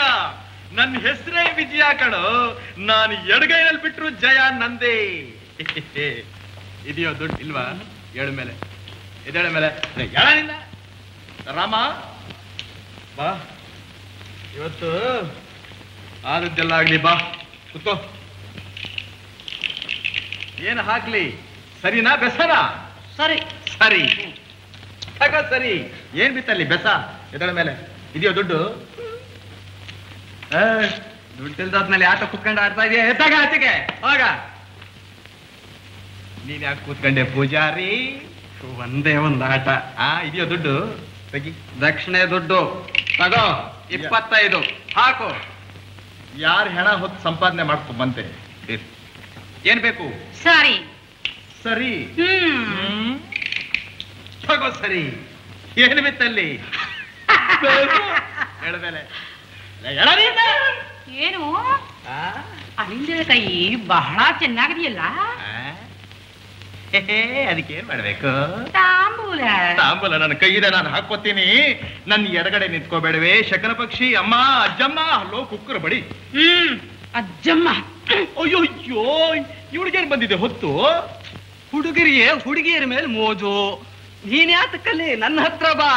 ನನ್ನ ಹೆಸರೇ ವಿಜಯ ಕಣೋ ನಾನು ಎಡಗೈನಲ್ಲಿ ಬಿಟ್ರು ಜಯ ನಂದೇ ಇದೆಯೋ ದುಡ್ಡು ಇಲ್ವಾ ಏಳು ಮೇಲೆ ಇದೇಳ ಮೇಲೆ ಎಳ ನಿನ್ನ ರಾಮ ಬಾ ಇವತ್ತು ಆದದ್ದೆಲ್ಲ ಆಗ್ಲಿ ಬಾ ಕುತ್ಕೋ ಏನು ಹಾಕ್ಲಿ ಸರಿನಾ ಬೆಸರ ಸರಿ ಸರಿ ತಗೋ ಸರಿ ಏನ್ ಬಿತ್ತಲ್ಲಿ ಬೆಸ ಎದಳ ಮೇಲೆ ಇದೆಯೋ ದುಡ್ಡು ಏ, ದುಡ್ಡು ಇಲ್ದಾದ್ಮೇಲೆ ಆಟ ಕುತ್ಕೊಂಡು ಆಡ್ತಾ ಇದೆಯಾ ಎತ್ತಾಗ ಆಚೆಗೆ ಹೋಗ ನೀನ್ ಯಾಕೆ ಕೂತ್ಕೊಂಡೆ ಪೂಜಾರಿ ಒಂದೇ ಒಂದು ಆಟ ಆ ಇದೆಯೋ ದುಡ್ಡು ತೆಗಿ ದಕ್ಷಿಣೆ ದುಡ್ಡು ತಗೋ ಇಪ್ಪತ್ತೈದು ಹಾಕು ಯಾರು ಹೆಣ ಹೊತ್ತು ಸಂಪಾದನೆ ಮಾಡ್ಕೊಂಡ್ ಬಂತೆ ಇರ್. ಏನ್ ಬೇಕು ಸರಿ ಸರಿ ಹ್ಮ್ ಹ್ಮ್. ತಗೋ ಸರಿ ಏನು ಬಿತ್ತಲ್ಲಿ ಎಳಮೇಲೆ ಏನು ಅಳಿಂದಿರ ಕೈ ಬಹಳ ಚೆನ್ನಾಗಿದೆಯಲ್ಲ ಅದಕ್ಕೆ ಏನ್ ಮಾಡ್ಬೇಕು ತಾಂಬೂಲ ತಾಂಬೂಲ ನನ್ನ ಕೈಯಿದೆ ನಾನು ಹಾಕೋತೀನಿ ನನ್ನ ಎಡಗಡೆ ನಿಂತ್ಕೋಬೇಡವೆ ಶಕನ ಪಕ್ಷಿ ಅಮ್ಮ ಅಜ್ಜಮ್ಮ ಹಲೋ ಕುಕ್ಕರ್ ಬಡಿ ಹ್ಮ್ ಅಜ್ಜಮ್ಮ ಅಯ್ಯೋ ಅಯ್ಯೋ ಇವಳಿಗೇನ್ ಬಂದಿದೆ ಹೊತ್ತು ಹುಡುಗರಿಗೆ ಹುಡುಗಿಯರ ಮೇಲೆ ಮೋಜು ನೀನ್ ಯಾತಕ್ಕಲ್ಲಿ ನನ್ನ ಹತ್ರ ಬಾ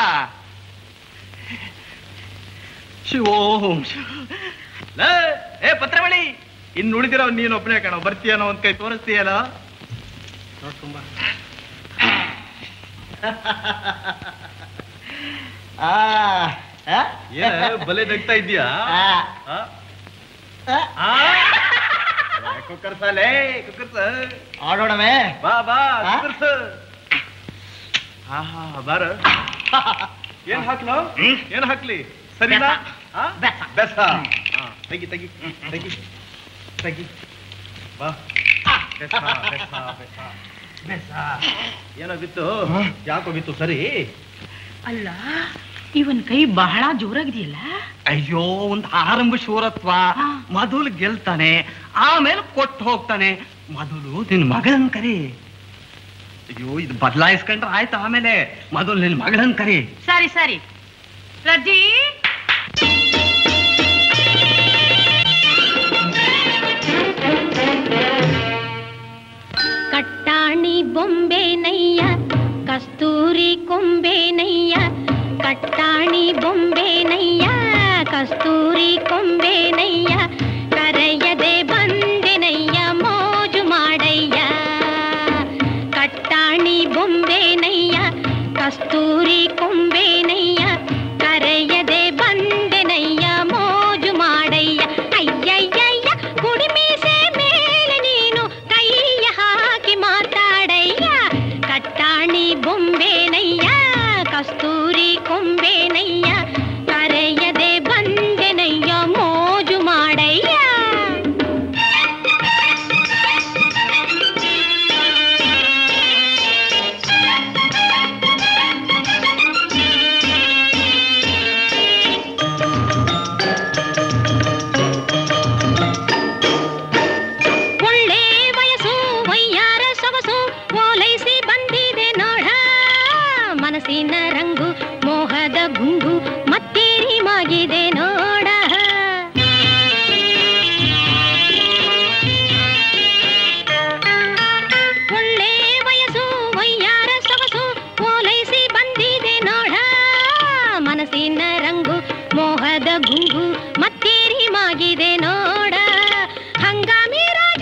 ಶಿವೋಂ ಶಿವ ಲೇ, ಏ ಪತ್ರಮಣಿ ಇನ್ನು ಉಳಿದಿರೋ ನೀನು ಒಬ್ಬನೇ ಕಣ ಬರ್ತೀಯನೋ ಒಂದ್ ಕೈ ತೋರಿಸ್ತೀಯಲ್ಲ ಏ, ಬಲೆ ನಗ್ತಾ ಇದ್ದೀಯಾ ಆ? ಆ? ಏ, ಕುಕ್ಕರ್ಸ ಲೇ ಕುಕ್ಕರ್ಸ ಆಡೋಣವೇ ಬಾ ಬಾ ಆ? ಕುಕ್ಕರ್ಸ ಆಹಾ ಬಾರ ಏನ್ ಹಾಕ್ಲೋ ಏನ್ ಹಾಕ್ಲಿ ಸರಿನಾ ಆ? ಬೆಸ. ಬೆಸ ಆ, ತೆಗಿ ತೆಗಿ ತೆಗಿ ತೆಗಿ ಬಾ ಬೆಸ ಬೆಸ ಬೆಸ ಬೆಸ ಏನೋ ಬಿತ್ತು ಯಾಕೋ ಬಿತ್ತು ಸರಿ ಅಲ್ಲ ಇವನ್ ಕೈ ಬಹಳ ಜೋರಾಗಿದೆಯಲ್ಲ ಅಯ್ಯೋ ಒಂದು ಆರಂಭ ಶೂರತ್ವ ಹಾ. ಮೊದಲು ಗೆಲ್ತಾನೆ ಆಮೇಲೆ ಕೊಟ್ಟು ಹೋಗ್ತಾನೆ ಮೊದಲು ನಿನ್ ಮಗಳನ್ ಕರಿ ಅಯ್ಯೋ ಇದು ಬದಲಾಯಿಸ್ಕೊಂಡ್ರೆ ಆಯ್ತು ಆಮೇಲೆ ಮೊದಲು ನಿನ್ ಮಗಳನ್ ಕರಿ ಸರಿ ಸರಿ ರಜ್ಜಿ ಕಟ್ಟಾಣಿ ಬೊಂಬೆನಯ್ಯ ಕಸ್ತೂರಿ ಕೊಂಬೆನಯ್ಯ ಕಟ್ಟಾಣಿ ಬೊಂಬೆನಯ್ಯ ಕಸ್ತೂರಿ ಕೊಂಬೆನಯ್ಯ ಕರೆಯದೆ ಬಂದೆನಯ್ಯ ಮೋಜು ಮಾಡಯ್ಯ ಕಟ್ಟಾಣಿ ಬೊಂಬೆನಯ್ಯ ಕಸ್ತೂರಿ ಕೊಂಬೆನಯ್ಯ ಕರೆಯದೆ ಬಂದೆನಯ್ಯ ಮೋಜು ಮಾಡಯ್ಯ ಅಯ್ಯಯ್ಯಯ್ಯ ಕುಡಿಮೀಸೆ ಮೇಲೆ ನೀನು ಕೈಯ ಹಾಕಿ ಮಾತಾಡಯ್ಯ ಕಟ್ಟಾಣಿ ಬೊಂಬೆನಯ್ಯ ಕಸ್ತೂರಿ ಕೊಂಬೆನಯ್ಯ ಕರೆಯದೆ ಬಂದೆನಯ್ಯ ಮೋಜು ಮಾಡಯ್ಯ ಒಳ್ಳೆ ವಯಸ್ಸು ವಯ್ಯಾರ ಸೊಗಸು ಓಲೈಸಿ ಬಂದಿದೆ ನೋಡ ಮನಸ್ಸಿನ ರಂಗು ಮೋಹದ ಗುಂಗು ಮತ್ತೇರಿ ಮಾಗಿದೆ ನೋಡ ಒಳ್ಳೆ ವಯಸ್ಸು ವಯ್ಯಾರ ಸೊಗಸು ಓಲೈಸಿ ಬಂದಿದೆ ನೋಡ ಮನಸ್ಸಿನ ರಂಗು ಮೋಹದ ಗುಂಗು ಮತ್ತೇರಿ ಮಾಗಿದೆ ನೋಡ ಹಂಗಾಮಿ ರಾಜ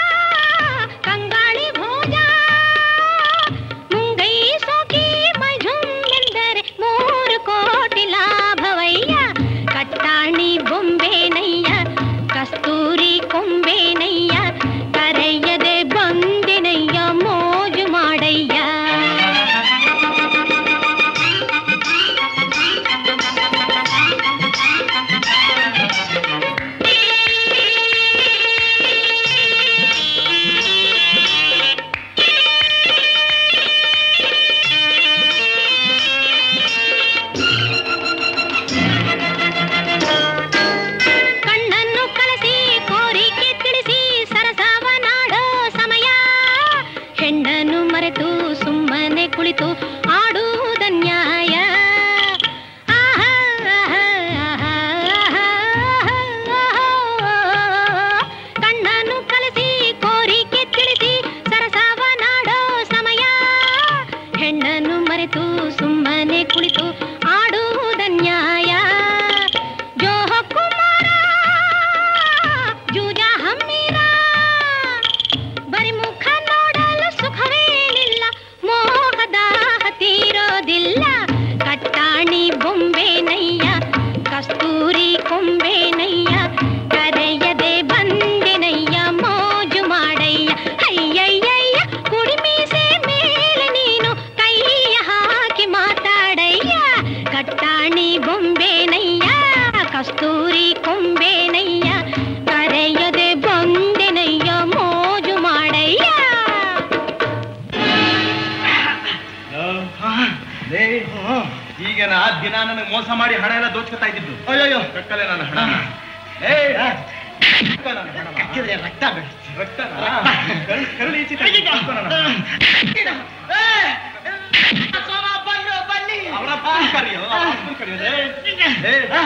ಕಂಗಾಳಿ ಭೋಜ ಮುಂಗೈ ಸೋಕಿ ಮೈಝು ಹೀಗೆನ ದಿನ ನನಗೆ ಮೋಸ ಮಾಡಿ ಹಣ ಎಲ್ಲ ದೋಚ್ಕೊತಾ ಇದ್ದಿದ್ದು ಅಯ್ಯೋ ಕಕ್ಕಲೆ ನನ್ನ ಹಣ ಏ ಕಕ್ಕ ನನ್ನ ಹಣನ. ಕಕ್ಕಿದ್ರೆ ರಕ್ತ ಬೇಡ ರಕ್ತನ? ಕರ್ಲ್- ಕರ್ಲ್ ಈಚೆ ತೆಗಿ, ಕಕ್ಕ ನನ್ನ ಹಣ. ಅವರ ಅಪ್ಪನ್ ಕರೆಯೋ, ಅವರ ಅಪ್ಪನ್ ಕರೆಯೋ. ಏ, ಏ,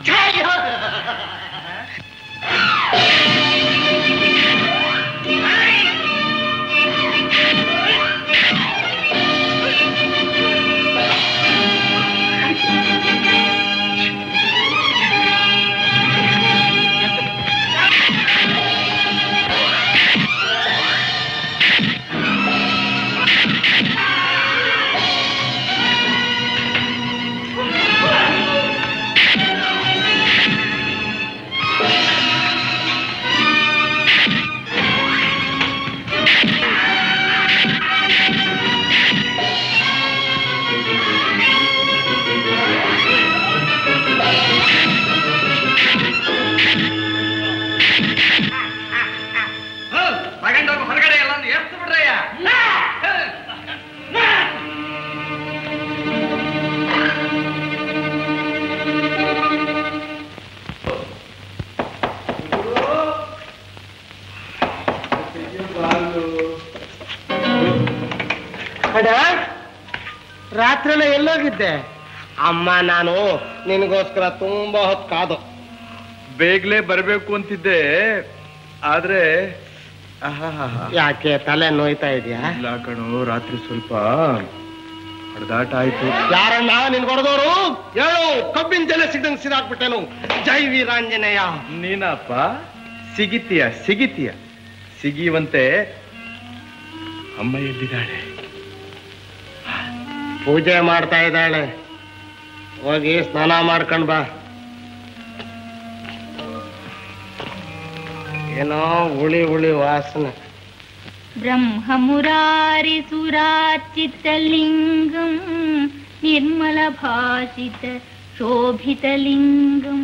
ಹೌದ್, ತಗೊಂಡೋಗು ಹೊರಗಡೆ ಎಲ್ಲ ಎತ್ತು ಬಿಡ್ರಯ್ಯ ಅಡ ರಾತ್ರಿಯೆಲ್ಲ ಎಲ್ಲೋಗಿದ್ದೆ ಅಮ್ಮ ನಾನು ನಿನಗೋಸ್ಕರ ತುಂಬಾ ಹೊತ್ತು ಕಾದು ಬೇಗಲೇ ಬರಬೇಕು ಅಂತಿದ್ದೆ ಆದ್ರೆ ಆಹಾಹಾಹಾ. ಯಾಕೆ ತಲೆ ನೋಯ್ತಾ ಇದೆಯಾ ಇಲ್ಲ ಕಣೋ ರಾತ್ರಿ ಸ್ವಲ್ಪ ಹೊಡೆದಾಟ ಆಯ್ತು ಯಾರಣ್ಣ ನಿನ್ ಹೊಡೆದವರು ಹೇಳು ಕಬ್ಬಿನ ಜನ ಸಿಗಂಗ್ ಸಿದಾಕ್ಬಿಟ್ಟೆನು ಜೈ ವೀರಾಂಜನೇಯ ನೀನಪ್ಪ ಸಿಗಿತೀಯ ಸಿಗಿತೀಯ ಸಿಗಿವಂತೆ ಅಮ್ಮ ಎಲ್ಲಿದ್ದಾಳೆ ಪೂಜೆ ಮಾಡ್ತಾ ಇದ್ದಾಳೆ ಹೋಗಿ ಸ್ನಾನ ಮಾಡ್ಕೊಂಡ್ ಬಾ ಏನೋ ಹುಳಿ ಹುಳಿ ವಾಸನೆ ब्रह्ममुरारिसुरार्चितलिङ्गं निर्मलभाषित शोभितलिङ्गं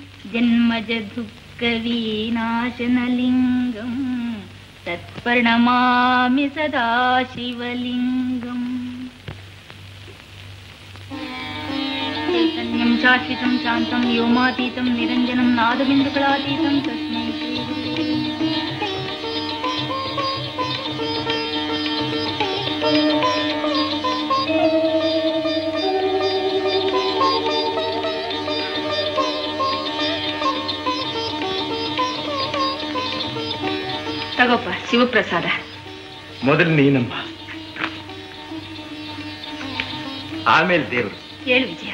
जन्मजदुःखविनाशनलिङ्गं तत्प्रणमामि सदा शिवलिङ्गम् चैतन्यं शाश्वतं शान्तं व्योमातीतं निरञ्जनं नादबिन्दुकलातीतं तस्मै श्रीगुरुवे ತಗೋಪ್ಪ ಶಿವಪ್ರಸಾದ ಮೊದಲು ನೀನಮ್ಮ ಆಮೇಲೆ ದೇವರು ಹೇಳು ವಿಜಯ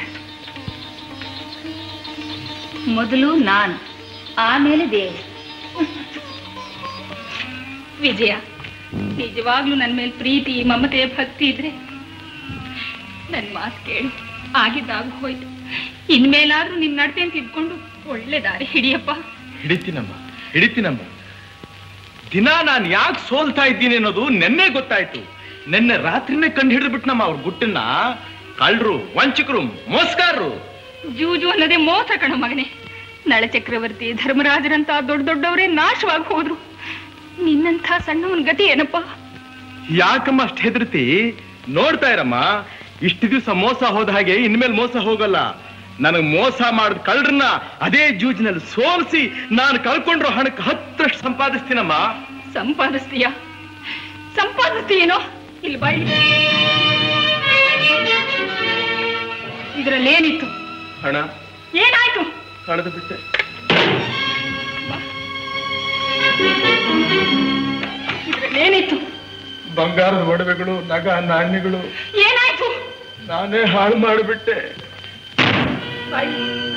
ಮೊದಲು ನಾನು ಆಮೇಲೆ ದೇವರು ವಿಜಯ ನಿಜವಾಗ್ಲೂ ನನ್ನ ಮೇಲೆ ಪ್ರೀತಿ ಮಮತೆ ಭಕ್ತಿ ಇದ್ರೆ ನನ್ನ ಮಾತು ಕೇಳು ಆಗಿದ್ದಾಗ ಹೋಯ್ತು ಇನ್ಮೇಲಾದ್ರೂ ನಿನ್ನ ನಡತೆಯನ್ನು ತಿದ್ಕೊಂಡು ಒಳ್ಳೆ ದಾರಿ ಹಿಡಿಯಪ್ಪ ಹಿಡಿತೀನಮ್ಮ ಹಿಡಿತೀನಮ್ಮ ದಿನ ನಾನು ಯಾಕೆ ಸೋಲ್ತಾ ಇದ್ದೀನಿ ಅನ್ನೋದು ನೆನ್ನೆ ಗೊತ್ತಾಯ್ತು ನೆನ್ನೆ ರಾತ್ರಿನೇ ಕಂಡು ಹಿಡಿದು ಬಿಟ್ನಮ್ಮ ಅವ್ರ ಗುಟ್ಟನ್ನ ಕಳ್ರು ವಂಚಕರು ಮೋಸ್ಕಾರರು ಜೂಜು ಅನ್ನೋದೇ ಮೋಸ ಕಣ ಮಗನೇ ನಳ ಚಕ್ರವರ್ತಿ ಧರ್ಮರಾಜರಂತ ದೊಡ್ಡ ದೊಡ್ಡವರೇ ನಾಶವಾಗಿ ಹೋದ್ರು ನಿನ್ನಂಥ ಸಣ್ಣವನ್ ಗತಿ ಏನಪ್ಪ ಯಾಕಮ್ಮ ಅಷ್ಟು ಹೆದರ್ತಿ ನೋಡ್ತಾ ಇರಮ್ಮ ಇಷ್ಟು ದಿವಸ ಮೋಸ ಹೋದ ಹಾಗೆ ಇನ್ಮೇಲೆ ಮೋಸ ಹೋಗಲ್ಲ ನನಗ್ ಮೋಸ ಮಾಡಿದ ಕಳ್ಳರನ್ನ ಅದೇ ಜೂಜಿನಲ್ಲಿ ಸೋಲಿಸಿ ನಾನು ಕಳ್ಕೊಂಡ್ರು ಹಣಕ್ಕೆ ಹತ್ತರಷ್ಟು ಸಂಪಾದಿಸ್ತೀನಮ್ಮ ಸಂಪಾದಿಸ್ತೀಯ ಸಂಪಾದಿಸ್ತೀಯೇನೋ ಇಲ್ಲಿ ಬಾಯಿ ಇದ್ರಲ್ಲೇನಿತ್ತು ಹಣ ಏನಾಯ್ತು ಕಳೆದು ಬಿಟ್ಟೆ ಇದ್ರಲ್ಲೇನಿತ್ತು ಬಂಗಾರದ ಒಡವೆಗಳು ನಗ ನಾಣ್ಯಗಳು ಏನಾಯ್ತು ನಾನೇ ಹಾಳು ಮಾಡಿಬಿಟ್ಟೆ ಬಾಯಿ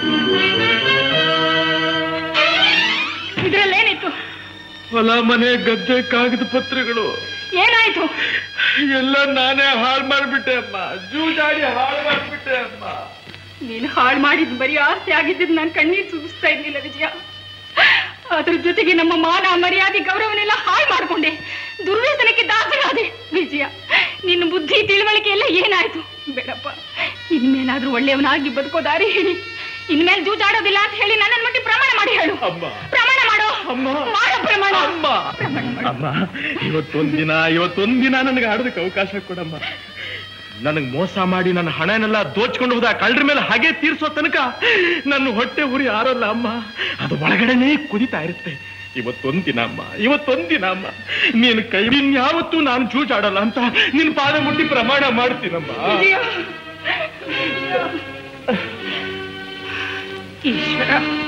ಇದ್ರಲ್ಲೇನಿತ್ತು ಹೊಲ ಮನೆ ಗದ್ದೆ ಕಾಗದ ಪತ್ರಗಳು ಏನಾಯ್ತು ಎಲ್ಲ ನಾನೇ ಹಾಳು ಮಾಡಿಬಿಟ್ಟೆ ಅಮ್ಮ ಜೂಜಾಡಿ ಹಾಳು ಮಾಡಿಬಿಟ್ಟೆ ಅಮ್ಮ ನೀನು ಹಾಳು ಮಾಡಿದ್ ಬರೀ ಆಸೆ ಆಗಿದ್ದು ನಾನು ಕಣ್ಣೀರ್ ಸುಗಿಸ್ತಾ ಇರ್ಲಿಲ್ಲ ವಿಜಯ ಅದ್ರ ಜೊತೆಗೆ ನಮ್ಮ ಮಾನ ಮರ್ಯಾದೆ ಗೌರವನೆಲ್ಲ ಹಾಳು ಮಾಡ್ಕೊಂಡೆ ದುರ್ವ್ಯಸನಕ್ಕೆ ದಾಸರಾದೆ ವಿಜಯ ನಿನ್ನ ಬುದ್ಧಿ ತಿಳುವಳಿಕೆ ಎಲ್ಲ ಏನಾಯ್ತು ಬೇಡಪ್ಪ ಇನ್ಮೇಲಾದ್ರೂ ಒಳ್ಳೆಯವನಾಗಿ ಬದುಕೋ ದಾರಿ ಹೇಳಿ ಇನ್ಮೇಲೆ ಜೂಜಾಡೋದಿಲ್ಲ ಅಂತ ಹೇಳಿ ನನ್ನ ಮಟ್ಟಿ ಪ್ರಮಾಣ ಮಾಡಿ ಹೇಳು ಅಮ್ಮ. ಪ್ರಮಾಣ ಮಾಡೋ ಅಮ್ಮ. ಮಾಡೋ ಪ್ರಮಾಣ ಅಮ್ಮ ಪ್ರಮಾಣ ಮಾಡು ಅಮ್ಮ ಇವತ್ತೊಂದ್ ದಿನ ಇವತ್ತೊಂದ್ ದಿನ ನನಗೆ ಆಡೋದಕ್ಕೆ ಅವಕಾಶ ಕೊಡಮ್ಮ ನನಗ್ ಮೋಸ ಮಾಡಿ ನನ್ನ ಹಣನೆಲ್ಲ ದೋಚ್ಕೊಂಡು ಹೋದ ಕಳ್ಳರ ಮೇಲೆ ಹಾಗೆ ತೀರ್ಸೋ ತನಕ ನನ್ನ ಹೊಟ್ಟೆ ಉರಿ ಆರಲ್ಲ ಅಮ್ಮ ಅದು ಒಳಗಡೆನೇ ಕುದಿತಾ ಇರುತ್ತೆ ಇವತ್ತೊಂದಿನ ಅಮ್ಮ ಇವತ್ತೊಂದಿನ ಅಮ್ಮ ನೀನು ಕೈ ಇನ್ಯಾವತ್ತೂ ನಾನು ಜೂಜಾಡಲ್ಲ ಅಂತ ನಿನ್ ಪಾದ ಮುಟ್ಟಿ ಪ್ರಮಾಣ ಮಾಡ್ತೀನಮ್ಮ ವಿಜಯ ಈಶ್ವರ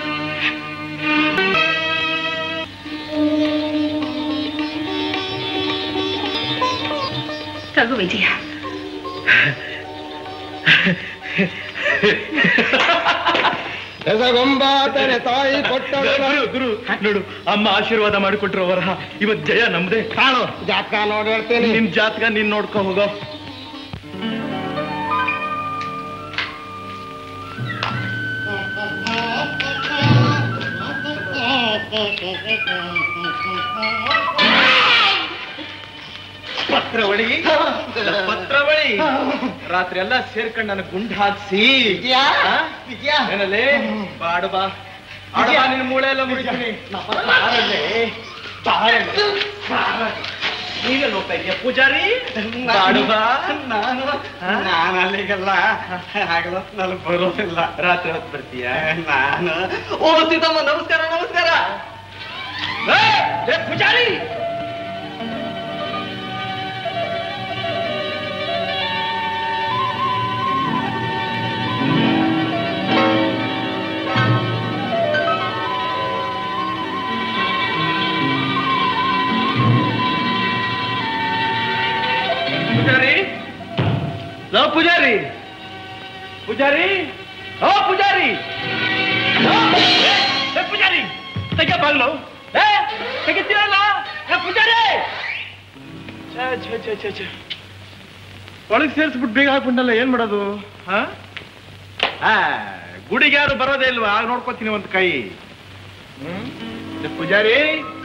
ತಗು ವಿಜಯ ಎಸಗೊಂಬಾತನೆ ತಾಯಿ ಕೊಟ್ಟಳು ಗುರು ಗುರು ನೋಡು ಅಮ್ಮ ಆಶೀರ್ವಾದ ಮಾಡಿಕೊಟ್ರು ವರಹ ಇವತ್ ಜಯ ನಮ್ದೇ ಕಾಣು ಜಾತಕ ನೋಡಿ ಹೇಳ್ತೀನಿ ನಿನ್ ಜಾತಕ ನೀನ್ ನೋಡ್ಕೊ ಹೋಗೋ ಪತ್ರವಳಿ ಪತ್ರವಳಿ ರಾತ್ರಿ ಎಲ್ಲ ಸೇರ್ಕೊಂಡು ನನಗೆ ಗುಂಡು ಹಾಕ್ಸಿ ವಿಜಯ ಆ? ವಿಜಯ ಏನಲ್ಲೇ ಬಾಡು ಬಾ ಆಡು ಬಾ, ನಿನ್ನ ಮೂಳೆ ಎಲ್ಲ ಮುರಿತೀನಿ ಬಾರಲ್ಲೇ, ಬಾರಲ್ಲೇ, ಬಾರ. ನೀವೆಲ್ಲ ಹೋಗ್ತಾ ಇದೀಯ ಪೂಜಾರಿ ಬಾಡು ಬಾ ನಾನು ನಾನು ಅಲ್ಲಿಗೆಲ್ಲ ಆಗಲ್ಲ ನಾನು ಬರೋದಿಲ್ಲ ರಾತ್ರಿ ಹೊತ್ತು ಬರ್ತೀಯ ನಾನು ಓ ಸೀತಮ್ಮ ನಮಸ್ಕಾರ ನಮಸ್ಕಾರ ಏ, ಏ, ಪೂಜಾರಿ ಪೂಜಾರಿ ಲೋ ಪೂಜಾರಿ ಪೂಜಾರಿ ಓ ಪೂಜಾರಿ ಓ, ಏ, ಏ, ಪೂಜಾರಿ ತೆಗೆ ಬಾಗ್ಲು ಏ ತೆಗಿತೀರಲ್ಲ ಏ ಪೂಜಾರಿ ಛೇ, ಛೇ, ಛೇ, ಛೇ, ಛೇ. ಒಳಗ್ ಸೇರಿಸ್ಬಿಟ್ಟು ಬೇಗ ಹಾಕ್ಬಿಟ್ಟಲ್ಲ ಏನ್ ಮಾಡೋದು ಹಾ ಆ, ಗುಡಿಗೆ ಯಾರು ಬರೋದೇ ಇಲ್ವಾ ಆಗ ನೋಡ್ಕೋತೀನಿ ಒಂದ್ ಕೈ ಹ್ಮ್ ಏ, ಪೂಜಾರಿ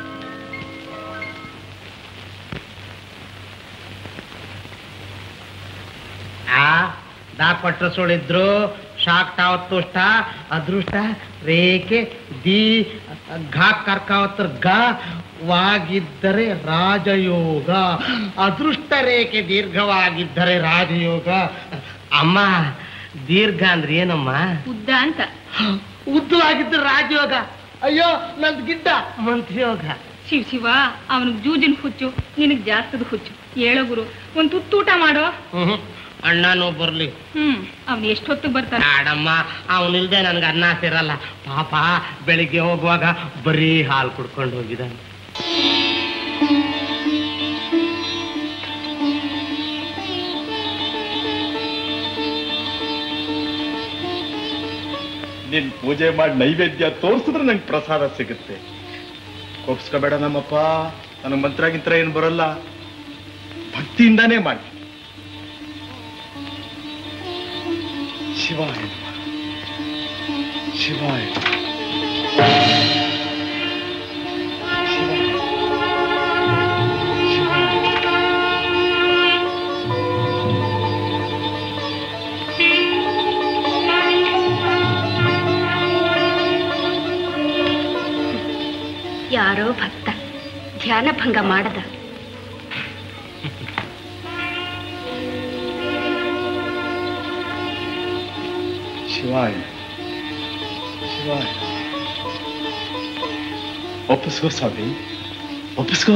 ಆ ದಾ ಪಟ್ರ ಸುಳಿದ್ರು ಶಾಕ್ ತಾವತ್ತುಷ್ಟ ಅದೃಷ್ಟ ರೇಖೆ ದಿ ಘಾ ಕರ್ಕಾವತ್ರ ಗ ವಾಗಿದ್ದರೆ ರಾಜಯೋಗ ಅದೃಷ್ಟ ರೇಖೆ ದೀರ್ಘವಾಗಿದ್ದರೆ ರಾಜಯೋಗ ಅಮ್ಮ ದೀರ್ಘ ಅಂದ್ರೆ ಏನಮ್ಮ ಉದ್ದ ಅಂತ ಉದ್ದವಾಗಿದ್ದರೆ ರಾಜಯೋಗ ಅಯ್ಯೋ ನಂದ್ ಗಿಡ್ಡ ಮಂತ್ರಿಯೋಗ ಶಿವ ಶಿವ ಅವನಿಗೆ ಜೂಜಿನ ಹುಚ್ಚು ನಿನಗ್ ಜಾಸ್ತದ ಹುಚ್ಚು ಹೇಳೋ ಗುರು ಒಂದ್ ತುತ್ತೂಟ ಮಾಡೋ ಹ್ಮ್ ಅಣ್ಣನೂ ಬರ್ಲಿ ಹ್ಮ್ ಅವ್ನು ಎಷ್ಟೊತ್ತು ಬರ್ತಾನೆ ಆಡಮ್ಮ ಅವನಿಲ್ದೆ ನನ್ಗೆ ಅನ್ನ ಸೇರಲ್ಲ ಪಾಪ ಬೆಳಿಗ್ಗೆ ಹೋಗುವಾಗ ಬರೀ ಹಾಲು ಕುಡ್ಕೊಂಡು ಹೋಗಿದ್ದಾನೆ ನೀನ್ ಪೂಜೆ ಮಾಡಿ ನೈವೇದ್ಯ ತೋರಿಸಿದ್ರೆ ನಂಗೆ ಪ್ರಸಾದ ಸಿಗುತ್ತೆ ಕೋಪ್ಸ್ಕೋಬೇಡ ನಮ್ಮಪ್ಪ ನನಗೆ ಮಂತ್ರ ಗಿಂತ್ರ ಏನು ಬರಲ್ಲ ಭಕ್ತಿಯಿಂದಾನೇ ಮಾಡಿ ಶಿವಾಯ ನಮಃ. ಶಿವಾಯ ಯಾರೋ ಭಕ್ತ ಧ್ಯಾನ ಭಂಗ ಮಾಡದ ಶಿವಾಯ ಶಿವಾಯ ಒಪ್ಪಿಸ್ಕೋ ಸ್ವಾಮಿ ಒಪ್ಪಿಸ್ಕೋ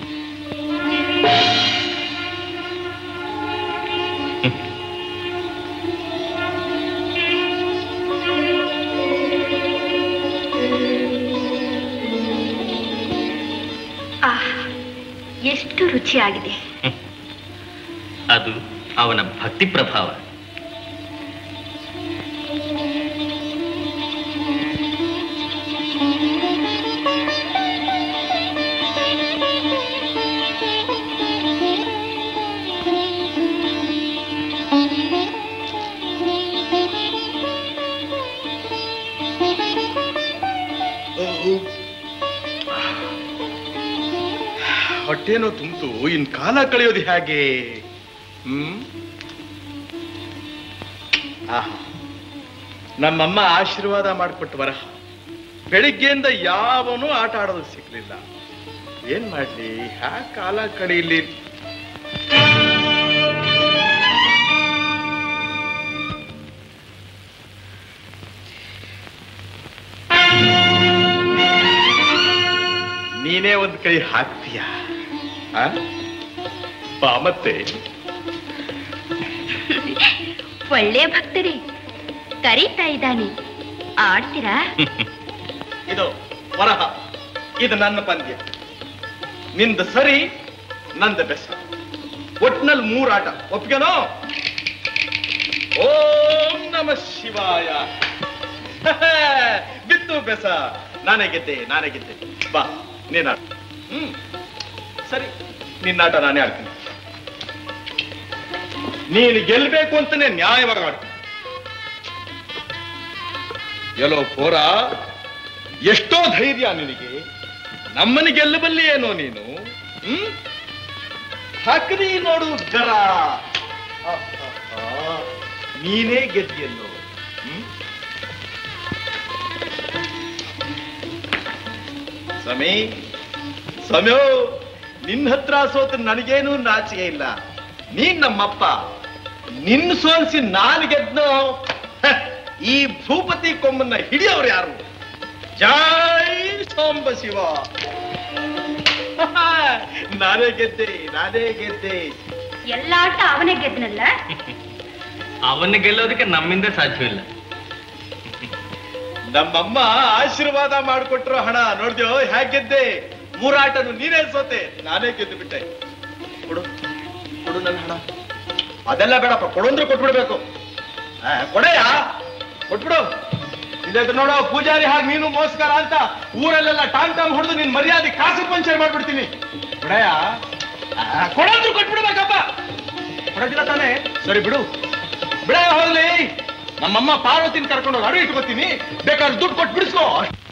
ಆಹ್ ಎಷ್ಟು ರುಚಿಯಾಗಿದೆ ಅದು ಅವನ ಭಕ್ತಿ ಪ್ರಭಾವ ಹೊಟ್ಟೆನೋ ತುಂಬಿತು ಇನ್ ಕಾಲ ಕಳೆಯೋದು ಹೇಗೆ ಹ್ಮ್ ಆಹಾ ನಮ್ಮಮ್ಮ ಆಶೀರ್ವಾದ ಮಾಡಿಕೊಟ್ಟು ಬರಹ ಬೆಳಿಗ್ಗೆಯಿಂದ ಯಾವನೂ ಆಟ ಆಡೋದು ಸಿಗ್ಲಿಲ್ಲ ಏನ್ ಮಾಡ್ಲಿ ಹ್ಯಾ ಕಾಲ ಕಳೀಲಿ ನೀನೇ ಒಂದ್ ಕೈ ಹಾಕ್ತೀಯ ಆ? ಬಾ ಮತ್ತೆ ಒಳ್ಳೆ ಭಕ್ತರೇ ಕರೀತಾ ಇದ್ದಾನೆ ಆಡ್ತೀರಾ ಇದು ವರಹ ಇದು ನನ್ನ ಪಂದ್ಯ ನಿಂದ ಸರಿ ನಂದ ಬೆಸ ಒಟ್ನಲ್ಲಿ ಮೂರಾಟ ಒಪ್ಪಿಗೆನೋ ಓಂ ನಮ ಶಿವಾಯ ಬಿತ್ತು ಬೆಸ ನಾನೇ ಗೆದ್ದೆ ನಾನೇ ಗೆದ್ದೆ ಬಾ ನೀನ್ ಆಡು ಹ್ಮ್ ಸರಿ ನಿನ್ನಾಟ ನಾನೇ ಆಡ್ತೀನಿ ನೀನು ಗೆಲ್ಬೇಕು ಅಂತಾನೆ ನ್ಯಾಯವಾಗಿ ಆಡ್ತೀನಿ ಎಲ್ಲೋ ಪೋರ ಎಷ್ಟೋ ಧೈರ್ಯ ನಿನಗೆ ನಮ್ಮನ್ನ ಗೆಲ್ಲಬಲ್ಲಿ ಏನೋ ನೀನು ಹ್ಮ್ ಹಾಕ್ರಿ ನೋಡು ಜರ ಆಹಾಹಾ. ನೀನೇ ಗೆದ್ದಿಯಲ್ಲೋ ಹ್ಮ್ ಸಮಿ ಸಮಯೋ ನಿನ್ನ ಹತ್ರ ಸೋತ ನನಗೇನು ನಾಚಿಕೆ ಇಲ್ಲ ನೀನ್ ನಮ್ಮಪ್ಪ ನಿನ್ನ ಸೋಲ್ಸಿ ನಾನು ಗೆದ್ನೋ ಹ, ಈ ಭೂಪತಿ ಕೊಂಬನ್ನ ಹಿಡಿಯೋರು ಯಾರು ಜೈ ಸಾಂಬ ಶಿವ ನಾನೇ ಗೆದ್ದೆ ನಾನೇ ಗೆದ್ದೆ ಎಲ್ಲ ಆಟ ಅವನೇ ಗೆದ್ದನಲ್ಲ ಅವನ್ನ ಗೆಲ್ಲೋದಕ್ಕೆ ನಮ್ಮಿಂದ ಸಾಧ್ಯವಿಲ್ಲ ನಮ್ಮಮ್ಮ ಆಶೀರ್ವಾದ ಮಾಡಿಕೊಟ್ರು ಹಣ ನೋಡ್ದ್ಯೋ ಹ್ಯಾಗ್ ಗೆದ್ದೆ ಮೂರಾಟನು ನೀನೇ ಸೋತೆ ನಾನೇ ಗೆದ್ದು ಬಿಟ್ಟೆ ಕೊಡು ಕೊಡು ನನ್ನ ಹಣ ಅದೆಲ್ಲ ಬೇಡಪ್ಪ ಕೊಡಂದ್ರೆ ಕೊಟ್ಬಿಡ್ಬೇಕು ಆ, ಕೊಡೆಯ ಕೊಟ್ಬಿಡು ಇಲ್ಲದ್ರೆ ನೋಡೋ ಪೂಜಾರಿ ಹಾಗೆ ನೀನು ಮೋಸ್ಕರ ಅಂತ ಊರಲ್ಲೆಲ್ಲ ಟಾಂಗ್ ಟಾಂಗ್ ಹೊಡೆದು ನಿನ್ ಮರ್ಯಾದೆ ಕಾಸು ಪಂಚರ್ ಮಾಡ್ಬಿಡ್ತೀನಿ ಕೊಡೆಯ ಆ, ಕೊಡಂದ್ರು ಕೊಟ್ಬಿಡ್ಬೇಕಪ್ಪ ಕೊಡೋದಿಲ್ಲ ತಾನೇ ಸರಿ ಬಿಡು ಬಿಡ ಹೋಗ್ಲಿ ನಮ್ಮಮ್ಮ ಪಾರ್ವತಿನ ಕರ್ಕೊಂಡು ಹೋಗಿ ಅಡು ಇಟ್ಕೋತೀನಿ ಬೇಕಾದ್ರೆ ದುಡ್ಡು ಕೊಟ್ಟು ಬಿಡಿಸ್ಕೋ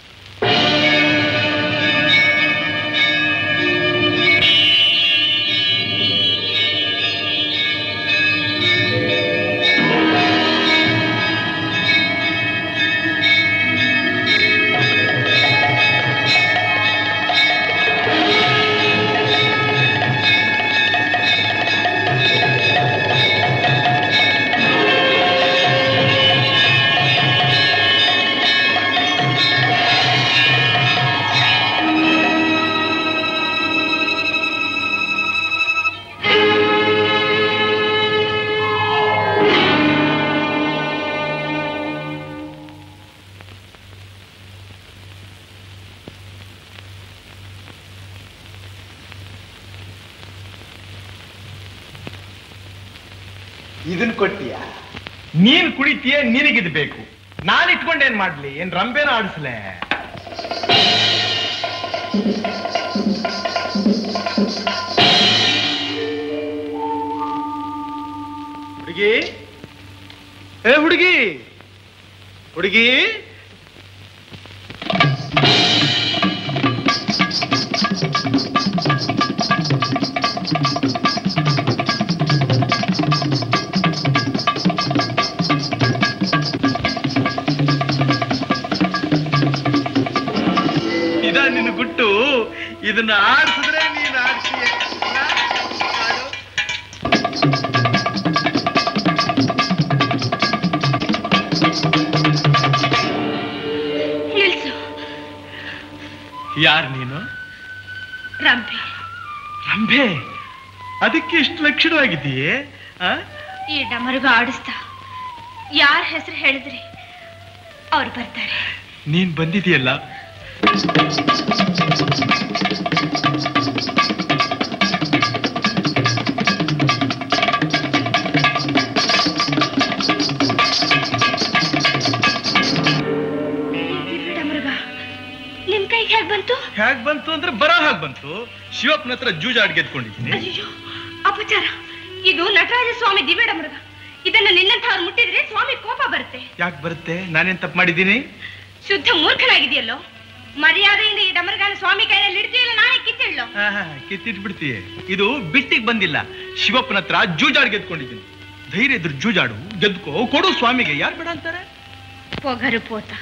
ಇದನ್ ಕೊಟ್ಟಿಯ ನೀನ್ ಕುಡಿತೀಯ ನಿನಗಿದ್ ಬೇಕು ನಾನ್ ಇಟ್ಕೊಂಡೇನ್ ಮಾಡ್ಲಿ ಏನ್ ರಂಬೆನ ಆಡಿಸ್ಲೆ ಹುಡುಗಿ ಏ ಹುಡುಗಿ ಹುಡುಗಿ ಇದ ನಿನ್ನ ಗುಟ್ಟು ಇದನ್ನ ಆಡ್ಸಿದ್ರೆ ನೀನ್ ಆಡ್ತೀಯ ಆಡು. ನಿಲ್ಸು ಯಾರ್ ನೀನು ರಂಭೆ ರಂಭೆ ಅದಕ್ಕೆ ಇಷ್ಟು ಲಕ್ಷಣವಾಗಿದ್ದೀಯೇ ಆ? ಈ ಡಮರುಗ ಆಡಿಸ್ತಾ ಯಾರ ಹೆಸರು ಹೇಳಿದ್ರಿ ಅವ್ರು ಬರ್ತಾರೆ ನೀನ್ ಬಂದಿದೆಯಲ್ಲ ದಿವ್ಯ ಡಮರುಗ ನಿಮ್ ಕೈಗೆ ಹೇಗ್ ಬಂತು ಹೇಗ್ ಬಂತು ಅಂದ್ರೆ ಬರ ಹಾಗ್ ಬಂತು ಶಿವಪ್ಪನ ಹತ್ರ ಜೂಜಾಡ್ ಗೆದ್ಕೊಂಡಿದ್ದೀನಿ ಅಯ್ಯೋ ಅಪಚಾರ ಇದು ನಟರಾಜ ಸ್ವಾಮಿ ದಿವ್ಯ ಡಮರುಗ ಇದನ್ನ ನಿನ್ನಂಥವ್ರು ಮುಟ್ಟಿದ್ರೆ ಸ್ವಾಮಿ ಕೋಪ ಬರುತ್ತೆ ಯಾಕೆ ಬರುತ್ತೆ ನಾನೇನ್ ತಪ್ಪು ಮಾಡಿದ್ದೀನಿ ಶುದ್ಧ ಮೂರ್ಖನಾಗಿದೆಯಲ್ಲೋ ಮರ್ಯಾದೆಯಿಂದ ಈ ಡಮರುಗಾನ ಸ್ವಾಮಿ ಕೈಯಲ್ಲಿ ಇಡ್ತೀಯಲ್ಲ ನಾನೇ ಕಿತ್ತಿಡ್ಲೋ ಕಿತ್ತಿಟ್ಬಿಡ್ತೀಯ ಇದು ಬಿಟ್ಟಿಗೆ ಬಂದಿಲ್ಲ ಶಿವಪ್ಪನ ಹತ್ರ ಜೂಜಾಡ್ ಗೆದ್ಕೊಂಡಿದ್ದೀನಿ ಧೈರ್ಯ ಇದ್ರು ಜೂಜಾಡು ಗೆದ್ಕೋ ಕೊಡು ಸ್ವಾಮಿಗೆ ಯಾರು ಬೇಡ ಅಂತಾರೆ ಪೊಗರು ಪೋತ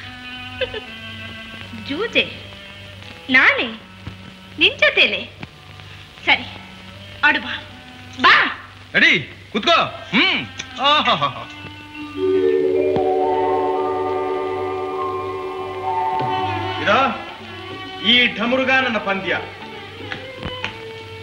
ಜೂಜೆ ನಾನೇ ನಿನ್ ಜೊತೆಲೆ ಸರಿ ಆಡು ಬಾ ಬಾ ನಡಿ ಕುತ್ಕೋ ಹ್ಮ್ ಆಹಾಹಾಹಾ. ಇದ ಈ ಢಮರುಗ ನನ್ನ ಪಂದ್ಯ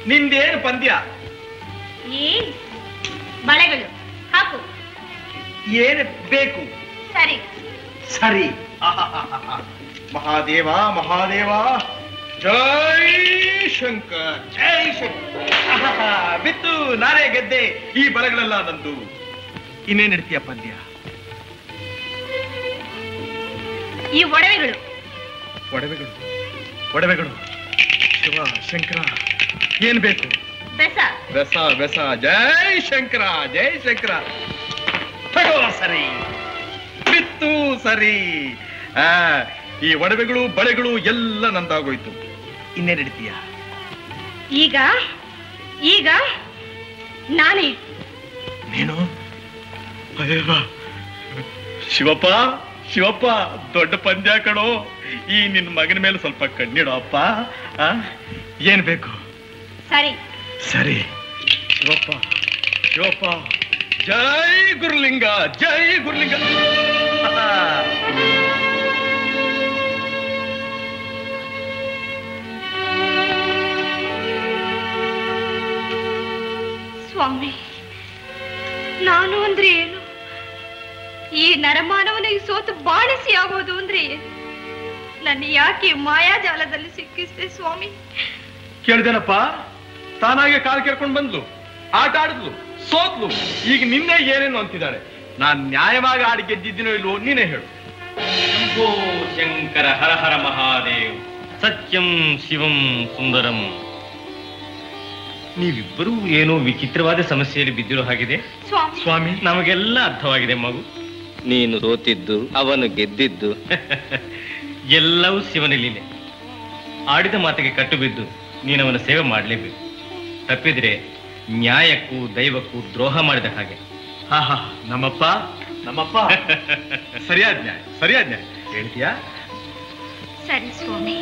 ನಿಂದೇನು ಪಂದ್ಯ ಈ ಬಳೆಗಳು ಹಾಕು ಏನು ಬೇಕು ಸರಿ ಸರಿ ಆಹಾಹಾಹಾ. ಮಹಾದೇವ ಮಹಾದೇವ ಜೈ ಶಂಕರ್ ಜೈ ಶಂಕರ್ ಆಹಾಹಾ. ಬಿತ್ತು ನಾನೇ ಗೆದ್ದೆ ಈ ಬಲಗಳೆಲ್ಲ ನಂದು ಇನ್ನೇನ್ ಇಡ್ತೀಯ ಪದ್ಯ ಈ ಒಡವೆಗಳು ಒಡವೆಗಳು ಒಡವೆಗಳು ಶಿವ ಶಂಕರ ಏನ್ ಬೇಕು ಬೆಸ ಬೆಸ ಬೆಸ ಜೈ ಶಂಕರ ಜೈ ಶಂಕರ ತಗೋ ಸರಿ ಬಿತ್ತು ಸರಿ ಆ ಈ ಒಡವೆಗಳು ಬಳೆಗಳು ಎಲ್ಲ ನಂದಾಗೋಯ್ತು ಇನ್ನೇನ್ ಹಿಡಿತೀಯ ಈಗ ಈಗ ನಾನೇ ನೀನು ಅಯ್ಯವ್ವ. ಶಿವಪ್ಪ ಶಿವಪ್ಪ ದೊಡ್ಡ ಪಂದ್ಯ ಕಣೋ ಈ ನಿನ್ ಮಗನ ಮೇಲೆ ಸ್ವಲ್ಪ ಕಣ್ಣಿಡೋ ಅಪ್ಪ ಆ? ಏನ್ ಬೇಕು ಸರಿ ಸರಿ ಶಿವಪ್ಪ ಶಿವಪ್ಪ ಜೈ ಗುರುಲಿಂಗ ಜೈ ಗುರುಲಿಂಗ ಸ್ವಾಮಿ ನಾನು ಅಂದ್ರೆ ಏನು ಈ ನರಮಾನವನಿಗೆ ಸೋತು ಬಾಣಿಸಿ ಆಗೋದು ಅಂದ್ರೆ ಏನು ನನ್ನ ಯಾಕೆ ಮಾಯಾಜಾಲದಲ್ಲಿ ಸಿಕ್ಕಿಸ್ದೆ ಸ್ವಾಮಿ ಕೇಳ್ದೇನಪ್ಪ ತಾನಾಗೆ ಕಾಲ್ ಕೇಳ್ಕೊಂಡ್ ಬಂದ್ಲು ಆಟ ಆಡಿದ್ಲು ಸೋತ್ಲು ಈಗ ನಿನ್ನೆ ಏನೇನು ಅಂತಿದ್ದಾಳೆ ನಾನ್ ನ್ಯಾಯವಾಗಿ ಆಡಿ ಗೆದ್ದಿದ್ದೀನೋ ಇಲ್ವೋ ನೀನೇ ಹೇಳು ಶಂಭೋ ಶಂಕರ ಹರ ಹರ ಮಹಾದೇವ್ ಸತ್ಯಂ ಶಿವಂ ಸುಂದರಂ ನೀವಿಬ್ಬರೂ ಏನೋ ವಿಚಿತ್ರವಾದ ಸಮಸ್ಯೆಯಲ್ಲಿ ಬಿದ್ದಿರೋ ಹಾಗಿದೆ ಸ್ವಾಮಿ ಸ್ವಾಮಿ ನಮಗೆಲ್ಲ ಅರ್ಥವಾಗಿದೆ ಮಗು ನೀನು ಸೋತಿದ್ದು ಅವನು ಗೆದ್ದಿದ್ದು ಎಲ್ಲವೂ ಶಿವನ ಲೀಲೆ ಆಡಿದ ಮಾತಿಗೆ ಕಟ್ಟು ಬಿದ್ದು ನೀನವನ ಸೇವೆ ಮಾಡಲೇಬೇಕು ತಪ್ಪಿದ್ರೆ ನ್ಯಾಯಕ್ಕೂ ದೈವಕ್ಕೂ ದ್ರೋಹ ಮಾಡಿದ ಹಾಗೆ ಆಹಾ ನಮ್ಮಪ್ಪ ನಮ್ಮಪ್ಪ ಸರಿಯಾದ ನ್ಯಾಯ ಸರಿಯಾದ ನ್ಯಾಯ ಹೇಳ್ತೀಯಾ ಸರಿ ಸ್ವಾಮಿ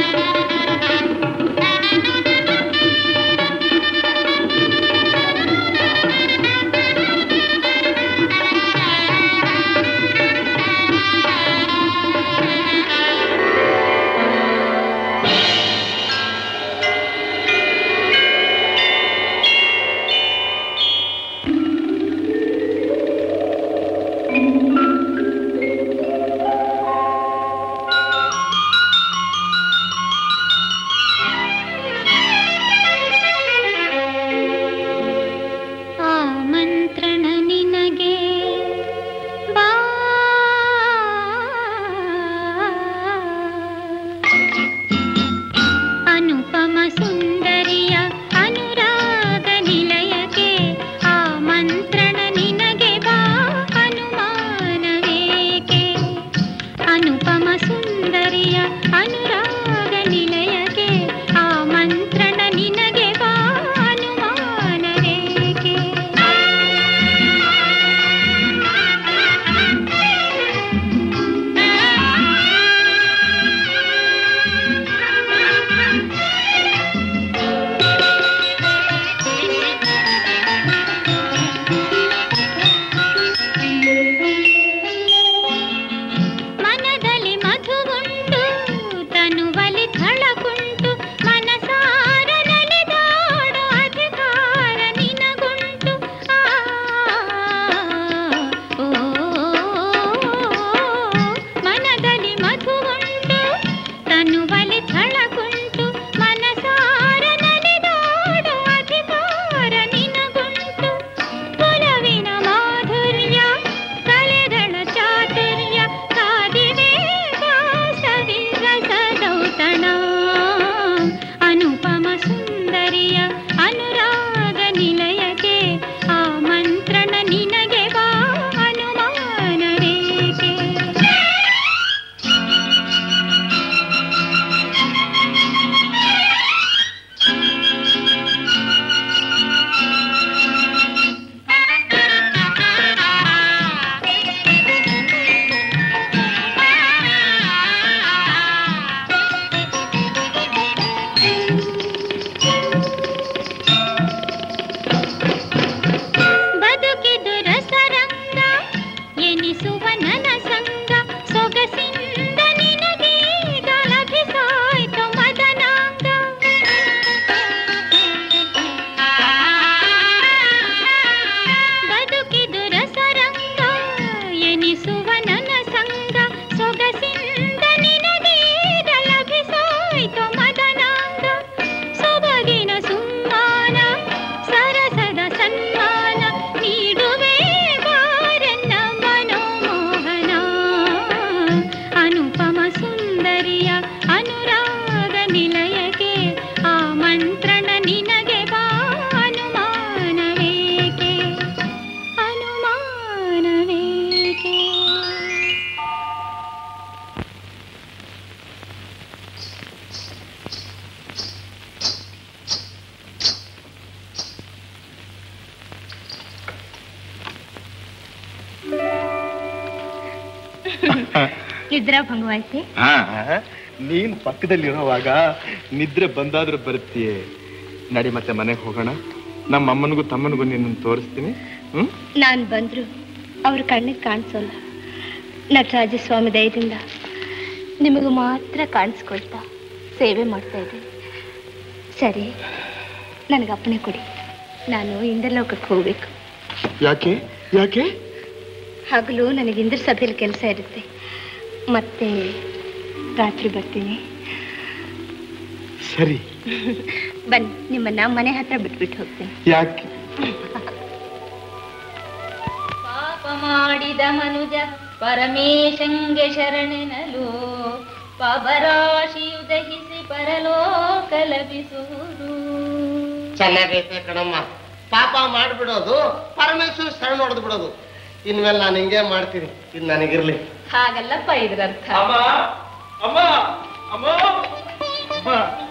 ಆ ಅನುಪಮ ಸುಂದರಿಯ ಅನುರಾಗ ನಿಲಯಕ್ಕೆ ಆಮಂತ್ರಣ ನಿನಗೆ ಬಾ ಅನುಮಾನವೇಕೆ ಅನುಮಾನವೇಕೆ ನಿದ್ರಾ ಭಂಗವಾಯ್ತೆ ಹಾ ನೀನ್ ಪಕ್ಕದಲ್ಲಿರೋವಾಗ ನಿದ್ರೆ ಬಂದಾದ್ರೂ ಬರುತ್ತೀಯೇ ನಡಿ ಮತ್ತೆ ಮನೆಗೆ ಹೋಗೋಣ ನಮ್ಮ ಅಮ್ಮನಿಗೂ ತಮ್ಮನಿಗೂ ನಿನ್ನನ್ನು ತೋರಿಸ್ತೀನಿ ಹ್ಮ್ ನಾನ್ ಬಂದ್ರು ಅವ್ರ ಕಣ್ಣಿಗೆ ಕಾಣಿಸೋಲ್ಲ ನಟರಾಜ ಸ್ವಾಮಿ ದಯದಿಂದ ನಿಮಗೆ ಮಾತ್ರ ಕಾಣಿಸ್ಕೊಳ್ತಾ ಸೇವೆ ಮಾಡ್ತಾ ಇದ್ದೀನಿ ಸರಿ ನನಗೆ ಅಪ್ಪಣೆ ಕೊಡಿ ನಾನು ಇಂದ್ರಲೋಕಕ್ಕೆ ಹೋಗ್ಬೇಕು ಯಾಕೆ ಯಾಕೆ ಹಗಲು ನನಗೆ ಇಂದ್ರ ಸಭೆಯಲ್ಲಿ ಕೆಲಸ ಇರುತ್ತೆ ಮತ್ತೆ ರಾತ್ರಿ ಬರ್ತೀನಿ ಸರಿ ಬನ್ನಿ ನಿಮ್ಮನ್ನ ಮನೆ ಹತ್ರ ಬಿಟ್ಬಿಟ್ಟು ಹೋಗ್ತೀನಿ ಯಾಕೆ ಪಾಪ ಮಾಡಿದ ಮನುಜ ಪರಮೇಶಂಗೆ ಶರಣೆನಲು ಪಾಪರಾಶಿಯು ದಹಿಸಿ ಪರಲೋಕ ಲಭಿಸುವುದು ಚೆನ್ನಾಗೈತೆ ಕಣಮ್ಮ ಪಾಪ ಮಾಡ್ಬಿಡೋದು ಪರಮೇಶ್ವರ ಶರಣ ಹೊಡೆದು ಬಿಡೋದು ಇನ್ಮೇಲೆ ನಾನು ಹಿಂಗೆ ಮಾಡ್ತೀನಿ ಇದು ನನಗಿರ್ಲಿ ಹಾಗಲ್ಲಪ್ಪ ಇದ್ರ ಅರ್ಥ ಅಮ್ಮ ಅಮ್ಮ ಅಮ್ಮ ಅಮ್ಮ.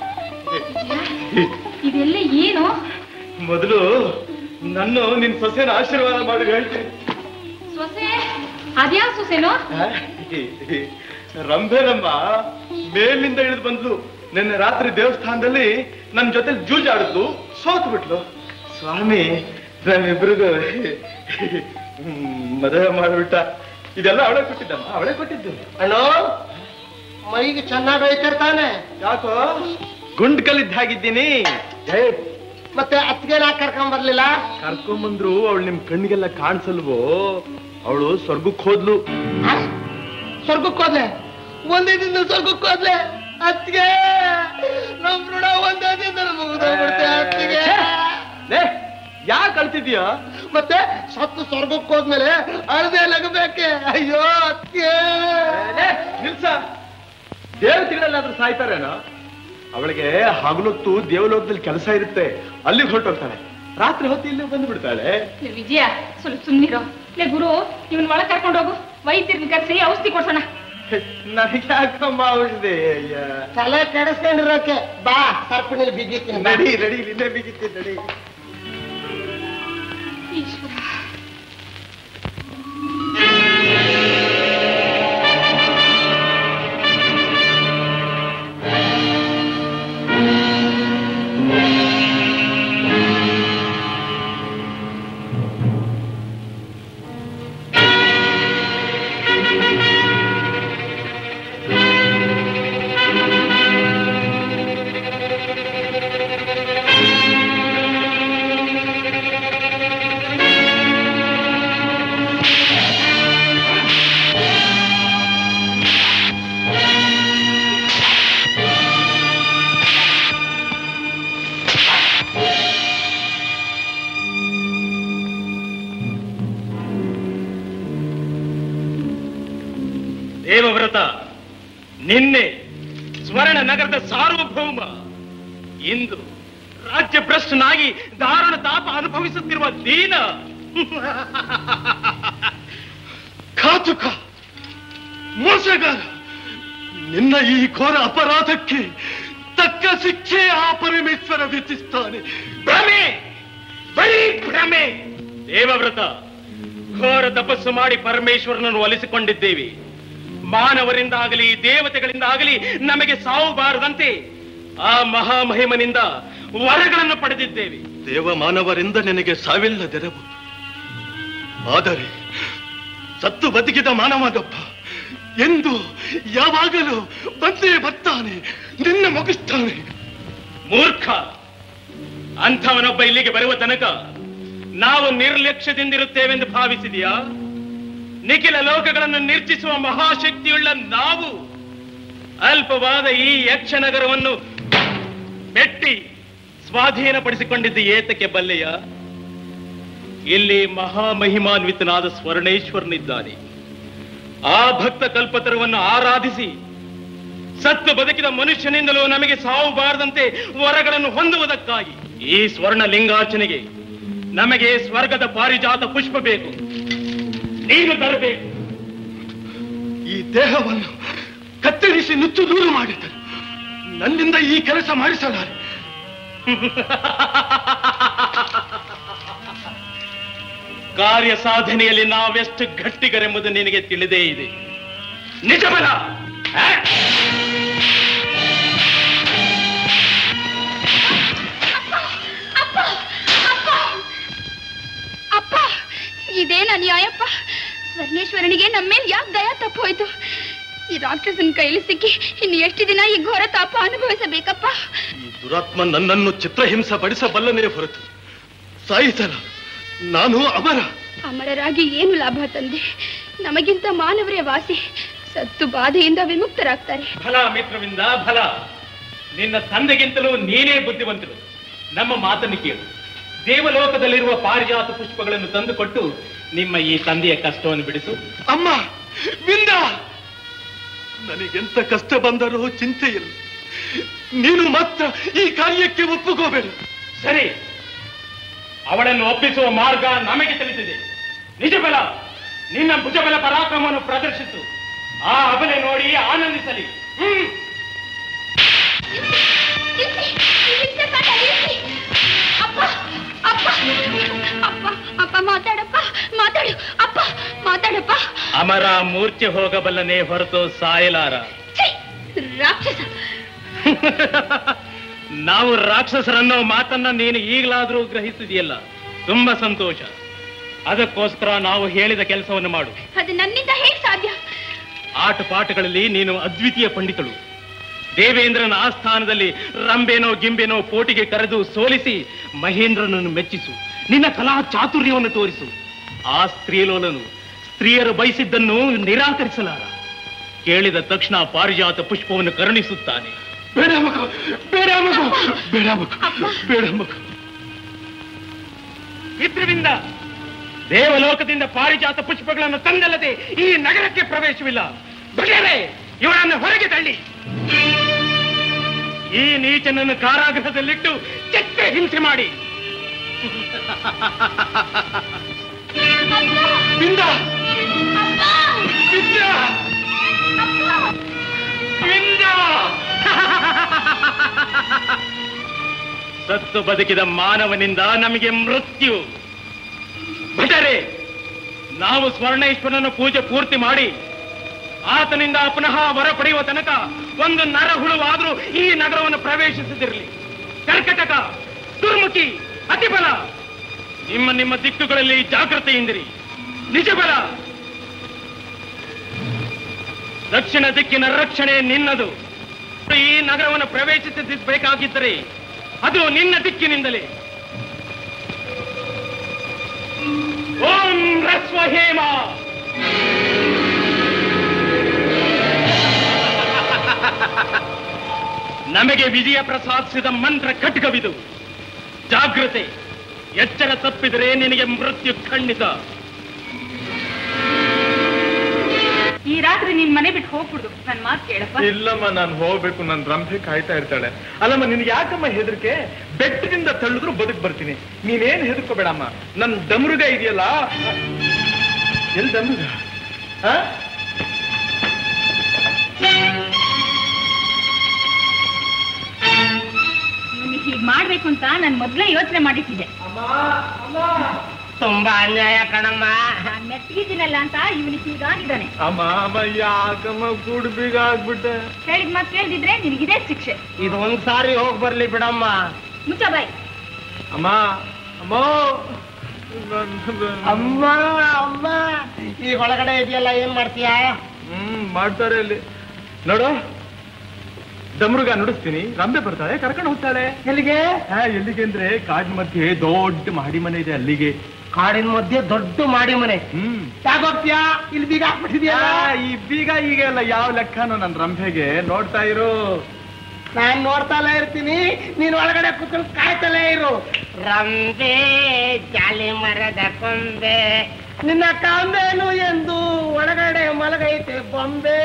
ಇದೆಲ್ಲ ಏನು ಮೊದಲು ನನ್ನ ನಿನ್ ಸೊಸೆನ ಆಶೀರ್ವಾದ ಮಾಡಿ ಹೇಳ್ತೀನಿ ಸೊಸೆ ಅದ್ಯಾವ ಸೊಸೆನೋ ರಂಭೆನಮ್ಮ ಮೇಲಿಂದ ಇಳಿದು ಬಂದ್ಲು ನಿನ್ನೆ ರಾತ್ರಿ ದೇವಸ್ಥಾನದಲ್ಲಿ ನನ್ನ ಜೊತೆ ಜೂಜಾಡಿದ್ಲು ಸೋತು ಬಿಟ್ಲು ಸ್ವಾಮಿ ನಮ್ಮಿಬ್ರಿಗೂ ಹ್ಮ್, ಮದುವೆ ಮಾಡ್ಬಿಟ್ಟ ಇದೆಲ್ಲ ಅವಳೇ ಕೊಟ್ಟಿದ್ದಮ್ಮ ಅವಳೇ ಕೊಟ್ಟಿದ್ದು ಅಣ್ಣೋ ಮೈಗೆ ಚೆನ್ನಾಗಿ ಹೋಯ್ತಿರ್ತಾನೆ ಯಾಕೋ ಗುಂಡ್ ಕಲ್ಲಿದ್ದ ಹಾಗಿದ್ದೀನಿ ಏ, ಮತ್ತೆ ಅತ್ತಿಗೆ ನಾ ಕರ್ಕೊಂಡ್ ಬರ್ಲಿಲ್ಲ ಕರ್ಕೊಂಬಂದ್ರು ಅವಳು ನಿಮ್ ಕಣ್ಣಿಗೆಲ್ಲ ಕಾಣಿಸಲ್ವೋ ಅವಳು ಸ್ವರ್ಗಕ್ಕೆ ಹೋದ್ಲು ಆ? ಸ್ವರ್ಗಕ್ಕೆ ಹೋದ್ಲೆ ಒಂದೇ ದಿನ ಸ್ವರ್ಗಕ್ಕೆ ಹೋದ್ಲೆ ಅತ್ತಿಗೆ ನಮ್ ಋಣ ಒಂದೇ ದಿನದಲ್ಲಿ ಮುಗಿದೋಗ್ಬಿಡ್ತೆ ಅತ್ತಿಗೆ ಯಾಕೆ ಅಳ್ತಿದ್ಯಾ ಮತ್ತೆ ಸತ್ತು ಸ್ವರ್ಗಕ್ಕೆ ಹೋದ್ಮೇಲೆ ಅಳದೆ ಲಗಬೇಕೆ ಅಯ್ಯೋ ಅತ್ತಿಗೆ ನಿಲ್ಸ ದೇವತೆಗಳೆಲ್ಲಾದ್ರೂ ಸಾಯ್ತಾರೇನೋ ಅವಳಿಗೆ ಹಗಲೊತ್ತು ದೇವಲೋಕದಲ್ಲಿ ಕೆಲಸ ಇರುತ್ತೆ ಅಲ್ಲಿಗೆ ಹೊರಟೋಗ್ತಾಳೆ ರಾತ್ರಿ ಹೊತ್ತು ಇಲ್ಲಿ ಬಂದು ಬಿಡ್ತಾಳೆ ಲೇ ವಿಜಯ ಸ್ವಲ್ಪ ಸುಮ್ಮನಿರೋ ಲೇ ಗುರು ಇವನ್ ಒಳಗ್ ಕರ್ಕೊಂಡು ಹೋಗು ವೈದ್ಯರನ್ನ ಕರ್ಸಿ ಔಷಧಿ ಕೊಡ್ಸೋಣ ನನಗೆ ಯಾಕಮ್ಮ ಔಷಧಿ ಅಯ್ಯ. ತಲೆ ಕೆಡಿಸ್ಕೊಂಡಿರೋಕೆ ಬಾ ಸರ್ಪಿನಲ್ಲಿ ಬಿದ್ದಿತ್ತೀನಿ ಬಾ. ನಡಿ ನಡಿ ನಿನ್ನೆ ಬಿಗಿತ್ತಿ ನಡಿ ಈಶ್ವರ ದೇವವ್ರತ ನಿನ್ನೆ ಸ್ವರ್ಣ ನಗರದ ಸಾರ್ವಭೌಮ ಇಂದು ರಾಜ್ಯ ಭ್ರಷ್ಟನಾಗಿ ದಾರುಣ ತಾಪ ಅನುಭವಿಸುತ್ತಿರುವ ದೀನ ಘಾತುಕ ಮೋಸಗಾರ ನಿನ್ನ ಈ ಘೋರ ಅಪರಾಧಕ್ಕೆ ತಕ್ಕ ಶಿಕ್ಷೆ ಆ ಪರಮೇಶ್ವರ ವಿಧಿಸ್ತಾನೆ ಭ್ರಮೆ ಬರೀ ಭ್ರಮೆ ದೇವವ್ರತ ಘೋರ ತಪಸ್ಸು ಮಾಡಿ ಪರಮೇಶ್ವರನನ್ನು ಒಲಿಸಿಕೊಂಡಿದ್ದೇವೆ ಮಾನವರಿಂದಾಗಲಿ ದೇವತೆಗಳಿಂದಾಗಲಿ ನಮಗೆ ಸಾವು ಬಾರದಂತೆ ಆ ಮಹಾಮಹಿಮನಿಂದ ವರಗಳನ್ನು ಪಡೆದಿದ್ದೇವೆ ದೇವ ಮಾನವರಿಂದ ನಿನಗೆ ಸಾವಿಲ್ಲದಿರಬಹುದು ಆದರೆ ಸತ್ತು ಬದುಕಿದ ಮಾನವನೊಬ್ಬ ಎಂದು ಯಾವಾಗಲೂ ಬಂದೇ ಬರ್ತಾನೆ ನಿನ್ನ ಮುಗಿಸ್ತಾನೆ ಮೂರ್ಖ ಅಂಥವನೊಬ್ಬ ಇಲ್ಲಿಗೆ ಬರುವ ತನಕ ನಾವು ನಿರ್ಲಕ್ಷ್ಯದಿಂದಿರುತ್ತೇವೆಂದು ಭಾವಿಸಿದೆಯಾ ನಿಖಿಲ ಲೋಕಗಳನ್ನು ನಿರ್ಜಿಸುವ ಮಹಾಶಕ್ತಿಯುಳ್ಳ ನಾವು ಅಲ್ಪವಾದ ಈ ಯಕ್ಷನಗರವನ್ನು ಮೆಟ್ಟಿ ಸ್ವಾಧೀನಪಡಿಸಿಕೊಂಡಿದ್ದು ಏತಕ್ಕೆ ಬಲ್ಲೆಯ ಇಲ್ಲಿ ಮಹಾಮಹಿಮಾನ್ವಿತನಾದ ಸ್ವರ್ಣೇಶ್ವರನಿದ್ದಾನೆ ಆ ಭಕ್ತ ಕಲ್ಪತರವನ್ನು ಆರಾಧಿಸಿ ಸತ್ತು ಬದುಕಿದ ಮನುಷ್ಯನಿಂದಲೂ ನಮಗೆ ಸಾವು ಬಾರದಂತೆ ವರಗಳನ್ನು ಹೊಂದುವುದಕ್ಕಾಗಿ ಈ ಸ್ವರ್ಣ ಲಿಂಗಾರ್ಚನೆಗೆ ನಮಗೆ ಸ್ವರ್ಗದ ಪಾರಿಜಾತ ಪುಷ್ಪ ಬೇಕು ನೀನು ತರಬೇಕು ಈ ದೇಹವನ್ನು ಕತ್ತರಿಸಿ ನುಚ್ಚು ದೂರು ಮಾಡಿದ್ದರು ನನ್ನಿಂದ ಈ ಕೆಲಸ ಮಾಡಿಸಲಾರೆ ಕಾರ್ಯ ಸಾಧನೆಯಲ್ಲಿ ನಾವೆಷ್ಟು ಗಟ್ಟಿಗರೆಂಬುದು ನಿನಗೆ ತಿಳಿದೇ ಇದೆ ನಿಜ ಬಲ ಆ? ಅಪ್ಪ ಅಪ್ಪ ಅಪ್ಪ ಇದೇನ ನ್ಯಾಯಪ್ಪ ಸ್ವರ್ಣೇಶ್ವರನಿಗೆ ನಮ್ಮ ಮೇಲೆ ಯಾಕೆ ದಯ ತಪ್ಪೋಯ್ತು ಈ ರಾಕ್ಷಸನ ಕೈಲಿ ಸಿಕ್ಕಿ ಇನ್ನು ಎಷ್ಟು ದಿನ ಈ ಘೋರ ತಾಪ ಅನುಭವಿಸಬೇಕಪ್ಪ ಈ ದುರಾತ್ಮ ನನ್ನನ್ನು ಚಿತ್ರಹಿಂಸ ಪಡಿಸಬಲ್ಲನೇ ಹೊರತು ಸಾಯಿಸಲ ನಾನು ಅಮರ ಅಮರರಾಗಿ ಏನು ಲಾಭ ತಂದೆ ನಮಗಿಂತ ಮಾನವರೇ ವಾಸಿ ಸತ್ತು ಬಾಧೆಯಿಂದ ವಿಮುಕ್ತರಾಗ್ತಾರೆ ಫಲ ಮಿತ್ರವಿಂದ ಫಲ ನಿನ್ನ ತಂದೆಗಿಂತಲೂ ನೀನೇ ಬುದ್ಧಿವಂತರು ನಮ್ಮ ಮಾತನ್ನು ಕೇಳು ದೇವಲೋಕದಲ್ಲಿರುವ ಪಾರಿಜಾತ ಪುಷ್ಪಗಳನ್ನು ತಂದುಕೊಟ್ಟು ನಿಮ್ಮ ಈ ತಂದೆಯ ಕಷ್ಟವನ್ನು ಬಿಡಿಸು ಅಮ್ಮ ವಿಂದ ನನಗೆಂತ ಕಷ್ಟ ಬಂದರೂ ಚಿಂತೆ ಇಲ್ಲ ನೀನು ಮಾತ್ರ ಈ ಕಾರ್ಯಕ್ಕೆ ಒಪ್ಪುಕೋಬೇಡ ಸರಿ ಅವಳನ್ನು ಒಪ್ಪಿಸುವ ಮಾರ್ಗ ನಮಗೆ ತಿಳಿದಿದೆ ನಿಜ ಬಲ ನಿನ್ನ ಭುಜಬಲ ಪರಾಕ್ರಮವನ್ನು ಪ್ರದರ್ಶಿಸು ಆ ಅಬಲೆ ನೋಡಿ ಆನಂದಿಸಲಿ ಹ್ಮ್ ಅಪ್ಪ ಅಪ್ಪ ಅಪ್ಪ ಅಪ್ಪ ಮಾತಾಡಪ್ಪ ಮಾತಾಡು ಅಪ್ಪ ಮಾತಾಡಪ್ಪ ಅಮರ ಮೂರ್ಛೆ ಹೋಗಬಲ್ಲನೆ ಹೊರತು ಸಾಯಲಾರ ಛೀ! ರಾಕ್ಷಸ ನಾವು ರಾಕ್ಷಸರನ್ನೋ ಮಾತನ್ನ ನೀನು ಈಗಲಾದ್ರೂ ಗ್ರಹಿಸಿದೆಯಲ್ಲ ತುಂಬಾ ಸಂತೋಷ ಅದಕ್ಕೋಸ್ಕರ ನಾವು ಹೇಳಿದ ಕೆಲಸವನ್ನು ಮಾಡು ಅದು ನನ್ನಿಂದ ಹೇಗೆ ಸಾಧ್ಯ ಆಟ ಪಾಠಗಳಲ್ಲಿ ನೀನು ಅದ್ವಿತೀಯ ಪಂಡಿತಳು ದೇವೇಂದ್ರನ ಆಸ್ಥಾನದಲ್ಲಿ ರಂಬೆನೋ ಗಿಂಬೆನೋ ಪೋಟಿಗೆ ಕರೆದು ಸೋಲಿಸಿ ಮಹೇಂದ್ರನನ್ನು ಮೆಚ್ಚಿಸು ನಿನ್ನ ಕಲಾ ಚಾತುರ್ಯವನ್ನು ತೋರಿಸು ಆ ಸ್ತ್ರೀಲೋಲನು ಸ್ತ್ರೀಯರು ಬಯಸಿದ್ದನ್ನು ನಿರಾಕರಿಸಲಾರ ಕೇಳಿದ ತಕ್ಷಣ ಪಾರಿಜಾತ ಪುಷ್ಪವನ್ನು ಕರುಣಿಸುತ್ತಾನೆ ಬೇಡ ಮಗ ಬೇಡ ಮಗ ಬೇಡ ಮಗ ಬೇಡ ಮಗ ಮಿತ್ರವಿಂದ ದೇವಲೋಕದಿಂದ ಪಾರಿಜಾತ ಪುಷ್ಪಗಳನ್ನು ತಂದಲ್ಲದೆ ಈ ನಗರಕ್ಕೆ ಪ್ರವೇಶವಿಲ್ಲ ಬಗೆರೆ ಇವರನ್ನು ಹೊರಗೆ ತಳ್ಳಿ ಈ ನೀಚನನ್ನು ಕಾರಾಗೃಹದಲ್ಲಿಟ್ಟು ಚೆಕ್ಕೆ ಹಿಂಸೆ ಮಾಡಿ ವಿಂದ ವಿಂದ ವಿಂದ! ಸತ್ತು ಬದುಕಿದ ಮಾನವನಿಂದ ನಮಗೆ ಮೃತ್ಯು ಭಟರೆ ನಾವು ಸ್ವರ್ಣೇಶ್ವರನ ಪೂಜೆ ಪೂರ್ತಿ ಮಾಡಿ ಆತನಿಂದ ಪುನಃ ವರ ಪಡೆಯುವ ತನಕ ಒಂದು ನರಹುಳುವಾದ್ರೂ ಈ ನಗರವನ್ನು ಪ್ರವೇಶಿಸದಿರಲಿ ಕರ್ಕಟಕ ದುರ್ಮುಖಿ ಅತಿಬಲ ನಿಮ್ಮ ನಿಮ್ಮ ದಿಕ್ಕುಗಳಲ್ಲಿ ಜಾಗೃತೆಯಿಂದಿರಿ ನಿಜಬಲ ದಕ್ಷಿಣ ದಿಕ್ಕಿನ ರಕ್ಷಣೆ ನಿನ್ನದು ಈ ನಗರವನ್ನು ಪ್ರವೇಶಿಸಬೇಕಾಗಿದ್ದರೆ ಅದು ನಿನ್ನ ದಿಕ್ಕಿನಿಂದಲೇ ಓಂ ರಸ್ವ ಹೇಮ ನಮಗೆ ವಿಜಯ ಪ್ರಸಾದಿಸಿದ ಮಂತ್ರ ಖಡ್ಗವಿದು ಜಾಗೃತೆ ಎಚ್ಚರ ತಪ್ಪಿದರೆ ನಿನಗೆ ಮೃತ್ಯು ಖಂಡಿತ ಈ ರಾತ್ರಿ ನಿನ್ ಮನೆ ಬಿಟ್ಟು ಹೋಗ್ಬಿಡು ನನ್ ಮಾತು ಕೇಳಪ್ಪ ಇಲ್ಲಮ್ಮ ನಾನು ಹೋಗ್ಬೇಕು ನನ್ನ ರಂಭೆ ಕಾಯ್ತಾ ಇರ್ತಾಳೆ ಅಲ್ಲಮ್ಮ ನಿನ್ಗೆ ಯಾಕಮ್ಮ ಹೆದರಿಕೆ ಬೆಟ್ಟದಿಂದ ತಳ್ಳಿದ್ರು ಬದುಕ್ ಬರ್ತೀನಿ ನೀನೇನ್ ಹೆದರ್ಕೋಬೇಡಮ್ಮ ನನ್ ಡಮರುಗ ಇದೆಯಲ್ಲ ಎಲ್ಲಿ ಡಮರುಗ ಆ? ಇವನಿಗೆ ಹೀಗ್ ಮಾಡ್ಬೇಕು ಅಂತ ನಾನ್ ಮೊದ್ಲೇ ಯೋಚನೆ ಮಾಡಿಟ್ಟಿದ್ದೆ ತುಂಬಾ ಅನ್ಯಾಯ ಕಣಮ್ಮ ನಾನ್ ಮೆಟ್ಟಿಗಿದ್ದೀನಲ್ಲ ಅಂತ ಇವನಿಗೆ ಹೀಗಾಗಿದ್ದಾನೆ ಅಮ್ಮ ಅಮ್ಮ ಯಾಕಮ್ಮ ಕೂಡ್ ಬೀಗ ಆಗ್ಬಿಟ್ಟೆ ಹೇಳಿದ ಮಾತು ಕೇಳ್ದಿದ್ರೆ ನಿನಗಿದೇ ಶಿಕ್ಷೆ ಇದು ಒಂದ್ ಸಾರಿ ಹೋಗ್ ಬರ್ಲಿ ಬಿಡಮ್ಮ ಮುಚ್ಚ ಬಾಯ್ ಅಮ್ಮ ಅಮ್ಮ ನನ್- ಅಮ್ಮ ಅಮ್ಮ ಈ ಒಳಗಡೆ ಇದೆಯಲ್ಲ ಏನ್ ಮಾಡ್ತೀಯಾ ಹ್ಮ್ ಮಾಡ್ತಾರೆ ಇಲ್ಲಿ ನೋಡು ಡಮರುಗ ನುಡಿಸ್ತೀನಿ ರಂಬೆ ಬರ್ತಾಳೆ ಕರ್ಕೊಂಡು ಹೋಗ್ತಾಳೆ ಎಲ್ಲಿಗೆ ಹಾ ಎಲ್ಲಿಗೆ ಅಂದ್ರೆ ಕಾಡ್ ಮಧ್ಯೆ ದೊಡ್ಡ ಮಹಡಿ ಮನೆ ಇದೆ ಅಲ್ಲಿಗೆ ಕಾಡಿನ ಮಧ್ಯೆ ದೊಡ್ಡ ಮಾಡಿ ಮನೆ ಹ್ಮ್ ಯಾಕೋಗ್ತೀಯಾ ಇಲ್ಲಿ ಬೀಗ ಹಾಕ್ಬಿಟ್ಟಿದ್ಯಾ ಆ, ಈ ಬೀಗ ಈಗ ಎಲ್ಲ ಯಾವ ಲೆಕ್ಕನೋ ನನ್ ರಂಭೆಗೆ ನೋಡ್ತಾ ಇರು ನಾನ್ ನೋಡ್ತಲೇ ಇರ್ತೀನಿ ನೀನ್ ಒಳಗಡೆ ಕೂತ್ಕೊಂಡು ಕಾಯ್ತಲೇ ಇರು ರಂಬೆ ಜಾಲಿ ಮರದ ಕೊಂಬೆ ನಿನ್ನ ಕಾಂಬೇನು ಎಂದು ಒಳಗಡೆ ಮಲಗೈತೆ ಬೊಂಬೆ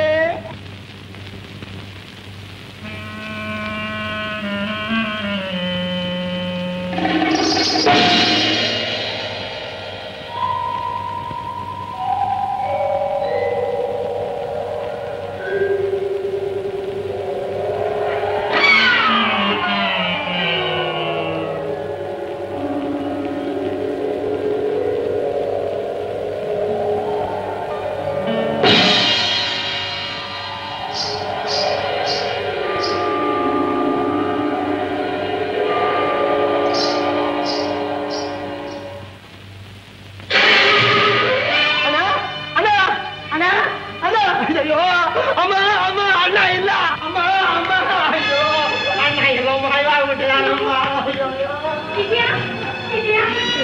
ಅಣ್ಣ ಅಣ್ಣ ಅಣ್ಣ ಅಣ್ಣ ಅಯ್ಯೋ ಅಮ್ಮ ಅಮ್ಮ ಅಣ್ಣ ಇಲ್ಲ ಅಮ್ಮ ಅಮ್ಮ ಅಯ್ಯೋ ಅಣ್ಣ ಇಲ್ಲ ಭಯ ಆಗ್ಬಿಟ್ಟಿದಾನಮ್ಮ ಅಯ್ಯೋ ಅಯ್ಯೋ. ವಿಜಯ ವಿಜಯ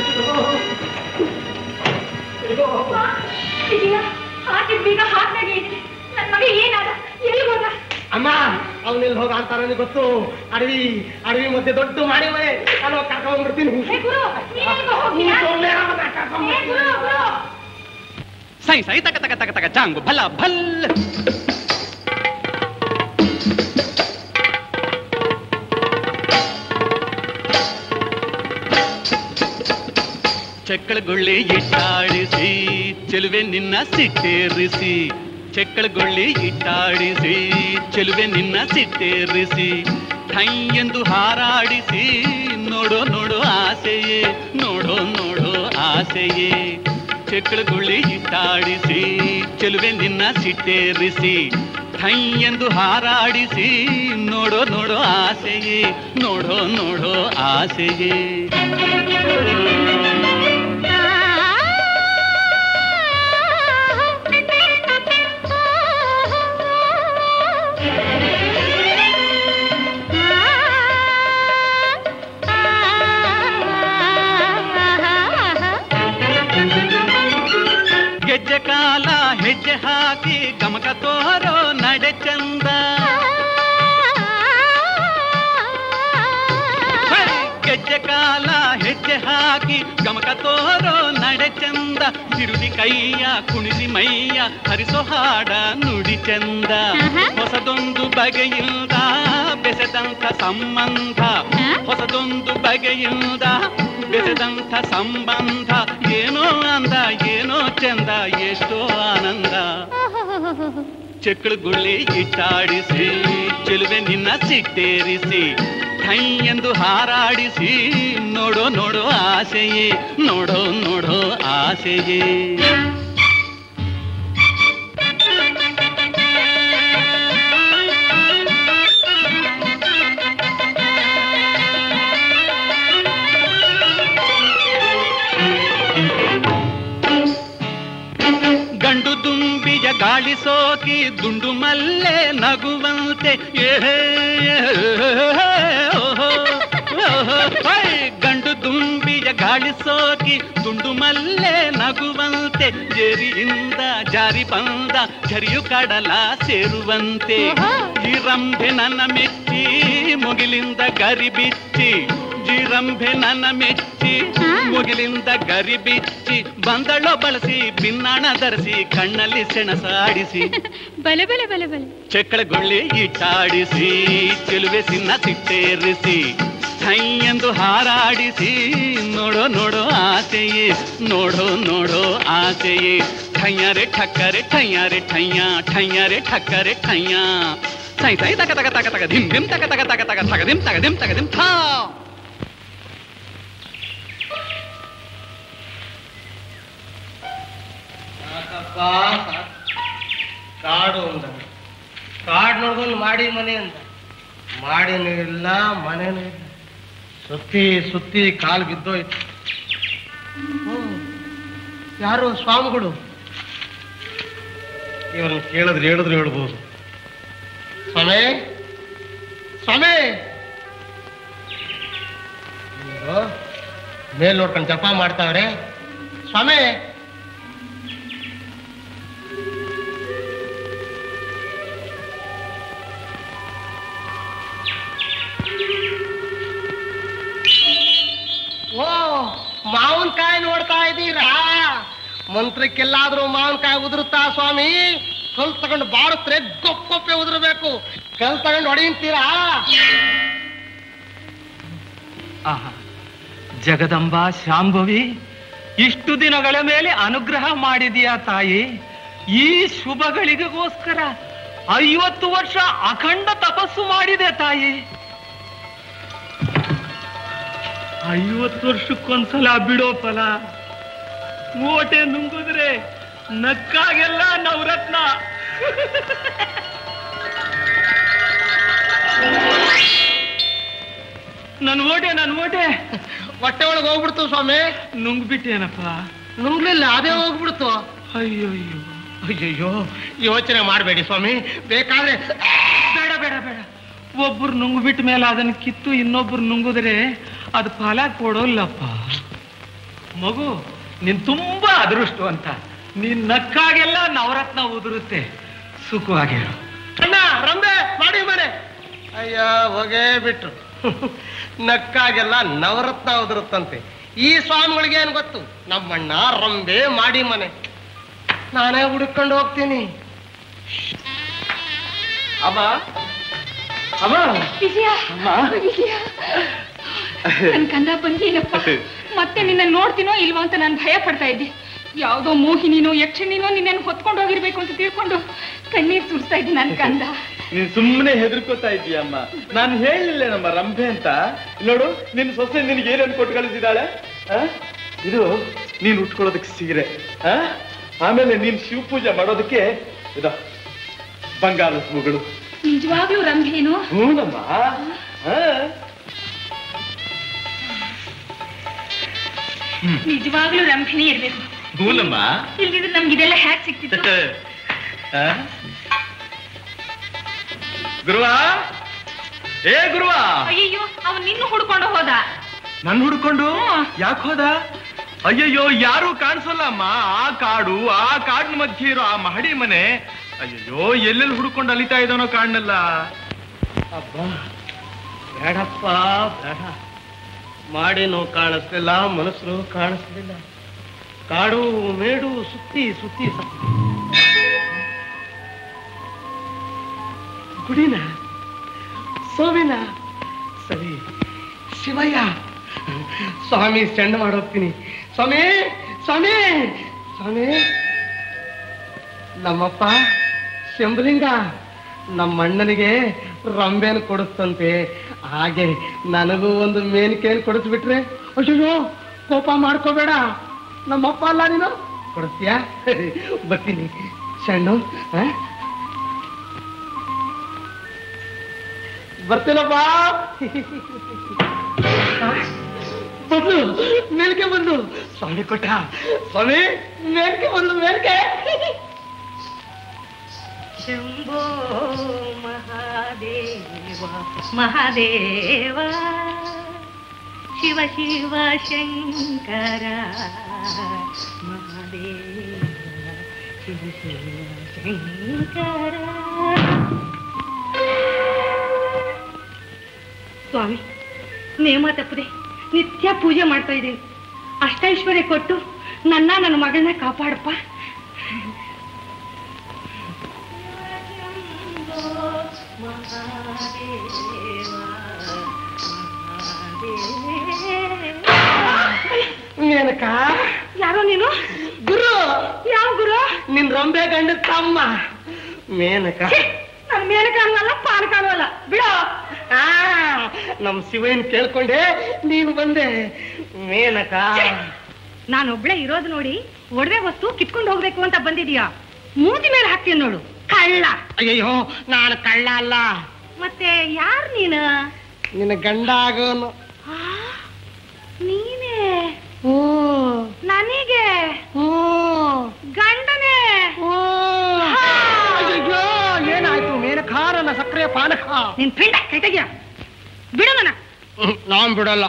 ವಿಜಯ ಹಾಕಿದ ಬೀಗ ಹಾಕ್ನಾಗೆ ಇದೆ ನನ್ನ ಮಗ ಏನಾದ ಎಲ್ಲಿ ಹೋದ ಅಮ್ಮ ಅವನೆಲ್ಲಿ ಹೋಗ ಅಂತ ನನಗೆ ಗೊತ್ತು ಅಡವಿ ಅಡವಿ ಮಧ್ಯೆ ದೊಡ್ಡ ಮಾಡಿ ಮನೆ ನಾನು ಕರ್ಕೊಂಡ್ಬಿಡ್ತೀನಿ ಹೇ ಗುರು ನೀನೆಲ್ಲಿಗೋ ಹೋಗ್ತೀಯಾ? ಹೇ ಗುರು ಗುರು ಸೈ ಸೈ ತಕ ತಕ ತಕ ತಕ ಚಾಂಗು ಭಲ ಭಲ್ ಚಕ್ಕಳಗುಳ್ಳಿ ಇಟ್ಟಾಡಿಸಿ ಚೆಲುವೆ ನಿನ್ನ ಸಿಟ್ಟೇರಿಸಿ ಚಕ್ಕಳಗುಳ್ಳಿ ಇಟ್ಟಾಡಿಸಿ ಚೆಲುವೆ ನಿನ್ನ ಸಿಟ್ಟೇರಿಸಿ ಠೈ ಎಂದು ಹಾರಾಡಿಸಿ ನೋಡೋ ನೋಡೋ ಆಸೆಯೇ ನೋಡೋ ನೋಡೋ ಆಸೆಯೇ ಚಕ್ಕಳಗುಳ್ಳಿ ಇಟ್ಟಾಡಿಸಿ ಚೆಲುವೆ ನಿನ್ನ ಸಿಟ್ಟೇರಿಸಿ ಠೈ ಎಂದು ಹಾರಾಡಿಸಿ ನೋಡೋ ನೋಡೋ ಆಸೆಯೇ ನೋಡೋ ನೋಡೋ ಆಸೆಯೇ ಗೆಜ್ಜೆ ಕಾಲ ಹೆಜ್ಜೆ ಹಾಕಿ ಗಮಕ ತೋರೋ ನಡೆ ಚಂದ ಹೇ! ಗೆಜ್ಜೆ ಕಾಲ ಹೆಜ್ಜೆ ಹಾಕಿ ಗಮಕ ತೋರೋ ನಡೆ ಚಂದ ತಿರುಗಿ ಕೈಯ ಕುಣಿಸಿ ಮೈಯ ಹರಿಸೋ ಹಾಡ ನುಡಿ ಚಂದ ಹೊಸದೊಂದು ಬಗೆಯಿಂದ ಬೆಸೆದಂಥ ಸಂಬಂಧ ಹೊಸದೊಂದು ಬಗೆಯಿಂದ ಬೆಸೆದಂಥ ಸಂಬಂಧ ಏನೋ ಅಂದ ಏನೋ ಚಂದ ಎಷ್ಟೋ ಆನಂದ ಚಕ್ಕಳುಗುಳ್ಳಿ ಇಟ್ಟಾಡಿಸಿ ಚೆಲುವೆ ನಿನ್ನ ಸಿಟ್ಟೇರಿಸಿ ಠೈ ಎಂದು ಹಾರಾಡಿಸಿ ನೋಡೋ ನೋಡೋ ಆಸೆಯೇ ನೋಡೋ ನೋಡೋ ಆಸೆಯೇ ಗಂಡು ದುಂಬಿಯ ಗಾಳಿ ಸೋಕಿ ದುಂಡು ಮಲ್ಲೆ ನಗುವಂತೆ ಏಹೇ, ಓಹೋ, ಓಹೋ, ಹೈ, ಗಂಡು ದುಂಬಿಯ ಗಾಳಿ ಸೋಕಿ ದುಂಡು ಮಲ್ಲೆ ನಗುವಂತೆ ಜರಿಯಿಂದ ಜಾರಿ ಬಂದ ಝರಿಯು ಕಡಲ ಸೇರುವಂತೆ ಜಿರಂಭೆ ನನ್ನ ಮೆಚ್ಚಿ ಮುಗಿಲಿಂದ ಗರಿ ಬಿಚ್ಚಿ ಜಿರಂಭೆ ನನ್ನ ಮೆಚ್ಚಿ ಮುಗಿಲಿಂದ ಗರಿ ಬಿಚ್ಚಿ ಬಂದಳೋ ಬಳಸಿ ಬಿನ್ನಾಣ ಧರಿಸಿ ಕಣ್ಣಲ್ಲಿ ಸೆಣಸಾಡಿಸಿ ಬಲೆ ಬಲೆ ಬಲೆ ಬಲೆ ಚಕ್ಕಳಗೊಳ್ಳಿ ಇಟ್ಟಾಡಿಸಿ ಚೆಲುವೆ ಸಿನ್ನ ಸಿಟ್ಟೇರಿಸಿ ಥೈ ಎಂದು ಹಾರಾಡಿಸಿ ನೋಡೋ ನೋಡೋ ಆಸೆಯೇ ನೋಡೋ ನೋಡೋ ಆಸೆಯೇ ಠಯ್ಯರೆ ಠಕ್ಕರೆ ಠಯ್ಯರೆ ಠಯ್ಯ ಠಯ್ಯರೆ ಠಕ್ಕರೆ ಠಯ್ಯ ಸೈ ಸೈ ತಕ ತಕ ತಕ ತಕ ಧಿಮ್ ಧಿಮ್ ತಕ ತಕ ತಕ ತಕ ತಕ ಧಿಮ್ ತಕ ಧಿಮ್ ತಕ ಧಿಮ್ ಥಾ ಸಾಕಪ್ಪ ಸಾಕು. ಕಾಡು ಅಂದ ಕಾಡು ನೋಡ್ಕೊಂಡು ಮಾಡಿ ಮನೆ ಅಂತ ಮಾಡಿನೂ ಇಲ್ಲ ಮನೆನೂ ಇಲ್ಲ ಸುತ್ತಿ ಸುತ್ತಿ ಕಾಲು ಬಿದ್ದೋಯ್ತು ಹ್ಮ್. ಯಾರು ಸ್ವಾಮಿಗಳು ಇವ್ರನ್ನ ಕೇಳಿದ್ರೆ ಹೇಳಿದ್ರು ಹೇಳ್ಬೋದು ಸ್ವಾಮಿ ಸ್ವಾಮಿ ಇವ್ರು ಮೇಲ್ ನೋಡ್ಕೊಂಡು ಜಪ ಮಾಡ್ತಾವ್ರೆ ಸ್ವಾಮಿ ಮಾವಿನಕಾಯಿ ನೋಡ್ತಾ ಇದ್ದೀರಾ ಮಂತ್ರಕ್ಕೆಲ್ಲಾದ್ರೂ ಮಾವಿನಕಾಯಿ ಉದುರುತ್ತಾ ಸ್ವಾಮಿ ಕಲ್ ತಗೊಂಡು ಬಾರಿಸ್ರೆ ಗೊಪ್ಪ ಗೊಪ್ಪೆ ಉದುರಬೇಕು ಕಲ್ ತಗೊಂಡು ಹೊಡೆಯುತ್ತೀರಾ ಆಹಾ ಜಗದಂಬಾ ಶಾಂಭವಿ ಇಷ್ಟು ದಿನಗಳ ಮೇಲೆ ಅನುಗ್ರಹ ಮಾಡಿದೀಯಾ ತಾಯಿ ಈ ಶುಭಗಳಿಗೋಸ್ಕರ ಐವತ್ತು ವರ್ಷ ಅಖಂಡ ತಪಸ್ಸು ಮಾಡಿದೆ ತಾಯಿ ಐವತ್ತು ವರ್ಷಕ್ಕೊಂದ್ಸಲ ಬಿಡೋ ಫಲ ಓಟೆ ನುಂಗುದ್ರೆ ನಕ್ಕಾಗೆಲ್ಲ ನವರತ್ನ ನನ್ ಓಟೆ ನನ್ ಓಟೆ ಹೊಟ್ಟೆ ಒಳಗೆ ಹೋಗ್ಬಿಡ್ತು ಸ್ವಾಮಿ ನುಂಗ್ಬಿಟ್ಟೇನಪ್ಪ ನುಂಗ್ಲಿಲ್ಲ ಅದೇ ಹೋಗ್ಬಿಡ್ತು ಅಯ್ಯೋ ಅಯ್ಯೋ ಅಯ್ಯಯ್ಯೋ ಯೋಚನೆ ಮಾಡಬೇಡಿ ಸ್ವಾಮಿ ಬೇಕಾದ್ರೆ ಬೇಡ ಬೇಡ ಬೇಡ ಒಬ್ರು ನುಂಗ್ಬಿಟ್ಟ ಮೇಲೆ ಅದನ್ನ ಕಿತ್ತು ಇನ್ನೊಬ್ರು ನುಂಗುದ್ರೆ ಅದು ಫಲ ಕೊಡೋಲ್ಲಪ್ಪ ಮಗು ನೀನ್ ತುಂಬಾ ಅದೃಷ್ಟವಂತ ನೀನ್ ನಕ್ಕಾಗೆಲ್ಲ ನವರತ್ನ ಉದುರುತ್ತೆ ಸುಖವಾಗಿರು ಅಣ್ಣ ರಂಬೆ ಮಾಡಿ ಮನೆ ಅಯ್ಯ ಹೋಗೇ ಬಿಟ್ರು ನಕ್ಕಾಗೆಲ್ಲ ನವರತ್ನ ಉದುರುತ್ತಂತೆ ಈ ಸ್ವಾಮಿಗಳಿಗೆ ಏನ್ ಗೊತ್ತು ನಮ್ಮಣ್ಣ ರಂಬೆ ಮಾಡಿ ಮನೆ ನಾನೇ ಹುಡುಕೊಂಡು ಹೋಗ್ತೀನಿ ಅಮ್ಮ ಅಮ್ಮ ವಿಜಯ ವಿಜಯ ನನ್ ಕಂದ ಬಂದೀನಪ್ಪ ಮತ್ತೆ ನಿನ್ನ ನೋಡ್ತೀನೋ ಇಲ್ವೋ ಅಂತ ನಾನು ಭಯ ಪಡ್ತಾ ಇದ್ದೆ ಯಾವ್ದೋ ಮೋಹಿನಿನೋ ಯಕ್ಷಿಣಿನೋ ನಿನ್ನನ್ನು ಹೊತ್ಕೊಂಡು ಹೋಗಿರ್ಬೇಕು ಅಂತ ತಿಳ್ಕೊಂಡು ಕಣ್ಣೀರ್ ಸುರಿಸ್ತಾ ಇದ್ದೆ ನನ್ ಕಂದ ನೀನ್ ಸುಮ್ಮನೆ ಹೆದರ್ಕೋತಾ ಇದೀಯಮ್ಮ ನಾನು ಹೇಳಲಿಲ್ಲ ನಮ್ಮ ರಂಭೆ ಅಂತ ನೋಡು ನಿನ್ ಸೊಸೆ ನಿನಗೆ ಏನೇನು ಕೊಟ್ಟು ಕಳಿಸಿದಾಳೆ ಆ? ಇದು ನೀನ್ ಉಟ್ಕೊಳ್ಳೋದಕ್ಕೆ ಸೀರೆ ಆ? ಆಮೇಲೆ ನೀನ್ ಶಿವ ಪೂಜೆ ಮಾಡೋದಕ್ಕೆ ಇದ ಬಂಗಾರದ ಹೂಗಳು ನಿಜವಾಗ್ಲೂ ರಂಭೇನು ಹೂನಮ್ಮ ಆ? ನಿಜವಾಗ್ಲೂ ರಂಭಿನಿ ಇರ್ಬೇಕು ಹೂನಮ್ಮ ಇಲ್ದಿದ್ರೆ ನಮ್ಗೆ ಇದೆಲ್ಲ ಹ್ಯಾಕ್ ಸಿಕ್ತಿತ್ತು ಆ? ಗುರುವ ಏ ಗುರುವ ಅಯ್ಯಯ್ಯೋ ಅವನ್ ನಿನ್ನ ಹುಡ್ಕೊಂಡು ಹೋದ ನನ್ ಹುಡ್ಕೊಂಡು ಹ್ಮ್. ಯಾಕೆ ಹೋದ ಅಯ್ಯಯ್ಯೋ ಯಾರು ಕಾಣಿಸಲ್ಲ ಅಮ್ಮ ಆ ಕಾಡು ಆ ಕಾಡಿನ ಮಧ್ಯೆ ಇರೋ ಆ ಮಹಡಿ ಮನೆ ಅಯ್ಯಯ್ಯೋ ಎಲ್ಲೆಲ್ಲಿ ಹುಡ್ಕೊಂಡು ಅಲಿತಾ ಇದ್ದಾನೋ ಕಾಣಲ್ಲ ಅಬ್ಬಾ ಬೇಡಪ್ಪ ಬೇಡ ಮಾಡಿನೂ ಕಾಣಿಸ್ಲಿಲ್ಲ ಮನಸ್ಸು ಕಾಣಿಸ್ಲಿಲ್ಲ ಕಾಡು ಮೇಡು ಸುತ್ತಿ ಸುತ್ತಿ ಸತ್ತಿ ಗುಡಿನ ಸೋಮಿನ ಸರಿ ಶಿವಯ್ಯ ಸ್ವಾಮಿ ಸೆಂಡ್ ಮಾಡೋಗ್ತೀನಿ ಸ್ವಾಮಿ ಸ್ವಾಮಿ ಸ್ವಾಮಿ ನಮ್ಮಪ್ಪ ಶಂಭಲಿಂಗ ನಮ್ಮ ಅಣ್ಣನಿಗೆ ರಂಬೆನ್ ಕೊಡಿಸ್ತಂತೆ ಹಾಗೆ ನನಗೂ ಒಂದು ಮೇನಿಕೆಯನ್ನು ಕೊಡಿಸ್ಬಿಟ್ರೆ ಅಯ್ಯೋ ಕೋಪ ಮಾಡ್ಕೋಬೇಡ ನಮ್ಮಪ್ಪ ಅಲ್ಲ ನೀನು ಕೊಡಿಸ್ತೀಯಾ ಬರ್ತೀನಿ ಸಣ್ಣ ಆ? ಬರ್ತೀನಪ್ಪ ಬಂದು ಮೇಲ್ಕೆ ಬಂದು ಸ್ವಾಮಿ ಕೊಟ್ಟ ಸ್ವಾಮಿ ಮೇಲ್ಕೆ ಬಂದು ಮೇಲ್ಕೆ ಶಂಭೋ ಮಹಾದೇವ ಮಹಾದೇವ ಶಿವ ಶಿವ ಶಂಕರ ಮಹಾದೇವ ಶಿವ ಶಿವ ಶಂಕರ ಸ್ವಾಮಿ ನೇಮ ತಪ್ಪದೆ ನಿತ್ಯ ಪೂಜೆ ಮಾಡ್ತಾ ಇದ್ದೀನಿ ಅಷ್ಟೈಶ್ವರ್ಯ ಕೊಟ್ಟು ನನ್ನ ನನ್ನ ಮಗಳನ್ನ ಕಾಪಾಡಪ್ಪ ಮೇನಕ ಯಾರೋ ನೀನು ಗುರು ಯಾವ ಗುರು ನಿನ್ ರಂಬೆ ಗಂಡ ತಮ್ಮ ಮೇನಕ ನನ್ನ ಮೇಲೆ ಕಾಣಲ್ಲ ಪಾಲ್ ಕಾಣಲ್ಲ ಬಿಡೋ ಆ ನಮ್ ಶಿವನ್ ಕೇಳ್ಕೊಂಡೆ ನೀನು ಬಂದೆ ಮೇನಕ ನಾನೊಬ್ಳೆ ಇರೋದು ನೋಡಿ ಒಡವೆ ವಸ್ತು ಕಿತ್ಕೊಂಡು ಹೋಗ್ಬೇಕು ಅಂತ ಬಂದಿದ್ಯಾ ಮೂತಿ ಮೇಲೆ ಹಾಕ್ತೀನಿ ನೋಡು ಕಳ್ಳ ಅಯ್ಯಯ್ಯೋ ನಾನು ಕಳ್ಳ ಅಲ್ಲ ಮತ್ತೆ ಯಾರ್ ನೀನು ನಿನ್ನ ಗಂಡ ಆಗೋನು ಆ, ನೀನೇ ಹ್ಞೂ ನನಗೆ ಹ್ಞೂ ಗಂಡನೇ ಹ್ಞೂ. ಅಯ್ಯಯ್ಯೋ ಏನಾಯ್ತು ಮೇನಕ ನನ್ನ ಸಕ್ಕರೆ ಪಾನಕ ನಿನ್ ಪಿಂಡ ಕೈ ತೆಗಿಯ ಬಿಡು ನನ್ನ ಹ್ಮ್, ನಾನ್ ಬಿಡಲ್ಲ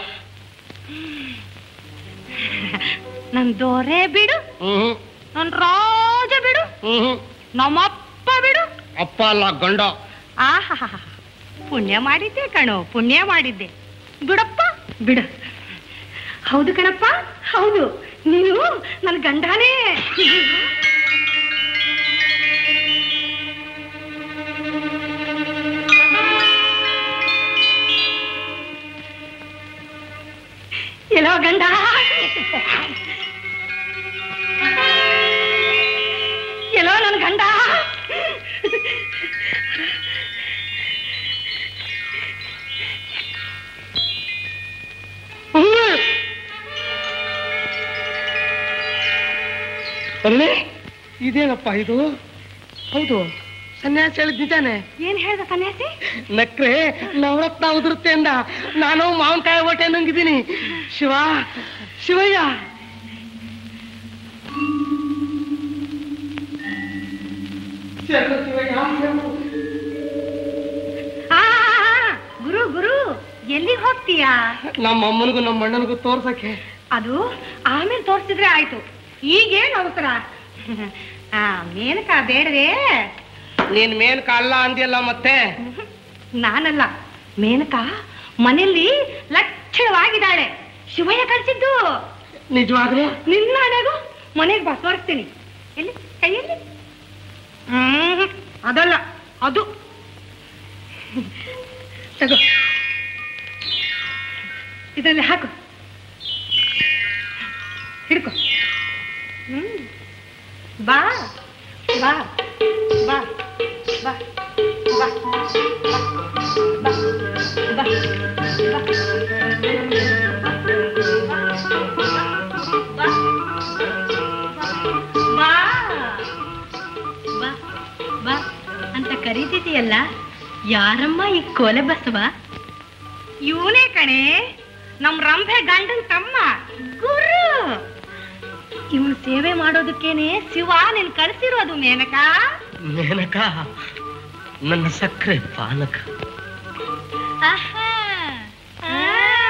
ನನ್ ದೊರೆ ಬಿಡು ಹ್ಮ್ ನನ್ ರಾಜ ಬಿಡು ಹ್ಮ್ ನಮ್ಮಪ್ಪ ಬಿಡು ಅಪ್ಪ ಅಲ್ಲ ಗಂಡ ಆಹಾ ಪುಣ್ಯ ಮಾಡಿದ್ದೆ ಕಣೋ ಪುಣ್ಯ ಮಾಡಿದ್ದೆ ಬಿಡಪ್ಪ ಬಿಡು ಹೌದು ಕಣಪ್ಪ ಹೌದು ನೀನು ನನ್ನ ಗಂಡನೇ ಎಲ್ಲೋ ಗಂಡ ಎಲ್ಲೋ ನನ್ನ ಗಂಡ ಅಲ್ಲೇ ಇದೇನಪ್ಪ ಇದು ಹೌದು ಸನ್ಯಾಸಿ ಹೇಳಿದ್ ನಿಜಾನೆ ಏನ್ ಹೇಳ್ದ ಸನ್ಯಾಸಿ ನಕ್ರೆ ನವರತ್ನ ಉದುರುತ್ತೆ ಅಂದ ನಾನು ಮಾವಿನಕಾಯಿ ಹೊಟ್ಟೆ ನುಂಗಿದ್ದೀನಿ ಶಿವ ಶಿವಯ್ಯ ಆ, ಆ, ಆ, ಗುರು ಗುರು ಎಲ್ಲಿಗೆ ಹೋಗ್ತೀಯಾ ನಮ್ಮ ಅಮ್ಮನಿಗೂ ನಮ್ಮ ಅಣ್ಣನಿಗೂ ತೋರ್ಸಕ್ಕೆ ಅದು ಆಮೇಲೆ ತೋರಿಸಿದ್ರೆ ಆಯ್ತು ಈಗೇನ್ ಅವಸರ ಆ ಮೇನಕ ಬೇಡವೇ ನೀನ್ ಮೇನ್ಕ ಅಲ್ಲ ಅಂದಿಯಲ್ಲ ಮತ್ತೆ ನಾನಲ್ಲ ಮೇನಕ ಮನೆಯಲ್ಲಿ ಲಕ್ಷಣವಾಗಿದ್ದಾಳೆ ಶಿವಯ್ಯ ಕಳ್ಸಿದ್ದು ನಿಜವಾಗ್ಲೂ ನಿನ್ನ ಹಣೆಗೂ ಮನೆಗೆ ಬಾ ತೋರಿಸ್ತೀನಿ ಎಲ್ಲಿ ಕೈಯಲ್ಲಿ ಹ್ಮ್ ಅದಲ್ಲ ಅದು ತಗೋ ಇದರಲ್ಲಿ ಹಾಕು ಹಿಡ್ಕೊ ಹ್ಮ್ ಬಾ ಬಾ ಬಾ ಬಾ ಬಾ ಬಾ ಬಾ ಬಾ ಬಾ ಬಾ ಬಾ ಅಂತ ಕರೀತಿದೀಯಲ್ಲ ಯಾರಮ್ಮ ಈ ಕೋಲೆ ಬಸವ ಇವನೇ ಕಣೆ ನಮ್ ರಂಭೆ ಗಂಡನ್ ತಮ್ಮ ಗುರು ಇವನು ಸೇವೆ ಮಾಡೋದಕ್ಕೇನೆ ಶಿವ ನೀನ್ ಕಳ್ಸಿರೋದು ಮೇನಕ ಮೇನಕ ನನ್ನ ಸಕ್ಕರೆ ಪಾನಕ ಆಹಾ. ಆ.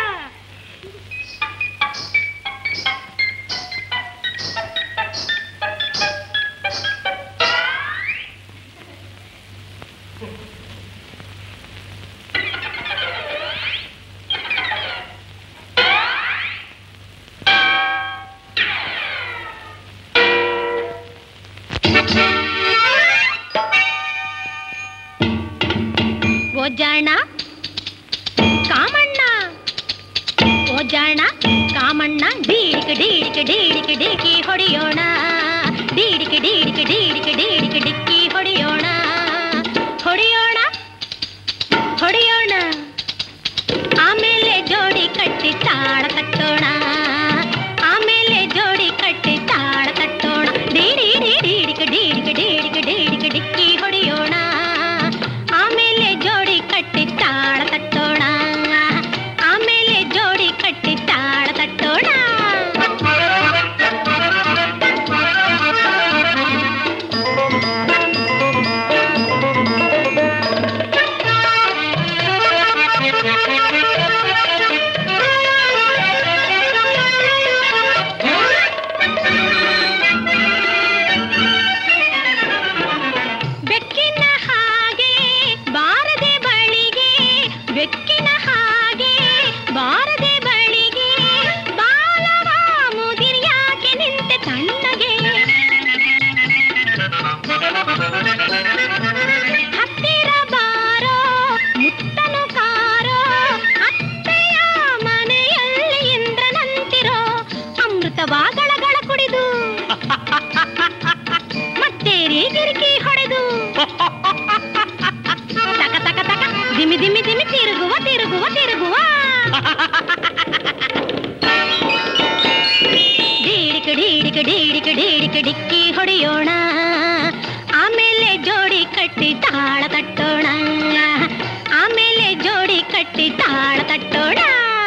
ಓ ಜಾಣ ಕಾಮಣ್ಣ ಓ ಜಾಣ ಕಾಮಣ್ಣ ಡೀಡಿಕೆ ಡೀಡಿಕೆ ಡೀಡಿಕೆ ಡಿಕ್ಕಿ ಹೊಡೆಯೋಣ ಡೀಡಿಕೆ ಡೀಡಿಕೆ ಡೀಡಿಕೆ ಡೀಡಿಕೆ ಡಿಕ್ಕಿ ಹೊಡೆಯೋಣ ಹೊಡೆಯೋಣ ಹೊಡೆಯೋಣ ಆಮೇಲೆ ಜೋಡಿ ಕಟ್ಟಿ ತಾಳ ಕಟ್ಟೋಣ ಆಮೇಲೆ ಜೋಡಿ ಕಟ್ಟಿ ತಾಳ ಕಟ್ಟೋಣ ಡೀಡಿ ಡೀಡಿಕೆ ಡೀಡಿಕೆ ಡೀಡಿಕೆ ಡೀಡಿಕೆ ಡಿಕ್ಕಿ ಹೊಡೆಯೋಣ ಆಮೇಲೆ ಜೋಡಿ ಕಟ್ಟಿ ತಾಳ ತಟ್ಟೋಣ ಆಮೇಲೆ ಜೋಡಿ ಕಟ್ಟಿ ತಾಳ ತಟ್ಟೋಣ ಬೆಕ್ಕಿನ ಹಾಗೆ ಬಾರದೆ ಬಳಿಗೆ ಬೆಕ್ಕಿನ ಹಾಗೆ ಬಾರದೆ ಬಳಿಗೆ ಬಾಲವ ಮುದಿರ್ ಯಾಕೆ ನಿಂತೆ ತಣ್ಣಗೆ ಹತ್ತಿರ ಬಾರೋ ಮುತ್ತನು ಕಾರೋ ಅತ್ತೆಯ ಮನೆಯಲ್ಲಿ ಇಂದ್ರನಂತಿರೋ ಅಮೃತವಾಗಳಗಳ ಕುಡಿದು ಮತ್ತೆ ಗಿರಿಕಿ ಹೊಡೆದು ತಕ ತಕ ತಕ ದಿಮಿ ದಿಮಿ ದಿಮಿ ತಿರುಗುವ ತಿರುಗುವ ತಿರುಗುವ ಡೀಡಿಕ ಡೀಡಿಕ ಡೀಡಿಕ ಡೀಡಿಕ ಡಿಕ್ಕಿ ಹೊಡೆಯೋಣ ಆಮೇಲೆ ಜೋಡಿ ಕಟ್ಟಿ ತಾಳ ತಟ್ಟೋಣ ಆಮೇಲೆ ಜೋಡಿ ಕಟ್ಟಿ ತಾಳ ತಟ್ಟೋಣ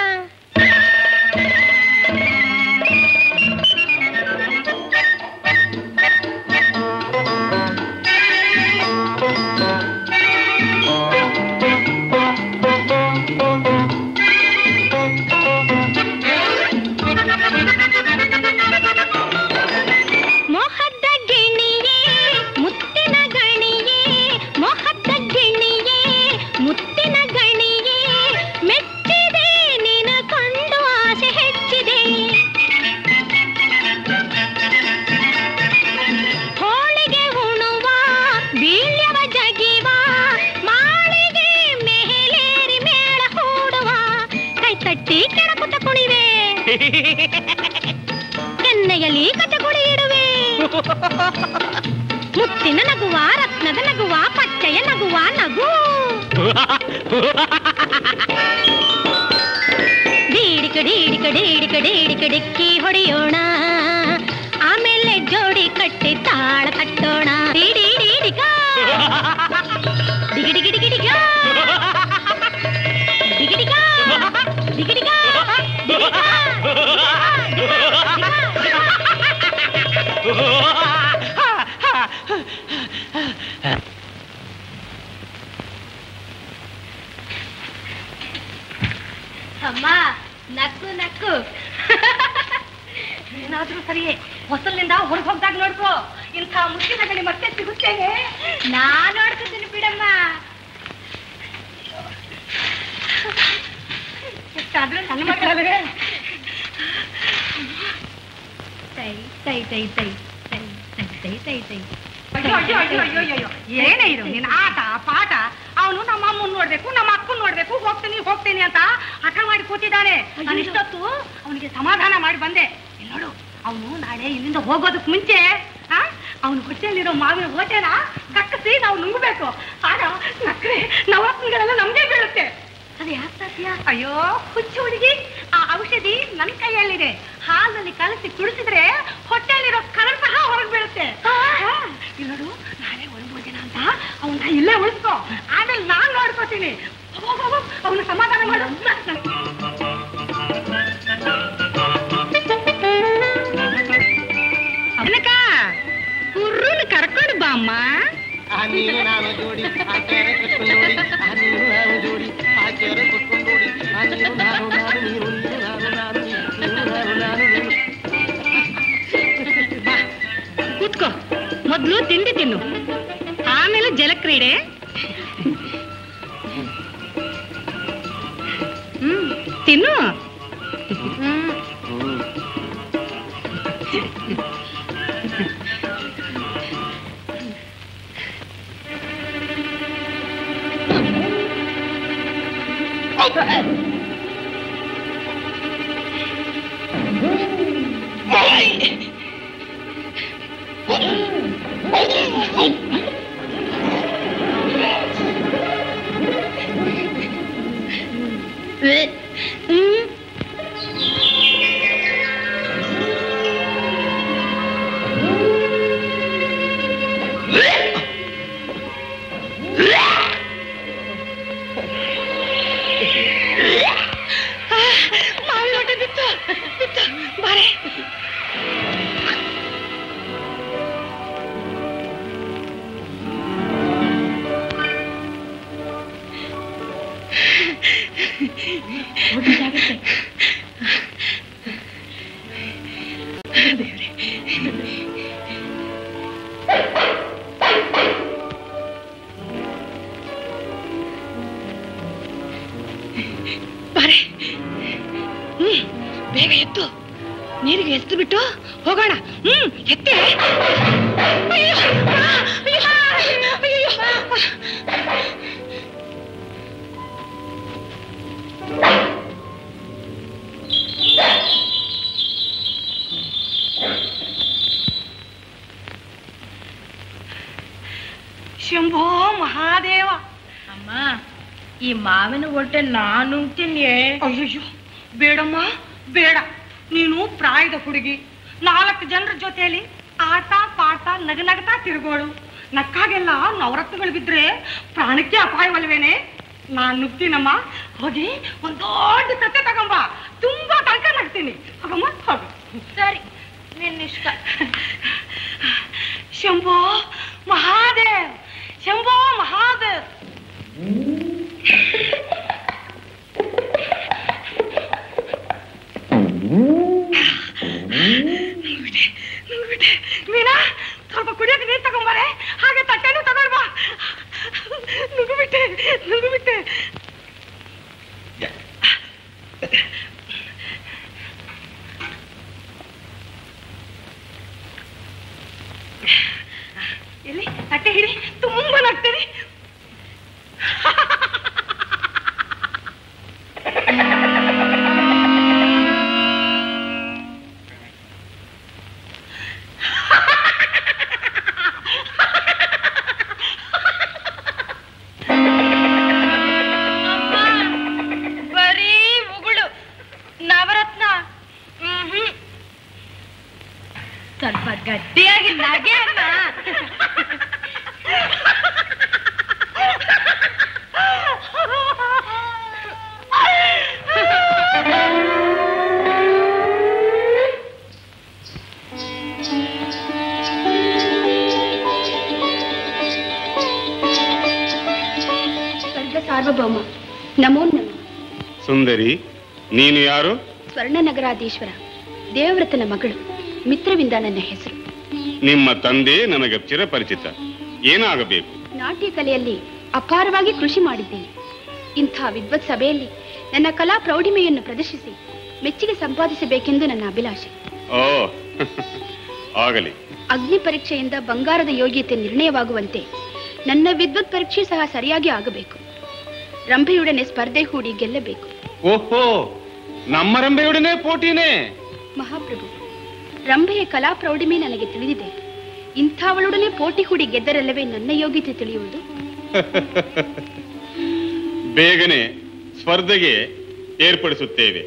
ಮೋಹದ ಗಿಣಿಯೇ ಮುತ್ತಿನ ಗಣಿಯೇ ಮೋಹದ ಗಿಣಿಯೇ ಮುತ್ತಿನ ಗಣಿಯೇ ಮೆಚ್ಚಿದೆ ಕೆನ್ನೆಯಲ್ಲಿ ಕಚಗುಡಿ ಇಡುವೆ ಮುತ್ತಿನ ನಗುವ ರತ್ನದ ನಗುವ ಪಚ್ಚೆಯ ನಗುವ ನಗು ಡೀಡಿಕ ಡೀಡಿಕ ಡೀಡಿಕ ಡೀಡಿಕ ಡಿಕ್ಕಿ ಹೊಡೆಯೋಣ ಆಮೇಲೆ ಜೋಡಿ ಕಟ್ಟಿ ತಾಳ ಕಟ್ಟೋಣ ಡಿಡಿ ಡಿಡಿಕ ಡಿಗಿ ಡಿಗಿ ಡಿಗಿ ಡಿಗ ಡಿಗಿ ಡಿಗ ಡಿಗಿ ಡಿಗ ಅಮ್ಮ ನಕ್ಕು ನಕ್ಕು ಏನಾದ್ರೂ ಸರಿಯೇ ಹೊಸಲಿಂದ ಹೊರಗೆ ಹೋಗ್ದಾಗ ನೋಡ್ಕೋ ಇಂಥ ಮುಚ್ಚಿನ ಗಡಿ ಮತ್ತೆ ಸಿಗುತ್ತೇನೆ ನಾ ನೋಡ್ಕೊತೀನಿ ಬಿಡಮ್ಮ ಎಷ್ಟಾದ್ರೂ ನನ್ನ ಮಕ್ಕಳಲ್ವೇ ತೈ ತೈ ತೈ ತೈ ತೈ ತೈ ತೈ ತೈ ತೈ ಅಯ್ಯೋ ಅಯ್ಯೋ ಅಯ್ಯೋ ಅಯ್ಯೋ ಅಯ್ಯೋ ಏನೇ ಇದು ನಿನ್ನ ಆಟ ಪಾಠ ಅವನು ನಮ್ಮ ಅಮ್ಮನ್ ನೋಡ್ಬೇಕು ನಮ್ಮ ಅಕ್ಕನ್ ನೋಡ್ಬೇಕು ಹೋಗ್ತೀನಿ ಹೋಗ್ತೀನಿ ಅಂತ ಹಠ ಮಾಡಿ ಕೂತಿದ್ದಾನೆ ನಾನು ಇಷ್ಟೊತ್ತು ಅವನಿಗೆ ಸಮಾಧಾನ ಮಾಡಿ ಬಂದೆ ಇಲ್ಲಿ ನೋಡು ಅವನು ನಾಳೆ ಇಲ್ಲಿಂದ ಹೋಗೋದಕ್ ಮುಂಚೆ ಅವನು ಹೊಟ್ಟೆಯಲ್ಲಿರೋ ಮಾವಿನ ಹೋಟೆನ ಕಕ್ಕಸಿ ನಾವು ನುಂಗ್ಬೇಕು ಆಗ ನಕ್ರೆ ನವರತ್ನಗಳೆಲ್ಲ ನಮ್ಗೆ ಬೀಳುತ್ತೆ ಅದು ಯಾಕೆ ಸಾಧ್ಯ ಅಯ್ಯೋ ಹುಚ್ಚು ಹುಡುಗಿ ಆ ಔಷಧಿ ನನ್ನ ಕೈಯಲ್ಲಿದೆ ಹಾಲಿನಲ್ಲಿ ಕಲಸಿ ಕುಡಿಸಿದ್ರೆ ಹೊಟ್ಟೆಯಲ್ಲಿರೋ ಕರಳು ಸಹ ಹೊರಗೆ ಬೀಳುತ್ತೆ ಇಲ್ಲಿ ನೋಡು ನಾಳೆ ಒಳಗೋಗಿನ ಅಂತ ಅವನ್ನ ಇಲ್ಲೇ ಉಳಿಸ್ಕೋ ಆಮೇಲೆ ನಾನ್ ನೋಡ್ಕೋತೀನಿ ಅವನು ಸಮಾಧಾನ ಮಾಡು ಅವನಕ ಕುರ್ರನ್ ಕರ್ಕೊಂಡು ಬಾ ಅಮ್ಮ ಆ ನೀನು ನಾನು ಜೋಡಿ ಆ ಕೆರೆ ಕಟ್ಕೊಂಡು ನೋಡಿ ಆ ನೀನು ನಾನು ಜೋಡಿ ಆ ಕೆರೆ ಕಟ್ಕೊಂಡು ನೋಡಿ ಆ ನೀನು ನಾನು ನಾನು ನೀನು ನೀನು ನಾನು ನಾನು ನೀನು ನಾನು ನಾನು ನೀನು ಕೂತ್ಕೋ ಮೊದ್ಲು ತಿಂಡಿ ತಿನ್ನು ಆಮೇಲೆ ಜಲಕ್ರೀಡೆ ಹ್ಮ್ ತಿನ್ನು ಹ್ಮ್ ಮಾವಿನ ಹೊಟ್ಟೆ ಬಿತ್ತು ಬಿತ್ತು ಬಾರೆ ಬಾರೆ ಹ್ಮ್ ಬೇಗ ಎತ್ತು ನೀರಿಗೆ ಎತ್ತು ಬಿಟ್ಟು ಹೋಗೋಣ ಹ್ಮ್ ಎತ್ತೆ ಅಯ್ಯೋ, ಆ, ಅಯ್ಯೋ, ಅಯ್ಯೋ. ಶಂಭೋ ಮಹಾದೇವ ಅಮ್ಮ ಈ ಮಾವಿನ ಹೊಟ್ಟೆ ನಾನು ತಿನ್ನಿ ಅಯ್ಯಯ್ಯೋ ಬೇಡಮ್ಮ ಬೇಡ ನೀನು ಪ್ರಾಯದ ಹುಡುಗಿ ನಾಲ್ಕು ಜನರ ಜೊತೆಯಲ್ಲಿ ಆಟ ಪಾಠ ನಗನಗ್ತಾ ತಿರುಗೋಳು ನಕ್ಕಾಗೆಲ್ಲ ನವರತ್ನಗಳು ಬಿದ್ರೆ ಪ್ರಾಣಕ್ಕೆ ಅಪಾಯವಲ್ವೇನೆ ನಾನ್ ನುಗ್ತೀನಮ್ಮ ಹೋಗಿ ಒಂದ್ ದೊಡ್ಡ ತಟ್ಟೆ ತಗೊಂಬ ತುಂಬಾ ತನಕ ನಗ್ತೀನಿ ಹೋಗಮ್ಮ ಹೋಗು ಸರಿ ನಿನ್ನಿಷ್ಟ ಶಂಭೋ ಮಹಾದೇವ್ ಶಂಭೋ ಮಹಾದೇವ್ ನುಂಗ್ಬಿಟ್ಟೆ ನುಂಗ್ಬಿಟ್ಟೆ ಮೀನಾ ಸ್ವಲ್ಪ ಕುಡಿಯೋಕೆ ನೀರು ತಗೊಂಬಾರೆ ಹಾಗೆ ತಟ್ಟೆನೂ ತಗೊಂಡ್ಬಾ ನುಂಗ್ಬಿಟ್ಟೆ ನುಂಗ್ಬಿಟ್ಟೆ ಎಲ್ಲಿ ತಟ್ಟೆ ಹಿಡಿ ತುಂಬಾ ನಗ್ತೀನಿ ಗಟ್ಟಿಯಾಗಿ ನಗೆ ಅಣ್ಣ ಸ್ವರ್ಗ ಸಾರ್ವಭೌಮ ನಮೋ ನಮೋ ಸುಂದರಿ ನೀನು ಯಾರು ಸ್ವರ್ಣನಗರಾಧೀಶ್ವರ ದೇವವ್ರತನ ಮಗಳು ಮಿತ್ರವಿಂದ ನನ್ನ ಹೆಸರು ನಿಮ್ಮ ತಂದೆ ನನಗೆ ಚಿರಪರಿಚಿತ ಏನಾಗಬೇಕು ನಾಟ್ಯ ಕಲೆಯಲ್ಲಿ ಅಪಾರವಾಗಿ ಕೃಷಿ ಮಾಡಿದ್ದೇನೆ ಇಂಥ ವಿದ್ವತ್ ಸಭೆಯಲ್ಲಿ ನನ್ನ ಕಲಾ ಪ್ರೌಢಿಮೆಯನ್ನು ಪ್ರದರ್ಶಿಸಿ ಮೆಚ್ಚುಗೆ ಸಂಪಾದಿಸಬೇಕೆಂದು ನನ್ನ ಅಭಿಲಾಷೆ ಓ ಆಗಲಿ ಅಗ್ನಿ ಪರೀಕ್ಷೆಯಿಂದ ಬಂಗಾರದ ಯೋಗ್ಯತೆ ನಿರ್ಣಯವಾಗುವಂತೆ ನನ್ನ ವಿದ್ವತ್ ಪರೀಕ್ಷೆ ಸಹ ಸರಿಯಾಗಿ ಆಗಬೇಕು ರಂಭೆಯೊಡನೆ ಸ್ಪರ್ಧೆ ಹೂಡಿ ಗೆಲ್ಲಬೇಕು ಓಹೋ ನಮ್ಮ ರಂಬೆಯೊಡನೆ ಪೋಟಿನೇ ಮಹಾಪ್ರಭು ರಂಭೆಯ ಕಲಾ ಪ್ರೌಢಿಮೆ ನನಗೆ ತಿಳಿದಿದೆ ಇಂಥವಳೊಡನೆ ಪೋಟಿ ಹೂಡಿ ಗೆದ್ದರಲ್ಲವೇ ನನ್ನ ಯೋಗ್ಯತೆ ತಿಳಿಯುವುದು ಬೇಗನೆ ಸ್ಪರ್ಧೆಗೆ ಏರ್ಪಡಿಸುತ್ತೇವೆ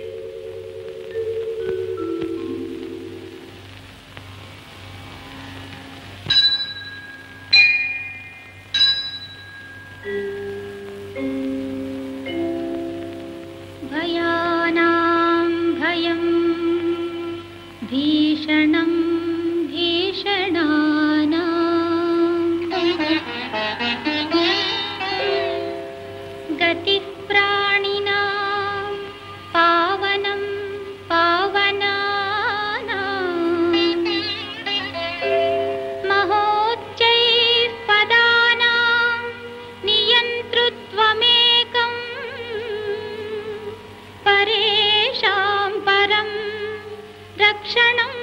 भयानां भयं भीषणं भीषणानाम् गतिः प्राणिनां पावनं पावनानाम् महोच्चैः पदानां नियन्तृत्वमेकम् परेषां परं रक्षणं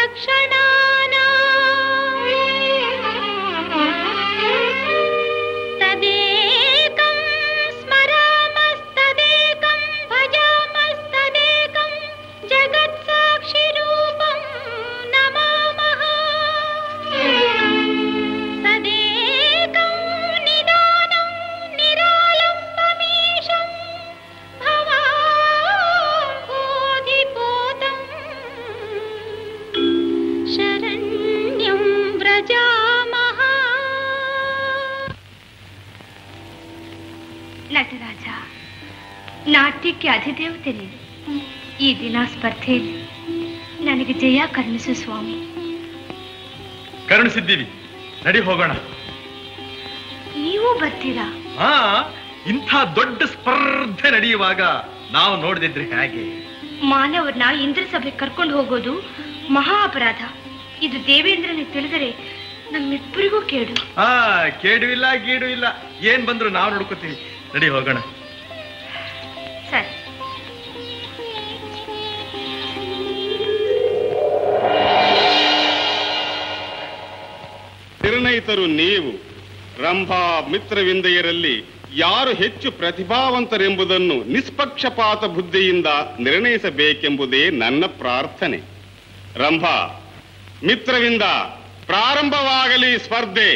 रक्षणानाम् तदेकं स्मरामस्तदेकं भजामस्तदेकं जगत्साक्षिरूपं नमामः तदेकं निदानं निरालम्बमीशं भवाम्भोधिपोतं शरण्यं व्रजामः ನಟರಾಜ ನಾಟ್ಯಕ್ಕೆ ಅಧಿದೇವತೆ ನೀನು ಈ ದಿನ ಸ್ಪರ್ಧೆಯಲ್ಲಿ ನನಗೆ ಜಯ ಕರುಣಿಸು ಸ್ವಾಮಿ ಕರುಣಿಸಿದ್ದೀವಿ ನಡಿ ಹೋಗೋಣ ನೀವು ಬರ್ತೀರಾ ಹಾ ಇಂಥ ದೊಡ್ಡ ಸ್ಪರ್ಧೆ ನಡೆಯುವಾಗ ನಾವು ನೋಡದಿದ್ರೆ ಹೇಗೆ ಮಾನವರನ್ನ ಇಂದ್ರ ಸಭೆ ಕರ್ಕೊಂಡು ಹೋಗೋದು ಮಹಾ ಅಪರಾಧ ಇದು ದೇವೇಂದ್ರನಿಗೆ ತಿಳಿದರೆ ನಮ್ಮಿಬ್ಬರಿಗೂ ಕೇಡು ಹಾ ಕೇಡು ಇಲ್ಲ ಗೀಡು ಇಲ್ಲ ಏನ್ ಬಂದ್ರು ನಾವು ನೋಡ್ಕೋತೀವಿ ನಡಿ ಹೋಗೋಣ ಸರಿ ನಿರ್ಣಯಿತರು ನೀವು ರಂಭಾ ಮಿತ್ರವಿಂದೆಯರಲ್ಲಿ ಯಾರು ಹೆಚ್ಚು ಪ್ರತಿಭಾವಂತರೆಂಬುದನ್ನು ನಿಷ್ಪಕ್ಷಪಾತ ಬುದ್ಧಿಯಿಂದ ನಿರ್ಣಯಿಸಬೇಕೆಂಬುದೇ ನನ್ನ ಪ್ರಾರ್ಥನೆ ರಂಭಾ ಮಿತ್ರವಿಂದ ಪ್ರಾರಂಭವಾಗಲಿ ಸ್ಪರ್ಧೆ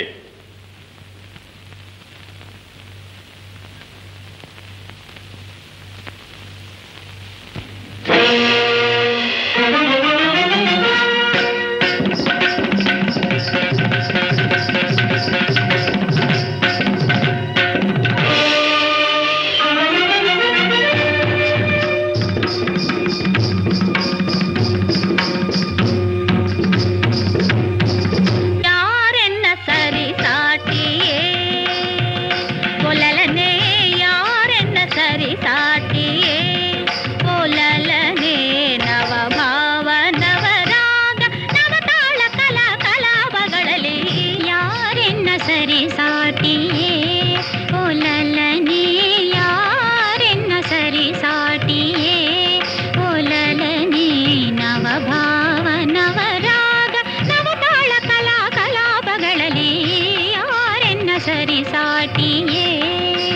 ಯಾರೆನ್ನ ಸರಿ ಸಾಟಿಯೇ ಒಲಲನೆ ಯಾರೆನ್ನ ಸರಿ ಸಾಟಿಯೇ ಒಲಲನೆ ನವ ಭಾವ ನವರಾಗ ನವ ತಾಳ ಕಲಾ ಕಲಾಪಗಳಲ್ಲಿ ಯಾರೆನ್ನ ಸರಿ ಸಾಟಿಯೇ ಒಲಲನೆ ಯಾರೆನ್ನ ಸರಿ ಸಾಟಿಯೇ ಒಲಲನೆ ನವ ಭಾವ ನವರಾಗ ನವ ತಾಳ ಕಲಾ ಕಲಾಪಗಳಲ್ಲಿ ಯಾರೆನ್ನ ಸರಿ ಸಾಟಿಯೇ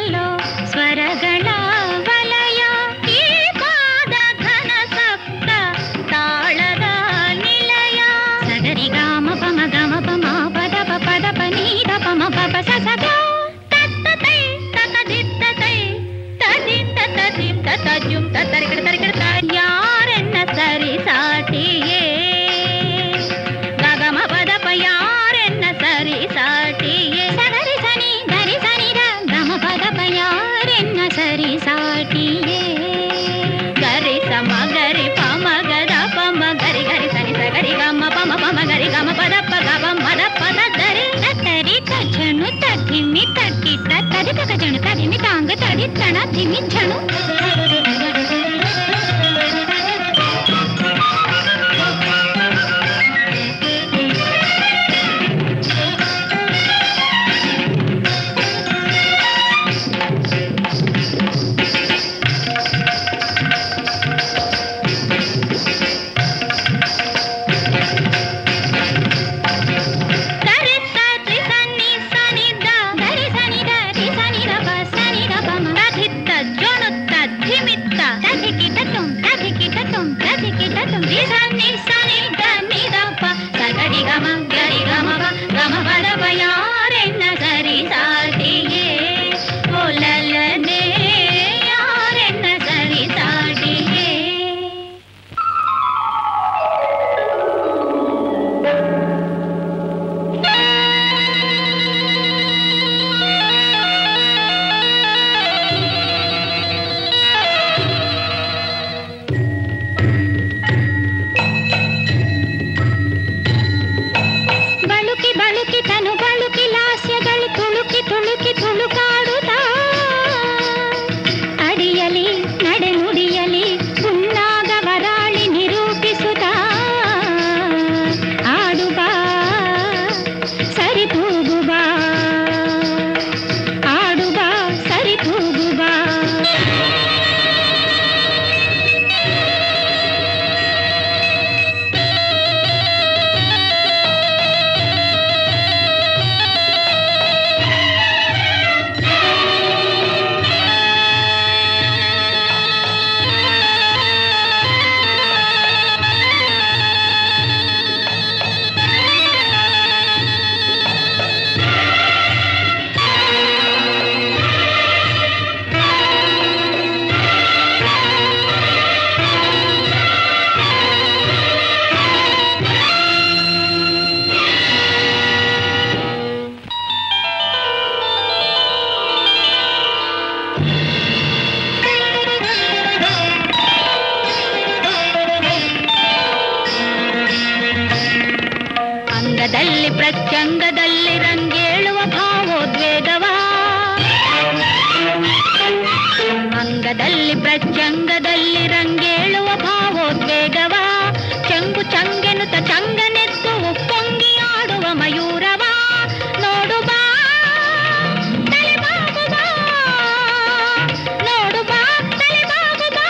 ಎಲ್ಲೋ ಸ್ವರಗಳ ವಲಯ ಈ ಪಾದ ಘನ ಸಪ್ತ ತಾಳದ ನಿಲಯ ಸಗರಿ ಗಾಮ ಪಮ ಗಮ ಪಮ ಪದ ಪ ಪದ ಪ ನೀದ ಪಮ ಪಪ ಸ ಸ ಗ. ತತ್ತ ತೈ ತತ ದಿತ್ತ ತೈ ತದಿತ್ತ ತದಿತ್ತ ತಜುಂ ತತ್ತರಿಕಡ ತರಿಕಡ ತ. ಯಾರೆನ್ನ ಸರಿ ಸಾಟಿಯೇ ಗಗಮ ಪದ ಪ ಯಾರೆನ್ನ ಸರಿ ಸಾಟಿಯೇ ಸಗರಿ ಸನಿ ಗರಿ ಸನಿ ದ ಗಮ ಪದ ಪ ಯಾರೆನ್ನ ಸರಿ ಸಾಟಿಯೇ ಗರಿ ಸಮ ಗರಿ ಪಮ ಗದ ಪಮ ಗರಿ ಗರಿ ಸನಿ ಸ ಗರಿ ಗಮ ಪಮ ಪಮ ಗರಿ ಗಮ ಪದ ಪ ಗಮ ಮದ ಪದ ದರಿ ತರಿ ತಜನು ತಧಿಮಿ ತಕ್ಕಿಟ ತದಿ ತಕ ಜಣು ತದಿಮಿ ತಾಂಗ ತದಿ ತಣ ಧಿಮಿ ಝಣು ಗರಿ ಸರಿ ಸನಿ ಸನಿ ದ ಗರಿ ಸನಿ ದ ರಿ ಸನಿ ದ ಪ ಸನಿ ದ ಪ ಮ ತಧಿತ್ತ ಜೊಣುತ್ತ ಧಿಮಿತ್ತ ತಧಿಕಿಟ ತುಂ ತಧಿಕಿಟ ತುಂ ತಧಿಕಿಟ ತುಂ ರಿ ಸನಿ ಸನಿ ದ ನಿ ದ ಪ ಸಗಡಿ ಗಮ ಗರಿ ಗಮ ಪ ಗಮ ಪದ ಪ ಯಾರೆನ್ನ ಸರಿ ಸಾಟಿಯೇ ಓ ಲಲನೆ ಯಾರೆನ್ನ ಸರಿ ಸಾಟಿಯೇ ಬಳುಕಿ ಬಳುಕಿ ತನು ಬಳುಕಿ ಲಾಸ್ಯಗಳು ತುಳುಕಿ ತುಳುಕಿ ತುಳುಕಾಡುತ್ತ ಅಡಿಯಲಿ ನಡೆ ನುಡಿಯಲಿ ಹುನ್ನಾಗ ವರಾಳಿ ನಿರೂಪಿಸುತ್ತ ಆಡುಬಾ ಸರಿ ತೂಗುಬಾ ಆಡುಬಾ ಸರಿ ತೂಗುಬಾ ಅಂಗದಲ್ಲಿ ಪ್ರತ್ಯಂಗದಲ್ಲಿ ರಂಗೇಳುವ ಭಾವೋದ್ವೇಗವ ಅಂಗದಲ್ಲಿ ಪ್ರತ್ಯಂಗದಲ್ಲಿ ರಂಗೇಳುವ ಭಾವೋದ್ವೇಗವ ಚಂಗು ಚಂಗೆನುತ ಚಂಗನೆತ್ತು ಉಪ್ಪೊಂಗಿ ಆಡುವ ಮಯೂರವ ನೋಡು ಬಾ ತಲೆಬಾಗು ಬಾ ನೋಡು ಬಾ ತಲೆಬಾಗು ಬಾ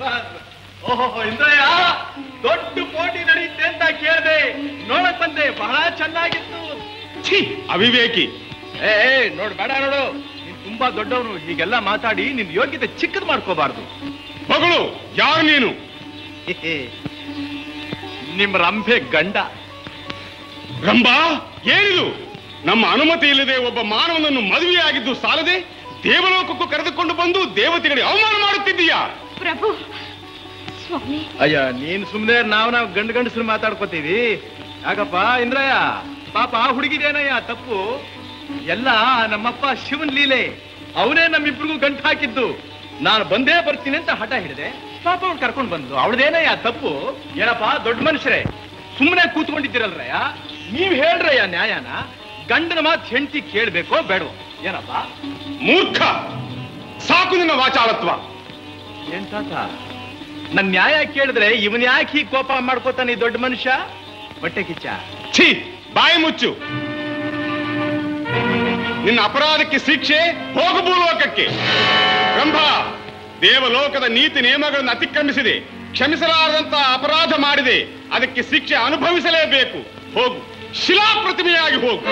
ಶಬಾಸ್ ಓಹೋ ಇಂದ್ರಯ್ಯ ದೊಡ್ಡ ಪೋಟಿ ನಡೆಯುತ್ತೆ ಅಂತ ಕೇಳಿದೆ ನೋಡಕ್ ಬಂದೆ ಬಹಳ ಚೆನ್ನಾಗಿತ್ತು ಛೀ ಅವಿವೇಕಿ ಏ ಏ, ನೋಡು ಬೇಡ ನೋಡು ನೀನ್ ತುಂಬಾ ದೊಡ್ಡವನು ಹೀಗೆಲ್ಲ ಮಾತಾಡಿ ನಿನ್ ಯೋಗ್ಯತೆ ಚಿಕ್ಕದ್ ಮಾಡ್ಕೋಬಾರ್ದು ಮಗಳು ಯಾರು ನೀನು ನಿಮ್ ರಂಭೆ ಗಂಡ ರಂಭಾ ಏನಿದು ನಮ್ಮ ಅನುಮತಿ ಇಲ್ಲದೆ ಒಬ್ಬ ಮಾನವನನ್ನು ಮದುವೆಯಾಗಿದ್ದು ಸಾಲದೆ ದೇವಲೋಕಕ್ಕೂ ಕರೆದುಕೊಂಡು ಬಂದು ದೇವತೆಗಳಿಗೆ ಅವಮಾನ ಮಾಡುತ್ತಿದ್ದೀಯಾ ಪ್ರಭು ಸ್ವಾಮಿ ಅಯ್ಯ ನೀನ್ ಸುಮ್ನೆ ನಾವ್ ನಾವ್ ಗಂಡ ಗಂಡಸ್ರು ಮಾತಾಡ್ಕೋತೀವಿ ಯಾಕಪ್ಪ ಇಂದ್ರಯ್ಯ ಪಾಪ ಆ ಹುಡುಗಿದೇನಯ್ಯ ತಪ್ಪು ಎಲ್ಲ ನಮ್ಮಪ್ಪ ಶಿವನ್ ಲೀಲೆ ಅವನೇ ನಮ್ಮಿಬ್ರಿಗೂ ಗಂಟು ಹಾಕಿದ್ದು ನಾನು ಬಂದೇ ಬರ್ತೀನಿ ಅಂತ ಹಠ ಹಿಡಿದೆ ಪಾಪ ಅವ್ನು ಕರ್ಕೊಂಡು ಬಂದು ಅವಳದೇನಯ್ಯ ತಪ್ಪು ಏನಪ್ಪ ದೊಡ್ಡ ಮನುಷ್ಯರೇ ಸುಮ್ಮನೆ ಕೂತ್ಕೊಂಡಿದ್ದೀರಲ್ರಯ್ಯ ನೀವ್ ಹೇಳ್ರಯ್ಯ ನ್ಯಾಯನ ಗಂಡನ ಮಾತು ಹೆಂಡತಿ ಕೇಳ್ಬೇಕೋ ಬೇಡವೋ ಏನಪ್ಪ ಮೂರ್ಖ ಸಾಕು ನಿನ್ನ ವಾಚಾಳತ್ವ ಏನ್ ತಾತ ನನ್ ನ್ಯಾಯ ಕೇಳಿದ್ರೆ ಇವನ್ ಯಾಕೆ ಹೀಗ್ ಕೋಪ ಮಾಡ್ಕೋತಾನೆ ಈ ದೊಡ್ಡ ಮನುಷ್ಯ ಹೊಟ್ಟೆ ಕಿಚ್ಚ ಛೀ ಬಾಯಿ ಮುಚ್ಚು ನಿನ್ನ ಅಪರಾಧಕ್ಕೆ ಶಿಕ್ಷೆ ಹೋಗು ಭೂಲೋಕಕ್ಕೆ ರಂಭ ದೇವಲೋಕದ ನೀತಿ ನಿಯಮಗಳನ್ನು ಅತಿಕ್ರಮಿಸಿದೆ ಕ್ಷಮಿಸಲಾರದಂತಹ ಅಪರಾಧ ಮಾಡಿದೆ ಅದಕ್ಕೆ ಶಿಕ್ಷೆ ಅನುಭವಿಸಲೇಬೇಕು ಹೋಗು ಶಿಲಾ ಪ್ರತಿಮೆಯಾಗಿ ಹೋಗು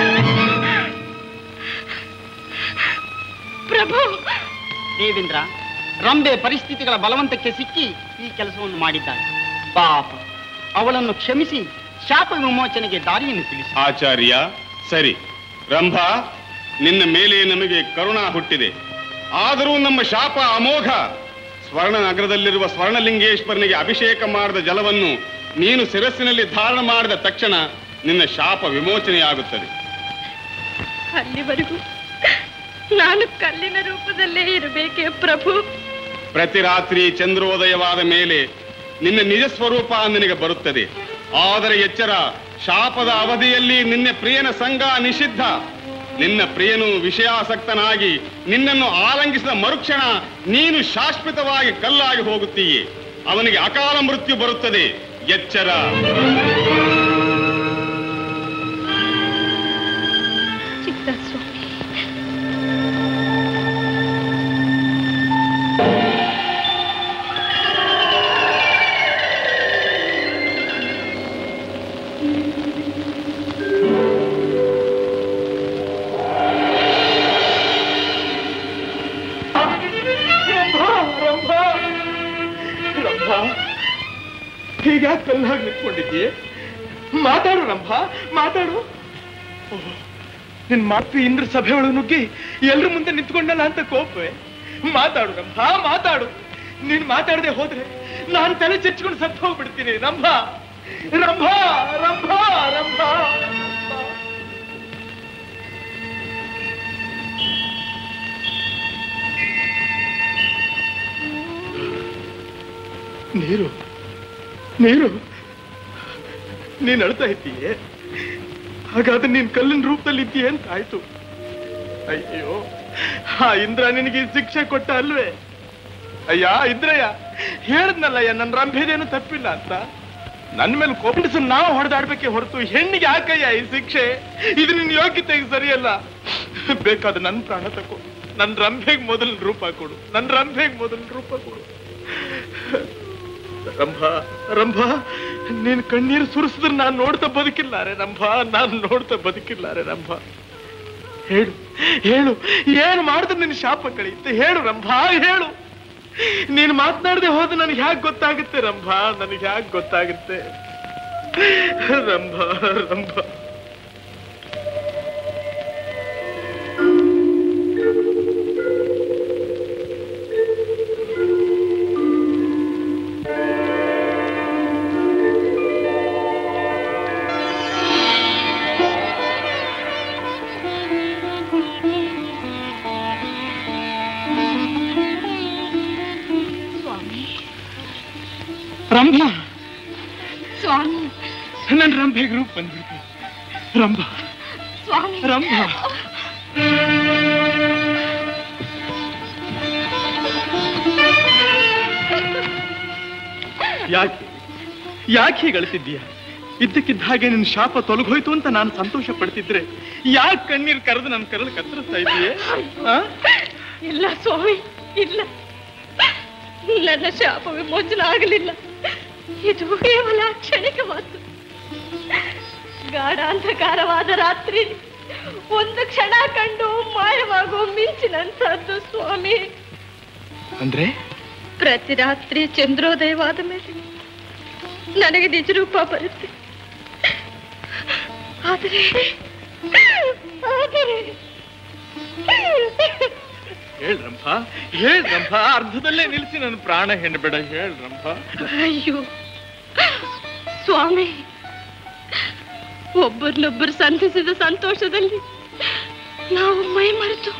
ಪ್ರಭು ದೇವೇಂದ್ರ ರಂಬೆ ಪರಿಸ್ಥಿತಿಗಳ ಬಲವಂತಕ್ಕೆ ಸಿಕ್ಕಿ ಈ ಕೆಲಸವನ್ನು ಮಾಡಿದ್ದಾಳೆ ಪಾಪ ಅವಳನ್ನು ಕ್ಷಮಿಸಿ ಶಾಪ ವಿಮೋಚನೆಗೆ ದಾರಿಯನ್ನು ತಿಳಿಸಿ ಆಚಾರ್ಯ ಸರಿ ರಂಭ ನಿನ್ನ ಮೇಲೆ ನಮಗೆ ಕರುಣ ಹುಟ್ಟಿದೆ ಆದರೂ ನಮ್ಮ ಶಾಪ ಅಮೋಘ ಸ್ವರ್ಣ ನಗರದಲ್ಲಿರುವ ಸ್ವರ್ಣಲಿಂಗೇಶ್ವರನಿಗೆ ಅಭಿಷೇಕ ಮಾಡಿದ ಜಲವನ್ನು ನೀನು ಶಿರಸ್ಸಿನಲ್ಲಿ ಧಾರಣ ಮಾಡಿದ ತಕ್ಷಣ ನಿನ್ನ ಶಾಪ ವಿಮೋಚನೆಯಾಗುತ್ತದೆ ಅಲ್ಲಿವರೆಗೂ ನಾನು ಕಲ್ಲಿನ ರೂಪದಲ್ಲೇ ಇರಬೇಕೆ ಪ್ರಭು ಪ್ರತಿ ರಾತ್ರಿ ಚಂದ್ರೋದಯವಾದ ಮೇಲೆ ನಿನ್ನ ನಿಜ ಸ್ವರೂಪ ನಿನಗೆ ಬರುತ್ತದೆ ಆದರೆ ಎಚ್ಚರ ಶಾಪದ ಅವಧಿಯಲ್ಲಿ ನಿನ್ನ ಪ್ರಿಯನ ಸಂಘ ನಿಷಿದ್ಧ ನಿನ್ನ ಪ್ರಿಯನು ವಿಷಯಾಸಕ್ತನಾಗಿ ನಿನ್ನನ್ನು ಆಲಂಗಿಸಿದ ಮರುಕ್ಷಣ ನೀನು ಶಾಶ್ವತವಾಗಿ ಕಲ್ಲಾಗಿ ಹೋಗುತ್ತೀಯೆ ಅವನಿಗೆ ಅಕಾಲ ಮೃತ್ಯು ಬರುತ್ತದೆ ಎಚ್ಚರ ಚಿತ್ತ ಸ್ವಾಮಿ ರಂಭ ಹೀಗ್ಯಾಕೆ ಕಲ್ಲಾಗಿ ನಿಂತ್ಕೊಂಡಿದ್ದೀಯ ಮಾತಾಡು ರಂಭ ಮಾತಾಡು ಓಹ್, ನಿನ್ ಮಾತು ಇಂದ್ರ ಸಭೆ ಒಳಗೆ ನುಗ್ಗಿ ಎಲ್ರ ಮುಂದೆ ನಿಂತ್ಕೊಂಡಲ್ಲ ಅಂತ ಕೋಪವೇ ಮಾತಾಡು ರಂಭ ಮಾತಾಡು ನೀನ್ ಮಾತಾಡದೆ ಹೋದ್ರೆ ನಾನ್ ತಲೆ ಚಚ್ಕೊಂಡು ಸತ್ತು ಹೋಗ್ಬಿಡ್ತೀನಿ ರಂಭ ರಂಭ ರಂಭ ರಂಭ ನೀರು ನೀರು ನೀನ್ ಅಳ್ತಾ ಇದ್ದೀಯೇ ಹಾಗಾದ್ರೆ ನೀನ್ ಕಲ್ಲಿನ ರೂಪದಲ್ಲಿ ಇದ್ದೀಯ ಅಂತ ಆಯ್ತು ಅಯ್ಯೋ ಆ ಇಂದ್ರ ನಿನಗೆ ಈ ಶಿಕ್ಷೆ ಕೊಟ್ಟ ಅಲ್ವೇ ಅಯ್ಯ ಇಂದ್ರಯ್ಯ ಹೇಳದ್ನಲ್ಲಯ್ಯ ನನ್ನ ರಂಭೆದೇನು ತಪ್ಪಿಲ್ಲ ಅಂತ ನನ್ನ ಮೇಲೆ ಕೋಪಿಡಿಸ್ ನಾವು ಹೊಡೆದಾಡ್ಬೇಕೆ ಹೊರತು ಹೆಣ್ಣಿಗೆ ಯಾಕಯ್ಯ ಈ ಶಿಕ್ಷೆ ಇದು ನಿನ್ ಯೋಗ್ಯತೆಗೆ ಸರಿಯಲ್ಲ ಬೇಕಾದ ನನ್ನ ಪ್ರಾಣ ತಕೋ ನನ್ನ ರಂಭೆಗೆ ಮೊದಲ ರೂಪ ಕೊಡು ನನ್ನ ರಂಭೆಗೆ ಮೊದಲ ರೂಪ ಕೊಡು ರಂಭ ರಂಭ ನೀನ್ ಕಣ್ಣೀರು ಸುರಿಸಿದ್ರೆ ನಾನ್ ನೋಡ್ತಾ ಬದುಕಿಲ್ಲಾರೆ ರಂಭ ನಾನ್ ನೋಡ್ತಾ ಬದುಕಿಲ್ಲಾರೆ ರಂಭ ಹೇಳು ಹೇಳು ಏನು ಮಾಡಿದ್ರೆ ನಿನ್ ಶಾಪ ಕಳೆಯುತ್ತೆ ಹೇಳು ರಂಭ ಹೇಳು ನೀನ್ ಮಾತನಾಡದೆ ಹೋದ್ರೆ ನನಗೆ ಹ್ಯಾಕ್ ಗೊತ್ತಾಗುತ್ತೆ ರಂಭ ನನಗೆ ಹ್ಯಾಕ್ ಗೊತ್ತಾಗುತ್ತೆ ರಂಭ ರಂಭ ಸ್ವಾಮಿ ರಂಭ ಸ್ವಾಮಿ ನನ್ ರಂಭೆಗೆ ರೂಪ ಬಂದ್ಬಿಡ್ತು ರಂಭ ಸ್ವಾಮಿ ರಂಭ ಯಾಕೆ ಯಾಕೆ ಹೀಗೆ ಅಳ್ತಿದ್ದೀಯ ಇದ್ದಕ್ಕಿದ್ದ ಹಾಗೆ ನಿನ್ನ ಶಾಪ ತೊಲಗೋಯ್ತು ಅಂತ ನಾನು ಸಂತೋಷ ಪಡ್ತಿದ್ರೆ ಯಾಕೆ ಕಣ್ಣೀರು ಕರೆದು ನನ್ನ ಕರಳು ಕತ್ತರಿಸ್ತಾ ಇದೀಯೇ ಆ? ಇಲ್ಲ ಸ್ವಾಮಿ ಇಲ್ಲ ನನ್ನ ಶಾಪ ವಿಮೋಚನ ಆಗಲಿಲ್ಲ ಇದು ಕೇವಲ ಕ್ಷಣಿಕವಾದ್ದು ಗಾಢಾಂಧಕಾರವಾದ ರಾತ್ರಿ ಒಂದು ಕ್ಷಣ ಕಂಡು ಮಾಯವಾಗೋ ಮಿಂಚಿನಂತಹದ್ದು ಸ್ವಾಮಿ ಅಂದ್ರೆ ಪ್ರತಿ ರಾತ್ರಿ ಚಂದ್ರೋದಯವಾದ ಮೇಲೆ ನನಗೆ ನಿಜ ರೂಪ ಬರುತ್ತೆ ಆದರೆ ಆದರೆ ಹೇಳ್ರಂಭ ಹೇಳ್ರಂಭ ಅರ್ಧದಲ್ಲೇ ನಿಲ್ಸಿ ನನ್ನ ಪ್ರಾಣ ಹೆಣ್ಬೇಡ ಹೇಳ್ರಂಭ ಅಯ್ಯೋ ಸ್ವಾಮಿ ಒಬ್ಬರನ್ನೊಬ್ಬರು ಸಂಧಿಸಿದ ಸಂತೋಷದಲ್ಲಿ ನಾವು ಮೈ ಮರೆತು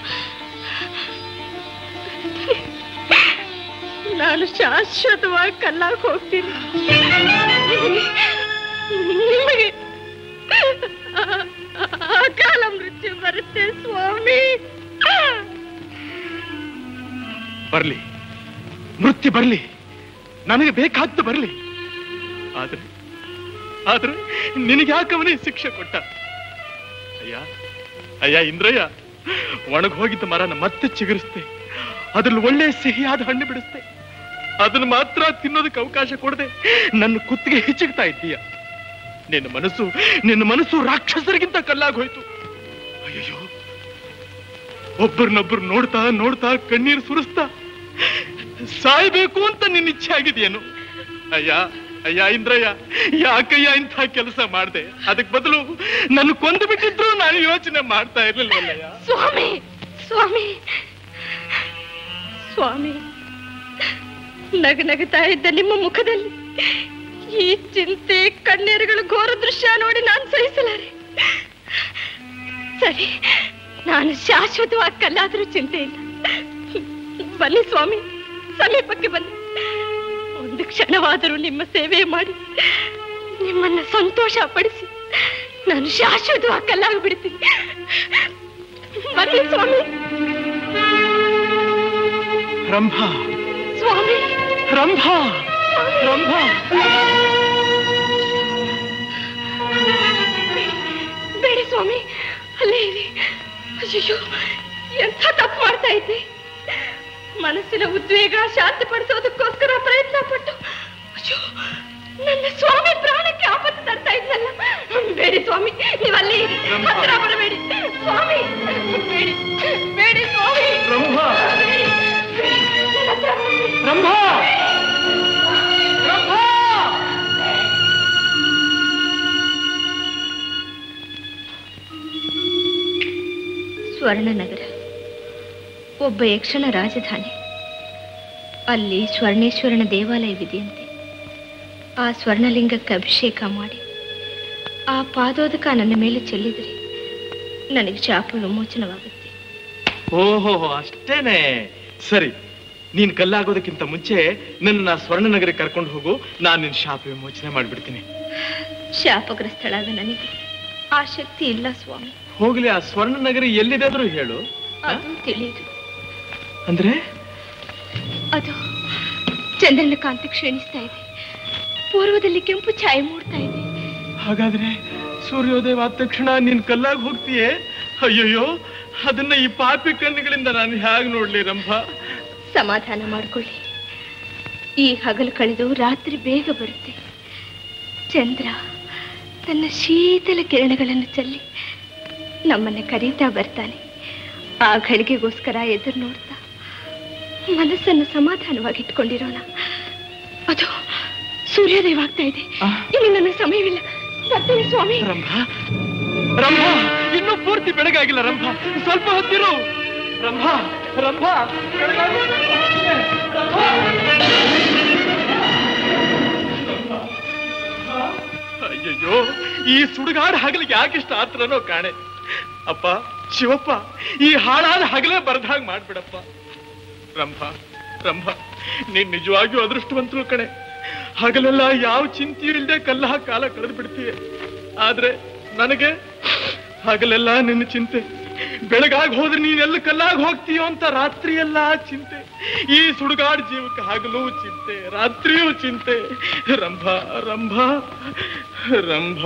ನಾನು ಶಾಶ್ವತವಾಗಿ ಕಲ್ಲಾಕ್ ಹೋಗ್ತೀನಿ ನಿಮಗೆ ಆ- ಅಕಾಲ ಮೃತ್ಯು ಬರುತ್ತೆ ಸ್ವಾಮಿ ಬರ್ಲಿ ಮೃತ್ಯು ಬರ್ಲಿ ನನಗೆ ಬೇಕಾದ್ದು ಬರ್ಲಿ ಆದ್ರೆ ಆದ್ರೆ ನಿನಗೆ ಯಾಕವನೇ ಶಿಕ್ಷೆ ಕೊಟ್ಟ ಅಯ್ಯ ಅಯ್ಯ ಇಂದ್ರಯ್ಯ ಒಣಗ್ ಹೋಗಿದ್ದ ಮರನ ಮತ್ತೆ ಚಿಗುರಿಸ್ತೆ ಅದ್ರಲ್ಲಿ ಒಳ್ಳೆ ಸಿಹಿಯಾದ ಹಣ್ಣು ಬಿಡಿಸ್ತೆ ಅದನ್ನ ಮಾತ್ರ ತಿನ್ನೋದಕ್ಕೆ ಅವಕಾಶ ಕೊಡದೆ ನನ್ನ ಕುತ್ತಿಗೆ ಹಿಚ್ಚುಗ್ತಾ ಇದ್ದೀಯ ನಿನ್ನ ಮನಸ್ಸು ನಿನ್ನ ಮನಸ್ಸು ರಾಕ್ಷಸರಿಗಿಂತ ಕಲ್ಲಾಗಿ ಹೋಯ್ತು ಅಯ್ಯೋ ಒಬ್ಬರನ್ನೊಬ್ರು ನೋಡ್ತಾ ನೋಡ್ತಾ ಕಣ್ಣೀರು ಸುರಿಸ್ತಾ ಸಾಯ್ಬೇಕು ಅಂತ ನಿನ್ನ ಇಚ್ಛೆ ಆಗಿದೆಯೇನು ಅಯ್ಯ ಅಯ್ಯ ಇಂದ್ರಯ್ಯ ಯಾಕಯ್ಯ ಇಂಥ ಕೆಲಸ ಮಾಡ್ದೆ ಅದಕ್ ಬದಲು ನನ್ನ ಕೊಂದು ಬಿಟ್ಟಿದ್ರು ನಾನು ಯೋಚನೆ ಮಾಡ್ತಾ ಇರ್ಲಿಲ್ವಲ್ಲಯ್ಯ ಸ್ವಾಮಿ ಸ್ವಾಮಿ ಸ್ವಾಮಿ ನಗ ನಗುತ್ತಾ ಇದ್ದ ನಿಮ್ಮ ಮುಖದಲ್ಲಿ ಈ ಚಿಂತೆ ಕಣ್ಣೀರುಗಳು ಘೋರ ದೃಶ್ಯ ನೋಡಿ ನಾನು ಸಹಿಸಲಾರೆ ಸರಿ ನಾನು ಶಾಶ್ವತವಾಗಿ ಕಲ್ಲಾದರೂ ಚಿಂತೆ ಇಲ್ಲ ಬನ್ನಿ ಸ್ವಾಮಿ ಸಮೀಪಕ್ಕೆ ಬನ್ನಿ ಒಂದು ಕ್ಷಣವಾದರೂ ನಿಮ್ಮ ಸೇವೆ ಮಾಡಿ ನಿಮ್ಮನ್ನ ಸಂತೋಷ ಪಡಿಸಿ ನಾನು ಶಾಶ್ವತವಾಗಿ ಕಲ್ಲಾಗಿ ಬಿಡ್ತೀನಿ ಬನ್ನಿ ಸ್ವಾಮಿ ರಂಭ ಸ್ವಾಮಿ ರಂಭ ರಂಭ ಬೇಡಿ ಸ್ವಾಮಿ ಅಲ್ಲೇ ಇರಿ ಅಯ್ಯೋ ಎಂಥ ತಪ್ಪು ಮಾಡ್ತಾ ಇದ್ದೆ ಮನಸ್ಸಿನ ಉದ್ವೇಗ ಶಾಂತಿ ಪಡಿಸೋದಕ್ಕೋಸ್ಕರ ಪ್ರಯತ್ನ ಪಟ್ಟು ಅಯ್ಯೋ ನನ್ನ ಸ್ವಾಮಿ ಪ್ರಾಣಕ್ಕೆ ಆಪತ್ತು ತರ್ತಾ ಇದ್ನಲ್ಲ ಬೇಡಿ ಸ್ವಾಮಿ ನೀವಲ್ಲಿ ಇರಿ. ಹತ್ರ ಬರಬೇಡಿ ಸ್ವಾಮಿ ಬೇಡಿ ಬೇಡಿ ಸ್ವಾಮಿ ರಂಭ ಬೇಡಿ, ಬೇಡಿ. ನನ್ನ ಹತ್ರ ಬರಬೇಡಿ. ರಂಭ ರಂಭ ಸ್ವರ್ಣನಗರ ಒಬ್ಬ ಯಕ್ಷಣ ರಾಜಧಾನಿ ಅಲ್ಲಿ ಸ್ವರ್ಣೇಶ್ವರನ ದೇವಾಲಯವಿದೆಯಂತೆ ಆ ಸ್ವರ್ಣಲಿಂಗಕ್ಕೆ ಅಭಿಷೇಕ ಮಾಡಿ ಆ ಪಾದೋದಕ ನನ್ನ ಮೇಲೆ ಚೆಲ್ಲಿದರೆ ನನಗೆ ಶಾಪ ವಿಮೋಚನವಾಗುತ್ತೆ ಓಹೋ ಅಷ್ಟೇನೆ ಸರಿ ನೀನ್ ಕಲ್ಲಾಗೋದಕ್ಕಿಂತ ಮುಂಚೆ ನನ್ನ ಸ್ವರ್ಣನಗರಕ್ಕೆ ಕರ್ಕೊಂಡು ಹೋಗು ನಾನು ನಿನ್ ಶಾಪ ವಿಮೋಚನೆ ಮಾಡ್ಬಿಡ್ತೀನಿ ಶಾಪಗ್ರಸ್ತಳಾದ ನನಗೆ ಆ ಶಕ್ತಿ ಇಲ್ಲ ಸ್ವಾಮಿ ಹೋಗ್ಲಿ ಆ ಸ್ವರ್ಣನಗರಿ ಎಲ್ಲಿದೆ ಆದ್ರೂ ಹೇಳು ಅದು ತಿಳಿಯುದು ಅಂದ್ರೆ ಅದು ಚಂದ್ರನ ಕಾಂತಿ ಕ್ಷೀಣಿಸ್ತಾ ಇದೆ ಪೂರ್ವದಲ್ಲಿ ಕೆಂಪು ಛಾಯೆ ಮೂಡ್ತಾ ಇದೆ ಹಾಗಾದ್ರೆ ಸೂರ್ಯೋದಯವಾದ ತಕ್ಷಣ ನೀನ್ ಕಲ್ಲಾಗಿ ಹೋಗ್ತೀಯೇ ಅಯ್ಯಯ್ಯೋ ಅದನ್ನ ಈ ಪಾಪಿ ಕಣ್ಣುಗಳಿಂದ ನಾನು ಹೇಗ್ ನೋಡ್ಲಿ ರಂಭ ಸಮಾಧಾನ ಮಾಡಿಕೊಳ್ಳಿ ಈ ಹಗಲು ಕಳೆದು ರಾತ್ರಿ ಬೇಗ ಬರುತ್ತೆ ಚಂದ್ರ ತನ್ನ ಶೀತಲ ಕಿರಣಗಳನ್ನು ಚೆಲ್ಲಿ ನಮ್ಮನ್ನ ಕರೀತಾ ಬರ್ತಾನೆ ಆ ಘಳಿಗೆಗೋಸ್ಕರ ಎದುರು ನೋಡ್ತಾ ಮನಸ್ಸನ್ನು ಸಮಾಧಾನವಾಗಿ ಇಟ್ಕೊಂಡಿರೋಣ ಅದು ಸೂರ್ಯೋದಯವಾಗ್ತಾ ಇದೆ ಇನ್ನು ನನಗೆ ಸಮಯವಿಲ್ಲ ಬರ್ತೀನಿ ಸ್ವಾಮಿ ರಂಭ ರಂಭ ಇನ್ನೂ ಪೂರ್ತಿ ಬೆಳಗಾಗಿಲ್ಲ ರಂಭ ಸ್ವಲ್ಪ ಹೊತ್ತಿರು ರಂಭ ರಂಭ ಬೆಳಗಾಗಿಲ್ಲ, ಸ್ವಲ್ಪ ಹೊತ್ತಿದೆ. ರಂಭ. ಅಯ್ಯಯ್ಯೋ ಈ ಸುಡುಗಾಡ ಹಗಲಿಗೆ ಯಾಕಿಷ್ಟ ಆತ್ರನೋ ಕಾಣೆ ಅಪ್ಪ ಶಿವಪ್ಪ ಈ ಹಾಳಾದ ಹಗಲೇ ಬರ್ದಾಗ ಮಾಡ್ಬಿಡಪ್ಪ ರಂಭ ರಂಭ ನೀನ್ ನಿಜವಾಗಿಯೂ ಅದೃಷ್ಟವಂತರು ಕಣೆ ಹಗಲೆಲ್ಲ ಯಾವ ಚಿಂತೆಯೂ ಇಲ್ಲದೆ ಕಲ್ಲ ಕಾಲ ಕಳೆದು ಬಿಡ್ತೀಯ ಆದ್ರೆ ನನಗೆ ಹಗಲೆಲ್ಲ ನಿನ್ನ ಚಿಂತೆ ಬೆಳಗಾಗಿ ಹೋದ್ರೆ ನೀನೆಲ್ಲ ಕಲ್ಲಾಗಿ ಹೋಗ್ತೀಯೋ ಅಂತ ರಾತ್ರಿ ಎಲ್ಲ ಚಿಂತೆ ಈ ಸುಡುಗಾಡ್ ಜೀವಕ್ಕೆ ಹಗಲು ಚಿಂತೆ ರಾತ್ರಿಯೂ ಚಿಂತೆ ರಂಭ ರಂಭ ರಂಭ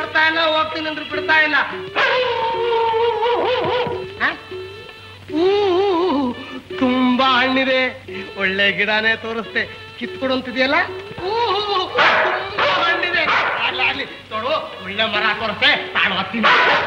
ಬರ್ತಾ ಇಲ್ಲ ಹೋಗ್ತೀನಿ ಅಂದ್ರೆ ಬಿಡ್ತಾ ಇಲ್ಲ ಆ? ಊ, ತುಂಬಾ ಹಣ್ಣಿದೆ ಒಳ್ಳೆ ಗಿಡನೇ ತೋರಿಸ್ತೆ ಕಿತ್ಕೊಡು ಅಂತಿದೆಯಲ್ಲ ಊ, ತುಂಬಾ ಹಣ್ಣಿದೆ ಆಗ್ಲಿ, ಆಗ್ಲಿ. ನೋಡು ಒಳ್ಳೆ ಮರ ತೋರಿಸ್ತೆ ತಾಳು ಹತ್ತೀನಿ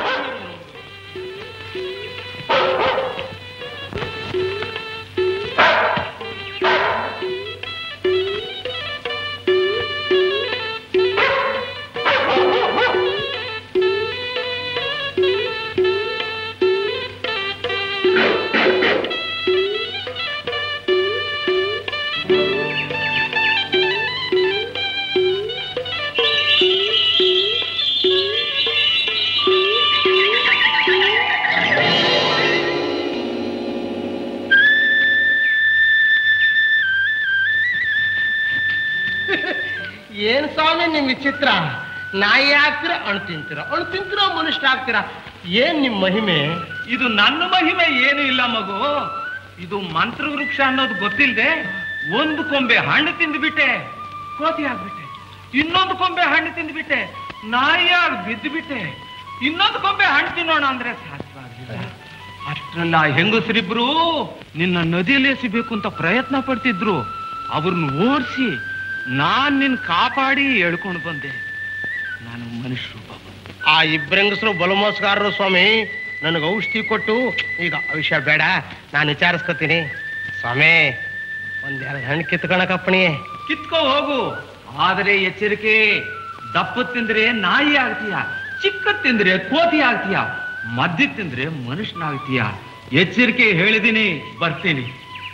ಏನ್ ಸ್ವಾಮಿ ನಿಮ್ ವಿಚಿತ್ರ ನಾಯಿ ಹಾಕ್ತೀರ ಅಣು ತಿಂತೀರ ಅಣು ತಿಂತೀರ ಮನುಷ್ಯ ಆಗ್ತೀರಾ ಏನ್ ನಿಮ್ ಮಹಿಮೆ ಇದು ನನ್ನ ಮಹಿಮೆ ಏನು ಇಲ್ಲ ಮಗು ಇದು ಮಂತ್ರ ವೃಕ್ಷ ಅನ್ನೋದು ಗೊತ್ತಿಲ್ಲದೆ ಒಂದು ಕೊಂಬೆ ಹಣ್ಣು ತಿಂದ್ಬಿಟ್ಟೆ ಕೋತಿ ಆಗ್ಬಿಟ್ಟೆ ಇನ್ನೊಂದು ಕೊಂಬೆ ಹಣ್ಣು ತಿಂದ್ಬಿಟ್ಟೆ ನಾಯಿಯಾಗಿ ಬಿದ್ದು ಬಿಟ್ಟೆ ಇನ್ನೊಂದು ಕೊಂಬೆ ಹಣ್ಣು ತಿನ್ನೋಣ ಅಂದ್ರೆ ಸಾಧ್ಯವಾಗ್ಲಿಲ್ಲ ಅಷ್ಟ್ರಲ್ಲ ಹೆಂಗಸರಿಬ್ರು ನಿನ್ನ ನದಿಯಲ್ಲಿ ಎಸಿಬೇಕು ಅಂತ ಪ್ರಯತ್ನ ಪಡ್ತಿದ್ರು ಅವ್ರನ್ನ ಓಡಿಸಿ ನಾನ್ ನಿನ್ ಕಾಪಾಡಿ ಎಳ್ಕೊಂಡು ಬಂದೆ ನಾನು ಮನುಷ್ಯರು ಬಾಬು ಆ ಇಬ್ಬರಂಗಸರು ಬಲಮೋಸಗಾರರು ಸ್ವಾಮಿ ನನಗೆ ಔಷಧಿ ಕೊಟ್ಟು ಈಗ ಆ ವಿಷಯ ಬೇಡ ನಾನು ವಿಚಾರಿಸ್ಕೊತೀನಿ ಸ್ವಾಮಿ ಒಂದೆರಡು ಹಣ್ಣು ಕಿತ್ಕೊಳಕಪ್ಪಣಿ ಕಿತ್ಕೋ ಹೋಗು ಆದರೆ ಎಚ್ಚರಿಕೆ ದಪ್ಪ ತಿಂದ್ರೆ ನಾಯಿ ಆಗ್ತೀಯ ಚಿಕ್ಕ ತಿಂದ್ರೆ ಕೋತಿ ಆಗ್ತೀಯ ಮದ್ಯ ತಿಂದ್ರೆ ಮನುಷ್ಯನಾಗ್ತೀಯ ಎಚ್ಚರಿಕೆ ಹೇಳಿದೀನಿ ಬರ್ತೀನಿ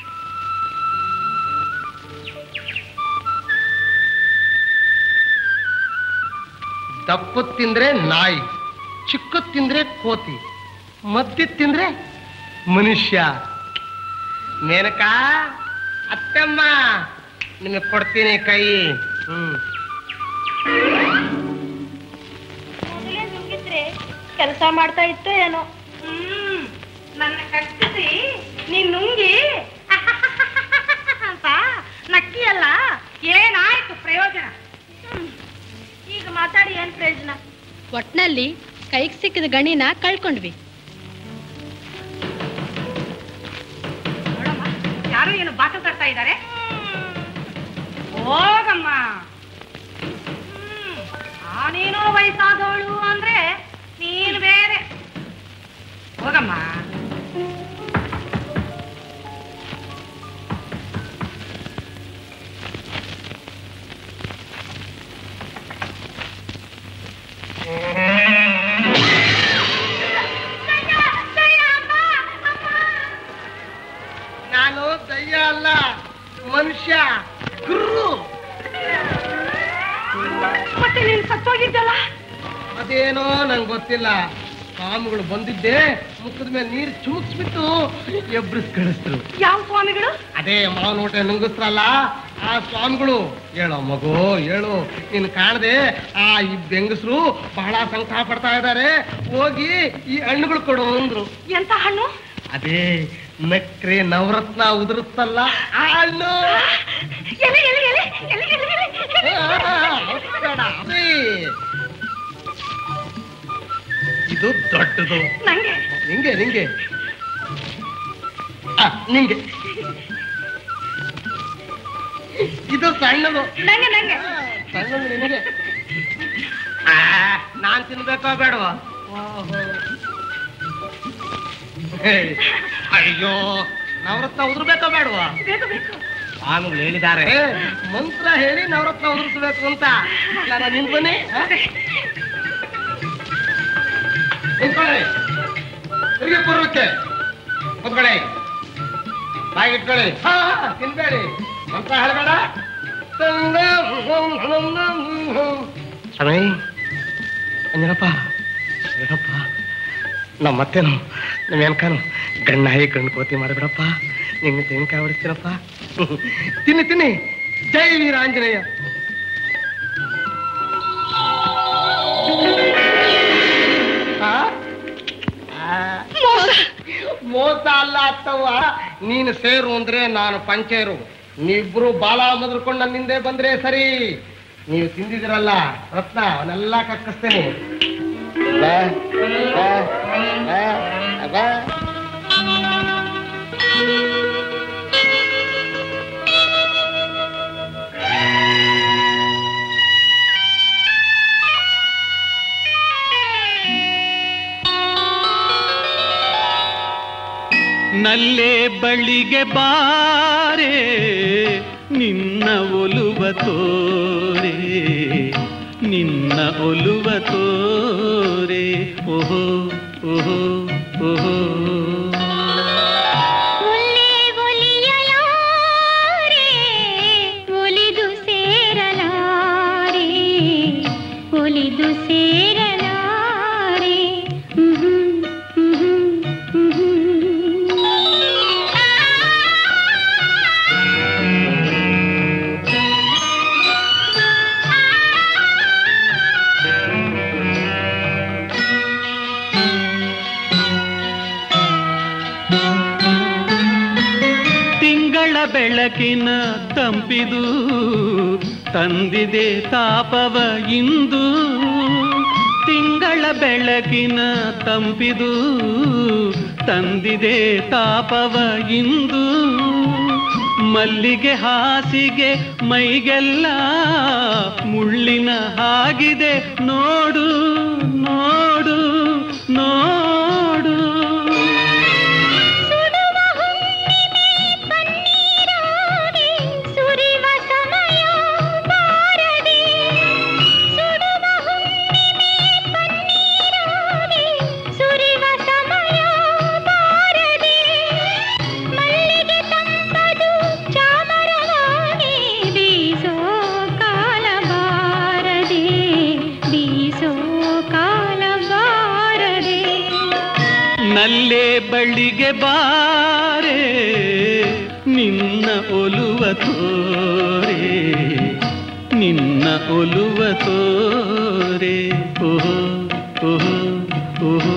ದಪ್ಪು ತಿಂದ್ರೆ ನಾಯಿ ಚಿಕ್ಕ ತಿಂದ್ರೆ ಕೋತಿ ಮದ್ದಿ ತಿಂದ್ರೆ ಮನುಷ್ಯ ಮೇನಕ ಅತ್ತಮ್ಮ ನಿಮಗೆ ಕೊಡ್ತೀನಿ ಕೈ ಹ್ಮ್ ಮೊದಲೇ ನುಂಗಿದ್ರೆ ಕೆಲಸ ಮಾಡ್ತಾ ಇತ್ತು ಏನೋ ಹ್ಮ್ ನನ್ನ ಕಟ್ಟಿಸಿ ನೀನ್ ನುಂಗಿ ಅಂತ ನಕ್ಕಿಯಲ್ಲ ಏನಾಯ್ತು ಪ್ರಯೋಜನ ಹ್ಮ್. ಈಗ ಮಾತಾಡಿ ಏನ್ ಪ್ರಯೋಜನ ಒಟ್ನಲ್ಲಿ ಕೈಗೆ ಸಿಕ್ಕಿದ ಗಣಿನ ಕಳ್ಕೊಂಡ್ವಿ ನೋಡಮ್ಮ ಯಾರು ಏನು ಬಾಟ ತರ್ತಾ ಇದ್ದಾರೆ ಹೋಗಮ್ಮ ಹ್ಮ್. ನಾನೇನೋ ವಯಸ್ಸಾದವಳು ಅಂದ್ರೆ ನೀನು ಬೇರೆ ಹೋಗಮ್ಮ ನಾನು ದಯ್ಯ ಅಲ್ಲ ಮನುಷ್ಯ ಗುರು ಮತ್ತೆ ನೀನು ಸತ್ತೋಗಿದ್ದಲ್ಲ ಅದೇನೋ ನಂಗೆ ಗೊತ್ತಿಲ್ಲ ಸ್ವಾಮಿಗಳು ಬಂದಿದ್ದೆ ಮುಖದ ಮೇಲೆ ನೀರು ಚುಮುಕ್ಸ್ಬಿಟ್ಟು ಎಬ್ರಿಸ್ ಕಳಿಸ್ತರು ಯಾವ ಸ್ವಾಮಿಗಳು ಅದೇ ಮಾವನೋಟೆ ನುಂಗಿಸ್ರಲ್ಲ ಆ ಸ್ವಾಮಿಗಳು ಹೇಳೋ ಮಗು ಹೇಳು ನೀನು ಕಾಣದೆ ಆ ಈ ಬೆಂಗಸರು ಬಹಳ ಸಂಕಟ ಪಡ್ತಾ ಇದ್ದಾರೆ ಹೋಗಿ ಈ ಹಣ್ಣುಗಳು ಕೊಡು ಅಂದ್ರು ಎಂತ ಹಣ್ಣು ಅದೇ ನಕ್ರೆ ನವರತ್ನ ಉದುರುತ್ತಲ್ಲ ಆ ಹಣ್ಣು ಎಲೆ ಎಲೆ ಎಲೆ ಎಲೆ ಎಲೆ ಎಲೆ ಆ, ಬೇಡ, ಅದೇ. ಇದು ದೊಡ್ಡದು ನಂಗೆ ನಿಂಗೆ ನಿಂಗೆ ಆ, ನಿಂಗೆ ಇದು ಸಣ್ಣದು ನಂಗೆ ನಂಗೆ ಸಣ್ಣದು ನಿನಗೆ ಆ, ನಾನ್ ತಿನ್ಬೇಕೋ ಬೇಡವಾ ಹೇ, ಅಯ್ಯೋ ನವರತ್ನ ಉದುರ್ಬೇಕೋ ಬೇಡವಾ ಬೇಕು ಬೇಕು ಸ್ವಾಮಿಗಳು ಹೇಳಿದ್ದಾರೆ ಮಂತ್ರ ಹೇಳಿ ನವರತ್ನ ಉದುರಿಸ್ಬೇಕು ಅಂತ ನಾನು ನಿನ್ ಬನ್ನಿ ಆ? ನಿಂತ್ಕೊಳ್ಳಿ ತಿರುಗಿ ಪೂರ್ವಕ್ಕೆ ಕೂತ್ಕೊಳ್ಳಿ ಬಾಯಿ ಇಟ್ಕೊಳ್ಳಿ ಹಾ ತಿನ್ಬೇಡಿ ಮಂತ್ರ ಹೇಳಬೇಡ ಸ್ವಾಮಿ ಅಂಜನಪ್ಪ ಶರಣಪ್ಪ ನಮ್ಮ ಮತ್ತೇನು ನಮ್ಮ ಎನ್ಕಾನು ಗಣ್ಣಾಯಿ ಗಂಡು ಕೋತಿ ಮಾಡಬೇಡಪ್ಪ ನಿಂಗೆ ತೆಂಗಿನಕಾಯಿ ಹೊಡಿಸ್ತೀರಪ್ಪ ತಿನ್ನಿ ತಿನ್ನಿ ಜೈ ವೀರಾಂಜನೇಯ ಆ? ಆ. ಮೋಸ ಅಲ್ಲ ಅತ್ತವ್ವ ನೀನು ಸೇರು ಅಂದ್ರೆ ನಾನು ಪಂಚೇರು ನೀವಿಬ್ರು ಬಾಲ ಮುದ್ರಕೊಂಡು ನನ್ನ ಹಿಂದೆ ಬಂದ್ರೆ ಸರಿ ನೀವು ತಿಂದಿದಿರಲ್ಲ ರತ್ನ ಅವನ್ನೆಲ್ಲ ಕಕ್ಕಿಸ್ತೇನೆ ಬಾ, ಬಾ, ಬಾ, ಬಾ. ನಲ್ಲೇ ಬಳಿಗೆ ಬಾರೆ ನಿನ್ನ ಒಲುವ ತೋರೆ ನಿನ್ನ ಒಲುವ ತೋರೆ ಓಹೋ ಓಹೋ ಓಹೋ ಒಲ್ಲೆ ಒಲಿಯಲಾರೆ ಒಲಿದು ಸೇರಲಾರೆ ಒಲಿದು ಸೇರಲಾರೆ ಹ್ಮ್ ಹ್ಮ್ ತಿಂಗಳ ಬೆಳಕಿನ ತಂಪಿದು ತಂದಿದೆ ತಾಪವ ಇಂದು ತಿಂಗಳ ಬೆಳಕಿನ ತಂಪಿದು ತಂದಿದೆ ತಾಪವ ಇಂದು ಮಲ್ಲಿಗೆ ಹಾಸಿಗೆ ಮೈಗೆಲ್ಲ ಮುಳ್ಳಿನ ಹಾಗಿದೆ ನೋಡು ನೋಡು ನೋಡು ಸುಡುವ ಹುಣ್ಣಿಮೆ ಪನ್ನೀರಾಗಿ ಸುರಿವ ಸಮಯ ಬಾರದೆ ಸುಡುವ ಹುಣ್ಣಿಮೆ ಪನ್ನೀರಾಗಿ ಸುರಿವ ಸಮಯ ಬಾರದೆ ಮಲ್ಲಿಗೆ ತಂಪದು ಚಾಮರವಾಗಿ ಬೀಸೋ ಕಾಲ ಬಾರದೆ ಬೀಸೋ ಕಾಲ ಬಾರದೆ ನಲ್ಲೇ ಬಳ್ಳಿಗೆ ಬಾರೆ ನಿನ್ನ ಒಲುವ ತೋರೆ ನಿನ್ನ ಒಲುವ ತೋರೆ ಓಹೋ ಓಹೋ ಓಹೋ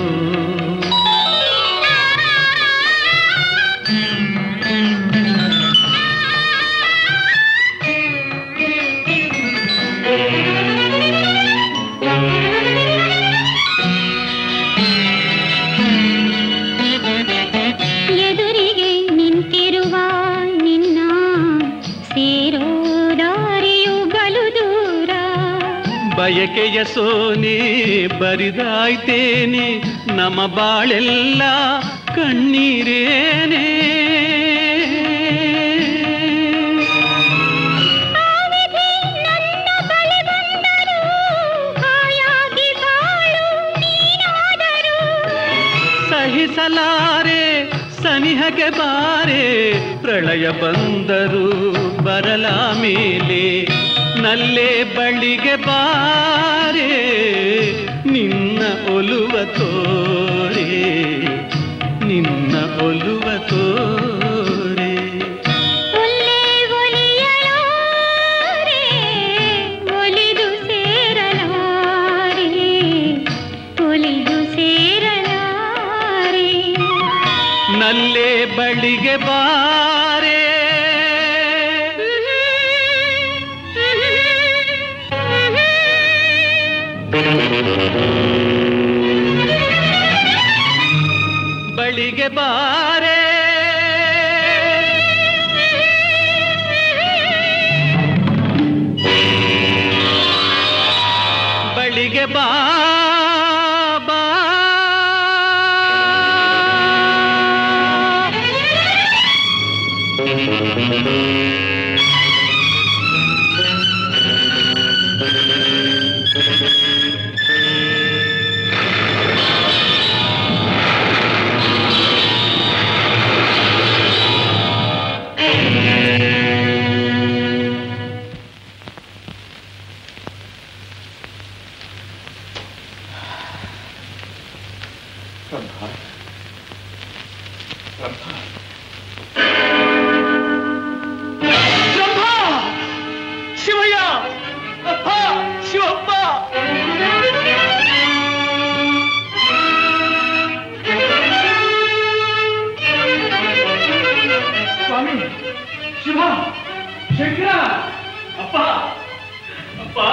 ಎದುರಿಗೆ ನಿಂತಿರುವ ನಿನ್ನ ಸೇರೋ ದಾರಿಯು ಬಲು ದೂರ ಬಯಕೆಯ ಸೋನೆ ಬರಿದಾಯ್ತೇನೆ ನಮ ಬಾಳೆಲ್ಲ ಕಣ್ಣೀರೇನೆ ಆವಿಧಿ ನನ್ನ ಬಳಿ ಬಂದರು ಹಾಯಾಗಿ ಬಾಳು ನೀನಾದರು ಸಹಿಸಲಾರೆ ಸನಿಹಗೆ ಬಾರೆ ಪ್ರಳಯ ಬಂದರು ಬರಲ ಮೇಲೆ ನಲ್ಲೇ ಬಳಿಗೆ ಬಾರೆ ನಿನ್ನ ಒಲುವ ತೋರೆ ನಿನ್ನ ಒಲುವ ತೋರೆ ಒಲ್ಲೆ ಒಲಿಯಲಾರೆ ಒಲಿದು ಸೇರಲಾರೆ ಒಲಿದು ಸೇರಲಾರೆ ನಲ್ಲೇ ಬಳಿಗೆ ಬಾರೆ ಬಳಿಗೆ ಬಾರೆ ಬಳಿಗೆ ಬಾ ಬಾ. ಶಿವಯ್ಯ ಅಪ್ಪ ಶಿವಪ್ಪ ಸ್ವಾಮಿ ಶಿವ ಶಂಕರ ಅಪ್ಪ ಅಪ್ಪ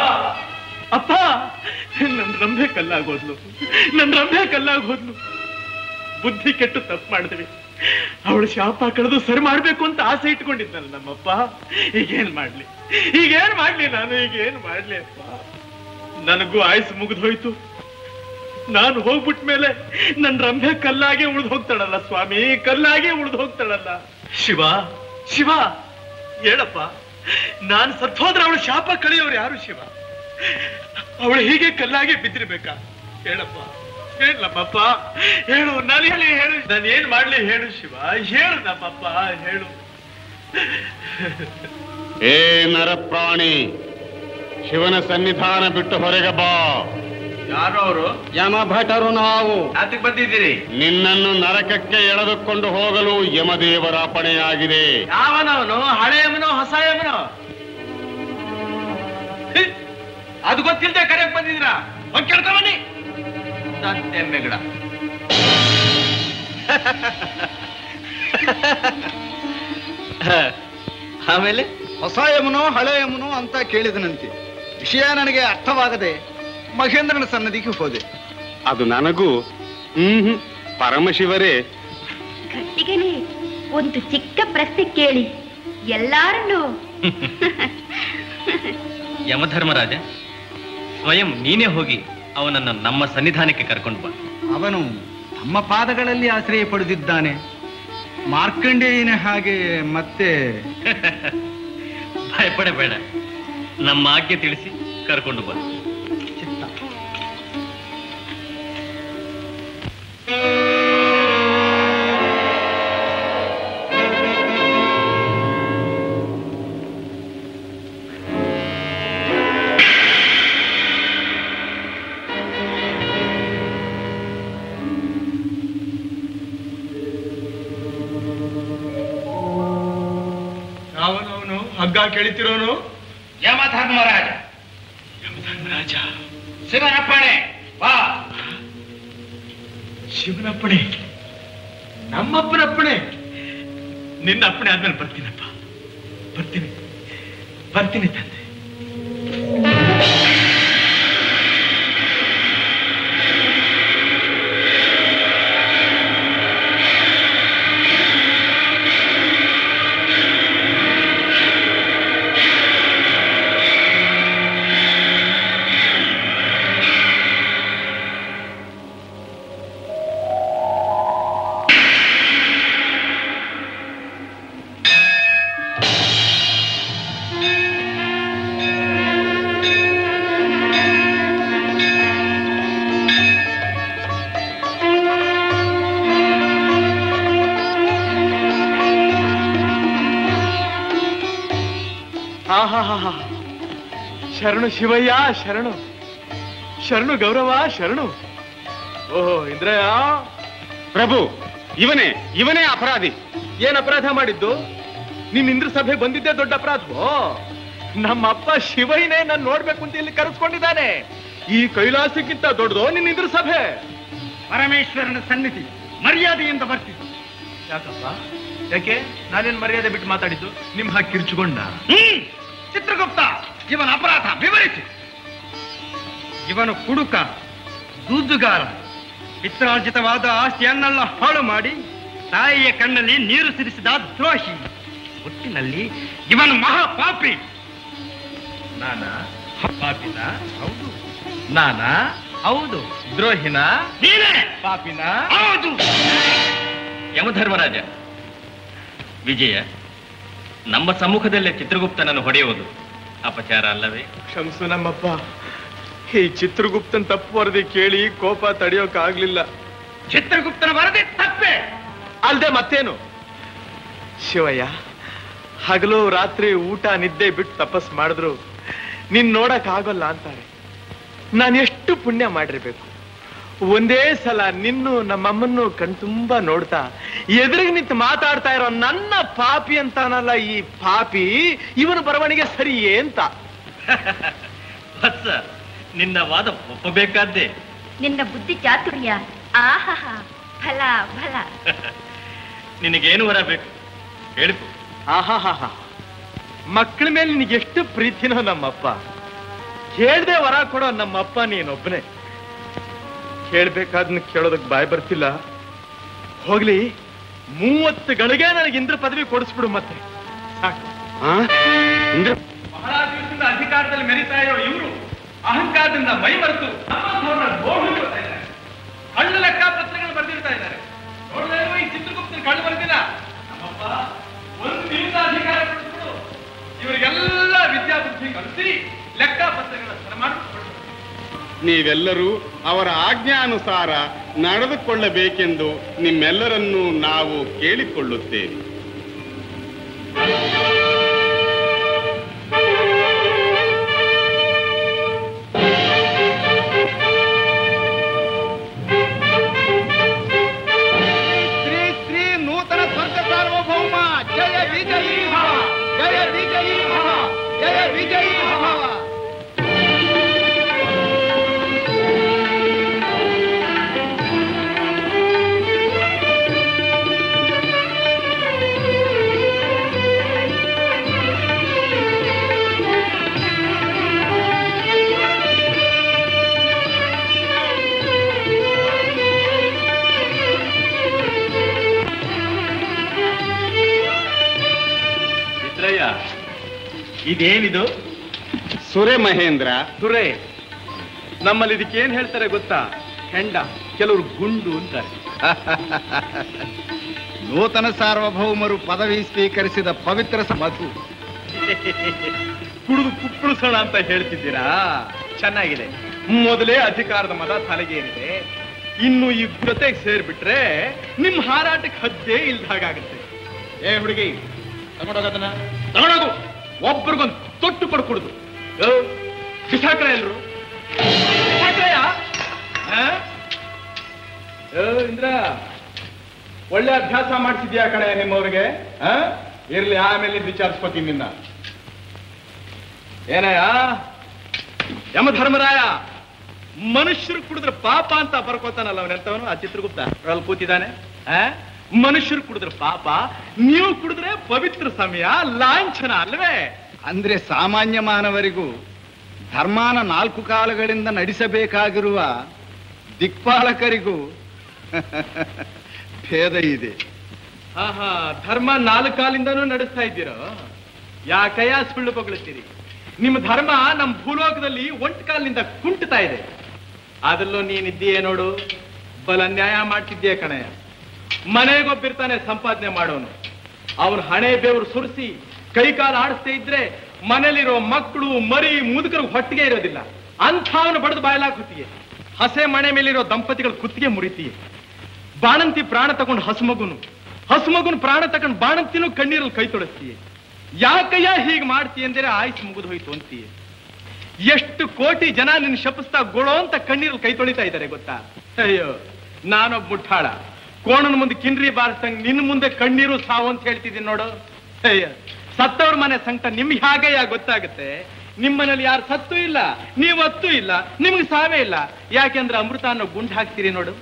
ಕಲ್ಲಾಗೋದ್ಲು ನನ್ನ ರಂಭೆ ಕಲ್ಲಾಗೋದ್ಲು ಬುದ್ಧಿ ಕೆಟ್ಟು ತಪ್ಪು ಮಾಡಿದ್ವಿ ಅವಳು ಶಾಪ ಕಳೆದು ಸರಿ ಮಾಡ್ಬೇಕು ಅಂತ ಆಸೆ ಇಟ್ಕೊಂಡಿದ್ನಲ್ಲ ನಮ್ಮಪ್ಪ ಈಗೇನ್ ಮಾಡ್ಲಿ ಈಗೇನ್ ಮಾಡ್ಲಿ ನಾನು ಈಗೇನ್ ಮಾಡ್ಲಿ ಅಪ್ಪ ನನಗೂ ಆಯುಸ್ ಮುಗಿದು ಹೋಯ್ತು ನಾನು ಹೋಗ್ಬಿಟ್ಟ ಮೇಲೆ ನನ್ ರಂಭೆ ಕಲ್ಲಾಗೆ ಉಳಿದು ಹೋಗ್ತಾಳಲ್ಲ ಸ್ವಾಮಿ ಕಲ್ಲಾಗೆ ಉಳಿದು ಹೋಗ್ತಾಳಲ್ಲ ಶಿವ ಶಿವ ಹೇಳಪ್ಪ ನಾನು ಸತ್ತೋದ್ರೆ ಅವಳು ಶಾಪ ಕಳೆಯೋರು ಯಾರು ಶಿವ ಅವಳು ಹೀಗೆ ಕಲ್ಲಾಗೆ ಬಿದ್ದಿರ್ಬೇಕಾ ಹೇಳಪ್ಪ ಹೇಳಮ್ಮಪ್ಪ ಹೇಳು ನಾನು ಹೇಳಿ ಹೇಳು ನಾನು ಏನ್ ಮಾಡ್ಲಿ ಹೇಳು ಶಿವ ಹೇಳು ನಮ್ಮಪ್ಪ ಹೇಳು ಏ ನರಪ್ರಾಣಿ ಶಿವನ ಸನ್ನಿಧಾನ ಬಿಟ್ಟು ಹೊರಗೆ ಬಾ ಯಾರು ಅವರು ಯಮಭಟರು ನಾವು ಯಾತಕ್ ಬಂದಿದ್ದೀರಿ ನಿನ್ನನ್ನು ನರಕಕ್ಕೆ ಎಳೆದುಕೊಂಡು ಹೋಗಲು ಯಮದೇವರ ಅಪ್ಪಣೆಯಾಗಿದೆ ಯಾವನವನು ಹಳೆಯವನೋ ಹೊಸ ಯಮನೋ ಹಿ, ಅದು ಗೊತ್ತಿಲ್ಲದೆ ಕರೆಯಕ್ ಬಂದಿದ್ದೀರಾ ಹೋಗಿ ಕೇಳ್ಕೊ ಬನ್ನಿ ಎಮ್ಮೆಗಡ ಆಮೇಲೆ ಹೊಸ ಯಮುನೋ ಹಳೆ ಯಮುನೋ ಅಂತ ಕೇಳಿದನಂತೆ ವಿಷಯ ನನಗೆ ಅರ್ಥವಾಗದೆ ಮಹೇಂದ್ರನ ಸನ್ನದಿಗೆ ಹೋದೆ ಅದು ನನಗೂ ಹ್ಮ್ ಪರಮಶಿವರೇ ಗಟ್ಟಿಗೆನೆ ಒಂದು ಚಿಕ್ಕ ಪ್ರಶ್ನೆ ಕೇಳಿ ಎಲ್ಲಾರನ್ನು ಯಮಧರ್ಮರಾಜ ಸ್ವಯಂ ನೀನೇ ಹೋಗಿ ಅವನನ್ನು ನಮ್ಮ ಸನ್ನಿಧಾನಕ್ಕೆ ಕರ್ಕೊಂಡು ಬಾ ಅವನು ತಮ್ಮ ಪಾದಗಳಲ್ಲಿ ಆಶ್ರಯ ಪಡೆದಿದ್ದಾನೆ ಮಾರ್ಕಂಡೇಯನ ಹಾಗೆ ಮತ್ತೆ ಭಯಪಡಬೇಡ ನಮ್ಮ ಆಜ್ಞೆ ತಿಳಿಸಿ ಕರ್ಕೊಂಡು ಬಾ ಯಾವನವನು ಹಗ್ಗ ಕೆಳಿತಿರೋನು ಯಮಧರ್ಮರಾಜ ಯಮಧರ್ಮರಾಜ ಶಿವನಪ್ಪಣೆ ಬಾ ಶಿವನಪ್ಪಣೆ ನಮ್ಮಪ್ಪನಪ್ಪಣೆ ನಿನ್ನ ಅಪ್ಪಣೆ ಆದ್ಮೇಲೆ ಬರ್ತೀನಪ್ಪ ಬರ್ತೀನಿ ಬರ್ತೀನಿ ತಂದೆ ಆಹಾಹಾಹಾ. ಶರಣು ಶಿವಯ್ಯ ಶರಣು ಶರಣು ಗೌರವ ಶರಣು ಓಹೋ ಇಂದ್ರಯ್ಯ ಪ್ರಭು ಇವನೇ ಇವನೇ ಅಪರಾಧಿ ಏನ್ ಅಪರಾಧ ಮಾಡಿದ್ದು ನಿನ್ ಇಂದ್ರ ಸಭೆ ಬಂದಿದ್ದೇ ದೊಡ್ಡ ಅಪರಾಧವೋ ನಮ್ಮ ಅಪ್ಪ ಶಿವಯ್ಯನೇ ನಾನು ನೋಡ್ಬೇಕು ಅಂತ ಇಲ್ಲಿ ಕರೆಸ್ಕೊಂಡಿದ್ದಾನೆ ಈ ಕೈಲಾಸಕ್ಕಿಂತ ದೊಡ್ಡದು ನಿನ್ ಇಂದ್ರ ಸಭೆ ಪರಮೇಶ್ವರನ ಸನ್ನಿಧಿ ಮರ್ಯಾದೆಯಿಂದ ಬರ್ತಿದ್ದು ಯಾಕಪ್ಪ ಯಾಕೆ ನಾನೇನ್ ಮರ್ಯಾದೆ ಬಿಟ್ಟು ಮಾತಾಡಿದ್ದು ನಿಮ್ ಹಾಗೆ ಕಿರ್ಚುಕೊಂಡ ಹ್ಮ್ ಚಿತ್ರಗುಪ್ತ ಇವನ ಅಪರಾಧ ವಿವರಿಸಿ ಇವನು ಕುಡುಕ ದೂಜುಗಾರ ಪಿತ್ರಾರ್ಜಿತವಾದ ಆಸ್ತಿಯನ್ನೆಲ್ಲ ಹಾಳು ಮಾಡಿ ತಾಯಿಯ ಕಣ್ಣಲ್ಲಿ ನೀರು ಸಿರಿಸಿದ ದ್ರೋಹಿ ಒಟ್ಟಿನಲ್ಲಿ ಇವನು ಮಹಾಪಾಪಿ ನಾನಾ ಪಾಪಿನ ಹೌದು ನಾನಾ ಹೌದು ದ್ರೋಹಿನ ನೀನೇ ಪಾಪಿನ ಹೌದು ಯಮಧರ್ಮರಾಜ ವಿಜಯ ನಮ್ಮ ಸಮ್ಮುಖದಲ್ಲೇ ಚಿತ್ರಗುಪ್ತನನ್ನು ಹೊಡೆಯುವುದು ಅಪಚಾರ ಅಲ್ಲವೇ ಕ್ಷಮಿಸು ನಮ್ಮಪ್ಪ ಈ ಚಿತ್ರಗುಪ್ತನ್ ತಪ್ಪು ವರದಿ ಕೇಳಿ ಕೋಪ ತಡೆಯೋಕ್ ಆಗ್ಲಿಲ್ಲ ಚಿತ್ರಗುಪ್ತನ ವರದಿ ತಪ್ಪೆ ಅಲ್ದೆ ಮತ್ತೇನು ಶಿವಯ್ಯ ಹಗಲು ರಾತ್ರಿ ಊಟ ನಿದ್ದೆ ಬಿಟ್ಟು ತಪಸ್ ಮಾಡಿದ್ರು ನಿನ್ ನೋಡಕ್ ಆಗೋಲ್ಲ ಅಂತಾರೆ ನಾನು ಎಷ್ಟು ಪುಣ್ಯ ಮಾಡಿರ್ಬೇಕು ಒಂದೇ ಸಲ ನಿನ್ನು ನಮ್ಮಮ್ಮನ್ನು ಕಣ್ತುಂಬ ನೋಡ್ತಾ ಎದುರಿಗೆ ನಿಂತು ಮಾತಾಡ್ತಾ ಇರೋ ನನ್ನ ಪಾಪಿ ಅಂತಾನಲ್ಲ ಈ ಪಾಪಿ ಇವನು ಬರವಣಿಗೆ ಸರಿಯೇ ಅಂತ ವತ್ಸ ನಿನ್ನ ವಾದ ಒಪ್ಪಬೇಕಾದ್ದೇ ನಿನ್ನ ಬುದ್ಧಿ ಚಾತುರ್ಯ ಆಹಾ ಫಲ ಫಲ ನಿನಗೇನು ವರ ಬೇಕು ಹೇಳಿಪು ಆಹಾಹಾಹಾ ಮಕ್ಕಳ ಮೇಲೆ ನಿನಗೆ ಎಷ್ಟು ಪ್ರೀತಿನೋ ನಮ್ಮಪ್ಪ ಹೇಳ್ದೆ ವರ ಕೊಡೋ ನಮ್ಮಪ್ಪ ನೀನೊಬ್ಬನೇ ಹೇಳ್ಬೇಕಾದ್ನ ಕೇಳೋದಕ್ ಬಾಯ್ ಬರ್ತಿಲ್ಲ ಹೋಗ್ಲಿ ಮೂವತ್ತು ಗಳಿಗೆ ನನಗೆ ಇಂದ್ರ ಪದವಿ ಕೊಡಿಸ್ಬಿಡು ಮತ್ತೆ ಸಾಕು ಬಹಳ ದಿವಸದಿಂದ ಅಧಿಕಾರದಲ್ಲಿ ಮೆರಿತಾ ಇರೋ ಇವರು ಅಹಂಕಾರದಿಂದ ಮೈ ಮರೆತು ನಮ್ಮಂಥವ್ರನ್ನ ಗೋಳು ಹಿಡಿತಾ ಇದ್ದಾರೆ. ಕಳ್ಳ ಲೆಕ್ಕ ಪತ್ರಗಳು ಬರೆದಿರ್ತಾ ಇದ್ದಾರೆ ನೋಡ್ಲೇ ಇಲ್ವೋ ಈ ಚಿತ್ರಗುಪ್ತನ ಕಳ್ಳು ಬರ್ದಿಲ್ಲ ನಮ್ಮಪ್ಪ ಒಂದು ದಿವಸ ಅಧಿಕಾರ ಕೊಡಿಸ್ಬಿಡು ಇವರಿಗೆಲ್ಲ ವಿದ್ಯಾಬುದ್ಧಿ ಕಲಿಸಿ ಲೆಕ್ಕ ಪತ್ರಗಳ ಸರ ಮಾಡಿಬಿಟ್ಟು ನೀವೆಲ್ಲರೂ ಅವರ ಆಜ್ಞಾನುಸಾರ ನಡೆದುಕೊಳ್ಳಬೇಕೆಂದು ನಿಮ್ಮೆಲ್ಲರನ್ನೂ ನಾವು ಕೇಳಿಕೊಳ್ಳುತ್ತೇವೆ ಶ್ರೀ ಶ್ರೀ ನೂತನ ಸ್ವರ್ಗ ಸಾರ್ವಭೌಮ ಜಯ ವಿಜಯೀ ಭವ ಜಯ ವಿಜಯೀ ಭವ ಜಯ ವಿಜಯೀ ಭವ ಚಿತ್ರಯ್ಯ ಇದೇನಿದು ಸುರೆ ಮಹೇಂದ್ರ ಸುರೇ ನಮ್ಮಲ್ಲಿ ಇದಕ್ಕೆ ಏನ್ ಹೇಳ್ತಾರೆ ಗೊತ್ತಾ ಹೆಂಡ ಕೆಲವರು ಗುಂಡು ಅಂತಾರೆ ನೂತನ ಸಾರ್ವಭೌಮರು ಪದವಿ ಸ್ವೀಕರಿಸಿದ ಪವಿತ್ರ ಸ- ಮಧು ಕುಡಿದು ಕುಪ್ಪಳಿಸೋಣ ಅಂತ ಹೇಳ್ತಿದ್ದೀರಾ ಚೆನ್ನಾಗಿದೆ ಮೊದಲೇ ಅಧಿಕಾರದ ಮದ ತಲೆಗೆ ಏನಿದೆ ಇನ್ನು ಈ ಜೊತೆಗೆ ಸೇರ್ಬಿಟ್ರೆ ನಿಮ್ ಹಾರಾಟಕ್ಕೆ ಹದ್ದೇ ಇಲ್ದ ಹಾಗಾಗುತ್ತೆ ಏ ಹುಡುಗಿ ತಗೊಂಡೋಗದನ್ನ ತಗೊಂಡೋಗು ಒಬ್ರಿಗೊಂದು ತೊಟ್ಟು ಕೊಡ್ಕೊಡುದು ಬಿಸಾಕ್ರ ಎಲ್ರು ಬಿಸಾಕ್ರಯ್ಯ? ಆ? ಏ, ಇಂದ್ರ ಒಳ್ಳೆ ಅಭ್ಯಾಸ ಮಾಡ್ತಿದ್ಯಾ ಕಡೆ ನಿಮ್ಮವ್ರಿಗೆ ಆ? ಇರ್ಲಿ ಆಮೇಲೆ ವಿಚಾರಿಸ್ಕೋತೀನಿ ನಿನ್ನ ಏನಯ್ಯ ಯಮಧರ್ಮರಾಯ ಮನುಷ್ಯರು ಕುಡಿದ್ರೆ ಪಾಪ ಅಂತ ಬರ್ಕೋತಾನಲ್ಲ ಅವನೆಂತವನು ಆ ಚಿತ್ರಗುಪ್ತ ಅಲ್ಲಿ ಕೂತಿದ್ದಾನೆ ಆ? ಮನುಷ್ಯರು ಕುಡಿದ್ರೆ ಪಾಪ ನೀವು ಕುಡಿದ್ರೆ ಪವಿತ್ರ ಸಮಯ ಲಾಂಛನ ಅಲ್ವೇ ಅಂದ್ರೆ ಸಾಮಾನ್ಯ ಮಾನವರಿಗೂ ಧರ್ಮಾನ ನಾಲ್ಕು ಕಾಲಗಳಿಂದ ನಡೆಸಬೇಕಾಗಿರುವ ದಿಕ್ಪಾಲಕರಿಗೂ ಭೇದ ಇದೆ ಆಹಾ ಧರ್ಮ ನಾಲ್ಕು ಕಾಲಿಂದನೂ ನಡೆಸ್ತಾ ಇದ್ದೀರೋ ಯಾಕಯ್ಯ ಸುಳ್ಳು ಬೊಗಳುತ್ತೀರಿ ನಿಮ್ಮ ಧರ್ಮ ನಮ್ಮ ಭೂಲೋಕದಲ್ಲಿ ಒಂಟ್ ಕಾಲಿನಿಂದ ಕುಂಟ್ತಾ ಇದೆ ಅದರಲ್ಲೂ ನೀನಿದ್ದೀಯೇ ನೋಡು ಬಲ ನ್ಯಾಯ ಮಾಡ್ತಿದ್ದೀಯ ಕಣಯ್ಯ ಮನೆಗೊಬ್ಬಿರ್ತಾನೆ ಸಂಪಾದನೆ ಮಾಡೋನು ಅವನ ಹಣೆ ಬೆವರು ಸುರಿಸಿ ಕೈ ಕಾಲು ಆಡಿಸ್ತಾ ಇದ್ರೆ ಮನೇಲಿರೋ ಮಕ್ಕಳು ಮರಿ ಮುದುಕರು ಹೊಟ್ಟಿಗೆ ಇರೋದಿಲ್ಲ ಅಂಥವನು ಬಡದು ಬಾಯಲಾಗ ಹೊತ್ತಿಗೆ ಹಸೆ ಮನೆ ಮೇಲಿರೋ ದಂಪತಿಗಳ ಕುತ್ತಿಗೆ ಮುರಿತೀಯ ಬಾಣಂತಿ ಪ್ರಾಣ ತಗೊಂಡು ಹಸುಮಗುನು ಹಸುಮಗುನು ಪ್ರಾಣ ತಗೊಂಡು ಬಾಣಂತಿನೂ ಕಣ್ಣೀರಲ್ಲಿ ಕೈ ತೊಡಸ್ತೀಯ ಯಾಕಯ್ಯ ಹೀಗೆ ಮಾಡ್ತೀಯ ಅಂದರೆ ಆಯ್ತು ಮುಗಿದು ಹೋಯ್ತು ಅಂತೀಯ ಎಷ್ಟು ಕೋಟಿ ಜನ ನಿನ್ನ ಶಪಿಸ್ತಾ ಗೊಳೋ ಅಂತ ಕಣ್ಣೀರಲ್ಲಿ ಕೈ ತೊಳಿತಾ ಇದ್ದಾರೆ ಗೊತ್ತಾ ಅಯ್ಯೋ ನಾನೊಬ್ಬ ಮುಟ್ಟಾಳ ಕೋಣನ ಮುಂದೆ ಕಿಂಡ್ರಿ ಬಾರಿಸ್ದಂಗ್ ನಿನ್ನ ಮುಂದೆ ಕಣ್ಣೀರು ಸಾವು ಅಂತ ಹೇಳ್ತಿದ್ದೀನಿ ನೋಡು ಅಯ್ಯ ಸತ್ತವ್ರ ಮನೆ ಸಂಕಟ ನಿಮ್ಗೆ ಹಾಗೆಯ ಗೊತ್ತಾಗುತ್ತೆ ನಿಮ್ಮನೇಲಿ ಯಾರು ಸತ್ತು ಇಲ್ಲ ನೀವು ಹತ್ತು ಇಲ್ಲ ನಿಮ್ಗೆ ಸಾವೇ ಇಲ್ಲ ಯಾಕೆಂದ್ರೆ ಅಮೃತ ಅನ್ನೋ ಗುಂಡು ಹಾಕ್ತೀರಿ ನೋಡು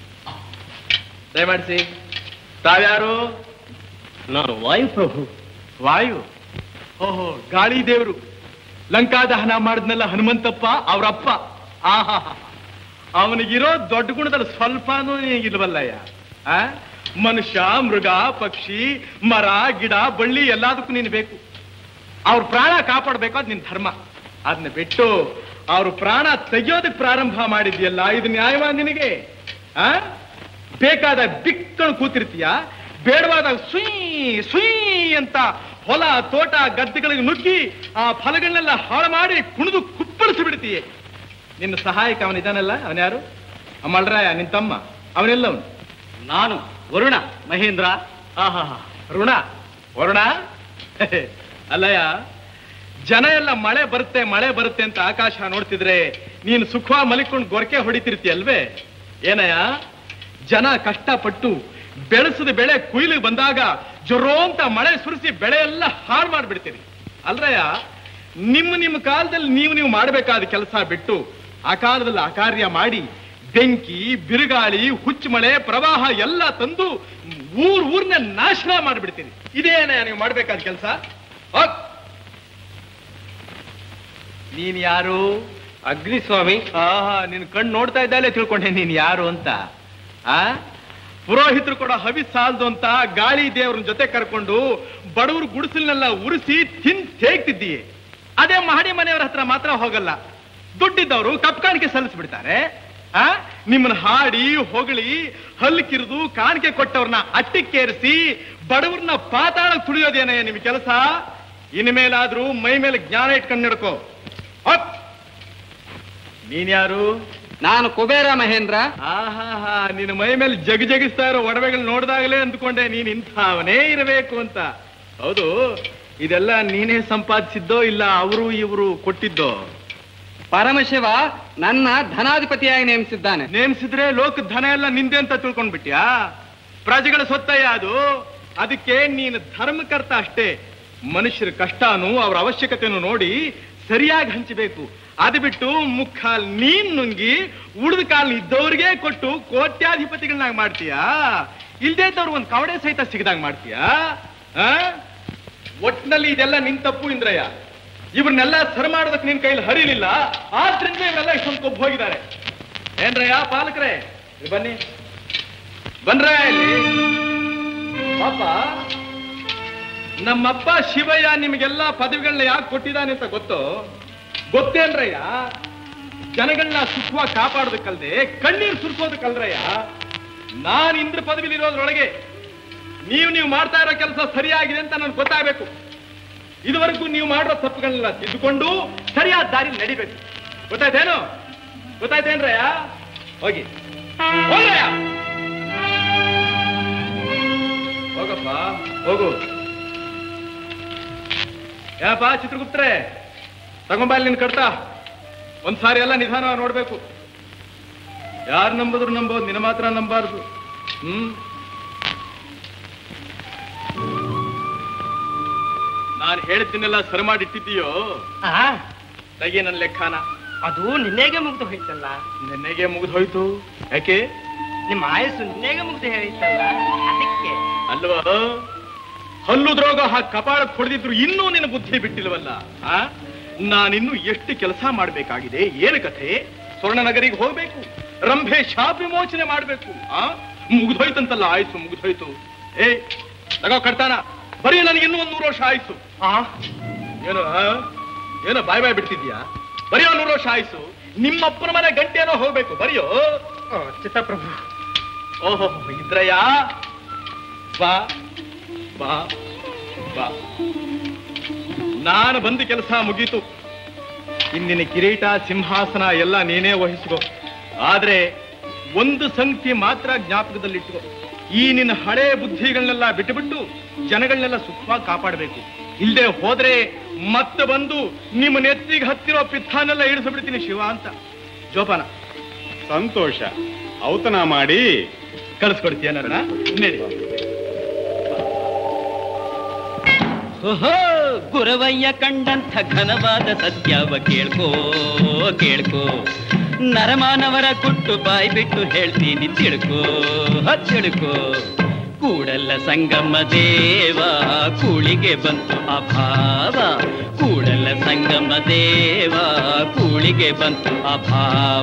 ದಯಮಾಡಿಸಿ ತಾವ್ಯಾರು ನಾನು ವಾಯು ಪ್ರಭು ವಾಯು ಓಹೋ ಗಾಳಿ ದೇವರು ಲಂಕಾ ದಹನ ಮಾಡಿದ್ನಲ್ಲ ಹನುಮಂತಪ್ಪ ಅವರಪ್ಪ ಆಹಾ ಅವನಿಗಿರೋ ದೊಡ್ಡ ಗುಣದಲ್ಲಿ ಸ್ವಲ್ಪನೂ ಇಲ್ವಲ್ಲಯ್ಯ ಆ ಮನುಷ್ಯ ಮೃಗ ಪಕ್ಷಿ ಮರ ಗಿಡ ಬಳ್ಳಿ ಎಲ್ಲದಕ್ಕೂ ನೀನು ಬೇಕು ಅವ್ರ ಪ್ರಾಣ ಕಾಪಾಡಬೇಕು ಅದು ನಿನ್ ಧರ್ಮ ಅದನ್ನ ಬಿಟ್ಟು ಅವ್ರ ಪ್ರಾಣ ತೆಗೆಯೋದಕ್ಕೆ ಪ್ರಾರಂಭ ಮಾಡಿದ್ಯಲ್ಲ ಇದು ನ್ಯಾಯವಾ ನಿನಗೆ ಆ ಬೇಕಾದ ಬಿಕ್ಕಳು ಕೂತಿರ್ತೀಯ ಬೇಡವಾದಾಗ ಸುಯ್ ಸುಯ್ ಅಂತ ಹೊಲ ತೋಟ ಗದ್ದೆಗಳಿಗೆ ನುಗ್ಗಿ ಆ ಫಲಗಳನ್ನೆಲ್ಲ ಹಾಳು ಮಾಡಿ ಕುಣಿದು ಕುಪ್ಪಳಿಸಿ ಬಿಡ್ತೀಯ ನಿನ್ನ ಸಹಾಯಕ ಅವನಿದ್ದಾನಲ್ಲ ಅವನ್ಯಾರು ಅಮಲ್ರಾಯ ನಿನ್ ತಮ್ಮ ಅವನೆಲ್ಲವನು ನಾನು ವರುಣ ಮಹೇಂದ್ರ ಆಹಾ ಋಣ ವರುಣ ಅಲ್ಲಯ್ಯ ಜನ ಎಲ್ಲ ಮಳೆ ಬರುತ್ತೆ ಮಳೆ ಬರುತ್ತೆ ಅಂತ ಆಕಾಶ ನೋಡ್ತಿದ್ರೆ ನೀನು ಸುಖವಾಗಿ ಮಲಿಕೊಂಡು ಗೊರಕೆ ಹೊಡಿತಿರ್ತೀಯಲ್ವೇ ಏನಯ್ಯ ಜನ ಕಷ್ಟಪಟ್ಟು ಬೆಳೆಸಿದ ಬೆಳೆ ಕುಯ್ಲಿಗೆ ಬಂದಾಗ ಜೊರೋ ಅಂತ ಮಳೆ ಸುರಿಸಿ ಬೆಳೆ ಎಲ್ಲ ಹಾಳು ಮಾಡ್ಬಿಡ್ತೀರಿ ಅಲ್ರಯ್ಯ ನಿಮ್ಮ ನಿಮ್ಮ ಕಾಲದಲ್ಲಿ ನೀವು ನೀವು ಮಾಡಬೇಕಾದ ಕೆಲಸ ಬಿಟ್ಟು ಆ ಕಾಲದಲ್ಲಿ ಆ ಕಾರ್ಯ ಮಾಡಿ ಬೆಂಕಿ ಬಿರುಗಾಳಿ ಹುಚ್ಚು ಮಳೆ ಪ್ರವಾಹ ಎಲ್ಲ ತಂದು ಊರ್ ಊರ್ನ ನಾಶನ ಮಾಡಿಬಿಡ್ತೀನಿ ಇದೇನ ನೀವು ಮಾಡ್ಬೇಕಾದ ಕೆಲಸ ನೀನ್ ಯಾರು ಅಗ್ನಿ ಸ್ವಾಮಿ ಆಹಾ ನಿನ್ ಕಣ್ಣು ನೋಡ್ತಾ ಇದ್ದಾಲೆ ತಿಳ್ಕೊಂಡೆ ನೀನ್ ಯಾರು ಅಂತ ಆ ಪುರೋಹಿತರು ಕೂಡ ಹವಿ ಸಾಲ್ದು ಅಂತ ಗಾಳಿ ದೇವ್ರನ್ನ ಜೊತೆ ಕರ್ಕೊಂಡು ಬಡವರು ಗುಡಿಸಲ್ನೆಲ್ಲ ಉರಿಸಿ ತಿನ್ ತೇಗ್ತಿದ್ದೀಯ ಅದೇ ಮಹಡಿ ಮನೆಯವರ ಹತ್ರ ಮಾತ್ರ ಹೋಗಲ್ಲ ದುಡ್ಡಿದ್ದವರು ಕಪ್ ಕಾಣಿಕೆ ಸಲ್ಲಿಸ್ಬಿಡ್ತಾರೆ ಆ ನಿಮ್ಮನ್ನ ಹಾಡಿ ಹೊಗಳಿ ಹಲ್ಲು ಕಿರಿದು ಕಾಣಿಕೆ ಕೊಟ್ಟವ್ರನ್ನ ಅಟ್ಟಿಕ್ಕೇರಿಸಿ ಬಡವ್ರನ್ನ ಪಾತಾಳ ತುಳಿಯೋದೇನೇ ನಿಮ್ ಕೆಲಸ ಇನ್ಮೇಲಾದ್ರೂ ಮೈ ಮೇಲೆ ಜ್ಞಾನ ಇಟ್ಕೊಂಡು ನಡ್ಕೋ ಹೊತ್. ನೀನ್ ಯಾರು ನಾನು ಕುಬೇರ ಮಹೇಂದ್ರ ಆಹಾಹಾ ನಿನ್ನ ಮೈ ಮೇಲೆ ಜಗ ಜಗಿಸ್ತಾ ಇರೋ ಒಡವೆಗಳು ನೋಡಿದಾಗಲೇ ಅಂದ್ಕೊಂಡೆ ನೀನ್ ಇಂಥವನೇ ಇರಬೇಕು ಅಂತ ಹೌದು ಇದೆಲ್ಲ ನೀನೇ ಸಂಪಾದಿಸಿದ್ದೋ ಇಲ್ಲ ಅವರು ಇವರು ಕೊಟ್ಟಿದ್ದೋ ಪರಮಶಿವ ನನ್ನ ಧನಾಧಿಪತಿಯಾಗಿ ನೇಮಿಸಿದ್ದಾನೆ ನೇಮಿಸಿದ್ರೆ ಲೋಕ ಧನ ಎಲ್ಲ ನಿಂದೆ ಅಂತ ತಿಳ್ಕೊಂಡ್ಬಿಟ್ಯಾ ಪ್ರಜೆಗಳ ಸೊತ್ತಯ್ಯ ಅದು ಅದಕ್ಕೆ ನೀನು ಧರ್ಮಕರ್ತ ಅಷ್ಟೇ ಮನುಷ್ಯರ ಕಷ್ಟನು ಅವ್ರ ಅವಶ್ಯಕತೆಯನ್ನು ನೋಡಿ ಸರಿಯಾಗಿ ಹಂಚಬೇಕು ಅದು ಬಿಟ್ಟು ಮುಕ್ಕಾಲ್ ನೀನ್ ನುಂಗಿ ಉಳಿದ ಕಾಲ್ ಇದ್ದವ್ರಿಗೆ ಕೊಟ್ಟು ಕೋಟ್ಯಾಧಿಪತಿಗಳನ್ನಾಗಿ ಮಾಡ್ತೀಯಾ ಇಲ್ದೇ ಇದ್ದವ್ರು ಒಂದ್ ಕವಡೆ ಸಹಿತ ಸಿಗದಂಗ್ ಮಾಡ್ತೀಯಾ ಆ? ಒಟ್ನಲ್ಲಿ ಇದೆಲ್ಲ ನಿನ್ ತಪ್ಪು ಇಂದ್ರಯ್ಯ ಇವ್ರನ್ನೆಲ್ಲ ಸರಿ ಮಾಡೋದಕ್ಕೆ ನಿನ್ ಕೈಲಿ ಹರಿಲಿಲ್ಲ ಆದ್ರಿಂದ ಇವರೆಲ್ಲ ಇಷ್ಟೊಂದು ಕೊಬ್ಬು ಹೋಗಿದ್ದಾರೆ ಏನ್ರಯ್ಯ ಪಾಲಕರೇ ಇಲ್ಲಿ ಬನ್ನಿ ಬನ್ರ ಇಲ್ಲಿ ಪಾಪ ನಮ್ಮಪ್ಪ ಶಿವಯ್ಯ ನಿಮಗೆಲ್ಲ ಪದವಿಗಳನ್ನ ಯಾಕೆ ಕೊಟ್ಟಿದ್ದಾನೆ ಅಂತ ಗೊತ್ತು ಗೊತ್ತೇನ್ರಯ್ಯ ಜನಗಳನ್ನ ಸುಖವಾಗಿ ಕಾಪಾಡೋದಕ್ಕಲ್ದೆ ಕಣ್ಣೀರು ಸುರಿಸೋದಕ್ಕಲ್ರಯ್ಯ ನಾನ್ ಇಂದ್ರ ಪದವಿಲಿರೋದ್ರೊಳಗೆ ನೀವು ನೀವು ಮಾಡ್ತಾ ಇರೋ ಕೆಲಸ ಸರಿಯಾಗಿದೆ ಅಂತ ನನ್ಗೆ ಗೊತ್ತಾಗಬೇಕು ಇದುವರೆಗೂ ನೀವು ಮಾಡೋ ತಪ್ಪುಗಳನ್ನ ತಿದ್ದುಕೊಂಡು ಸರಿಯಾದ ದಾರಿ ನಡಿಬೇಕು ಗೊತ್ತಾಯ್ತೇನು ಗೊತ್ತಾಯ್ತೇನ್ರಯ್ಯ ಹೋಗಿ ಹೋಗ್ರಯ್ಯ ಹೋಗಪ್ಪ ಹೋಗು ಏನಪ್ಪ ಚಿತ್ರಗುಪ್ತರೆ ತಗೊಂಬ ಅಲ್ಲಿ ನಿನ್ ಕಡ್ತಾ ಒಂದ್ಸಾರಿ ಎಲ್ಲ ನಿಧಾನ ನೋಡ್ಬೇಕು ಯಾರು ನಂಬಿದ್ರು ನಂಬೋದು ನಿನ್ನ ಮಾತ್ರ ನಂಬಾರ್ದು ಹ್ಮ್ ನಾನು ಹೇಳ್ತೀನೆಲ್ಲ ಸರಿ ಮಾಡಿಟ್ಟಿದ್ದೀಯೋ ತೆಗಿ ನನ್ನ ಲೆಕ್ಕನ ಅದು ನಿನ್ನೆಗೆ ಮುಗ್ದು ಹೋಯ್ತಲ್ಲ ನಿನ್ನೆಗೆ ಮುಗಿದು ಹೋಯ್ತು ಯಾಕೆ ನಿಮ್ಮ ಆಯಸ್ಸು ನಿನ್ನೆಗೆ ಮುಗ್ದು ಹೋಯ್ತಲ್ಲ ಅದಕ್ಕೆ ಅಲ್ವಾ ಹಲ್ಲು ದ್ರೋಗ ಹಾಕಿ ಕಪಾಳ ಹೊಡೆದಿದ್ರು ಇನ್ನೂ ನಿನ್ನ ಬುದ್ಧಿ ಬಿಟ್ಟಿಲ್ವಲ್ಲ ಆ ನಾನಿನ್ನು ಎಷ್ಟು ಕೆಲಸ ಮಾಡ್ಬೇಕಾಗಿದೆ ಏನು ಕಥೆ ಸ್ವರ್ಣನಗರಿಗೆ ಹೋಗ್ಬೇಕು ರಂಭೆ ಶಾಪ ವಿಮೋಚನೆ ಮಾಡ್ಬೇಕು ಆ ಮುಗ್ದೋಯ್ತಂತಲ್ಲ ಆಯ್ತು ಮುಗ್ದೋಯ್ತು ಏ ತಗೋ ಕಡ್ತಾನ ಬರೀ ನನಗೆ ಇನ್ನೂ ಒಂದ್ ನೂರು ವರ್ಷ ಆಯ್ತು ಆ ಏನು ಆ? ಏನೋ ಬಾಯ್ ಬಾಯ್ ಬಿಡ್ತಿದ್ಯಾ ಬರೆಯೋ ನೂರು ವರ್ಷ ಆಯ್ತು ನಿಮ್ಮಪ್ಪನ ಮನೆ ಗಂಟೆನೋ ಹೋಗ್ಬೇಕು ಬರೆಯೋ ಚಿತ್ತಪ್ರಭು ಓಹೋ ಇದ್ರಯ್ಯ ಬಾ ಬಾ ಬಾ ನಾನು ಬಂದ ಕೆಲಸ ಮುಗೀತು ಇಂದಿನ ಕಿರೀಟ ಸಿಂಹಾಸನ ಎಲ್ಲ ನೀನೇ ವಹಿಸ್ಕೋ ಆದ್ರೆ ಒಂದು ಸಂಗತಿ ಮಾತ್ರ ಜ್ಞಾಪಕದಲ್ಲಿಟ್ಕೋ ಈ ನಿನ್ನ ಹಳೆ ಬುದ್ಧಿಗಳನ್ನೆಲ್ಲ ಬಿಟ್ಟುಬಿಟ್ಟು ಜನಗಳನ್ನೆಲ್ಲ ಸುಖವಾಗಿ ಕಾಪಾಡಬೇಕು ಇಲ್ಲದೆ ಹೋದ್ರೆ ಮತ್ತೆ ಬಂದು ನಿಮ್ಮ ನೆತ್ತಿಗೆ ಹತ್ತಿರೋ ಪಿತ್ತಾನೆಲ್ಲ ಇಳಿಸ್ಬಿಡ್ತೀನಿ ಶಿವ ಅಂತ ಜೋಪಾನ ಸಂತೋಷ ಔತಣ ಮಾಡಿ ಕಳಿಸ್ಕೊಡ್ತೀಯ ನನ್ನ ನಡಿ ಓಹೋ ಗುರವಯ್ಯ ಕಂಡಂಥ ಘನವಾದ ಸತ್ಯವ ಕೇಳ್ಕೋ ಕೇಳ್ಕೋ ನರಮಾನವರ ಕುಟ್ಟು ಬಾಯಿ ಬಿಟ್ಟು ಹೇಳ್ತೀನಿ ತಿಳ್ಕೋ ಹ, ತಿಳ್ಕೋ ಕೂಡಲ್ಲ ಸಂಗಮ ದೇವ ಕೂಳಿಗೆ ಬಂತು ಅಭಾವ ಕೂಡಲ್ಲ ಸಂಗಮ ದೇವ ಕೂಳಿಗೆ ಬಂತು ಅಭಾವ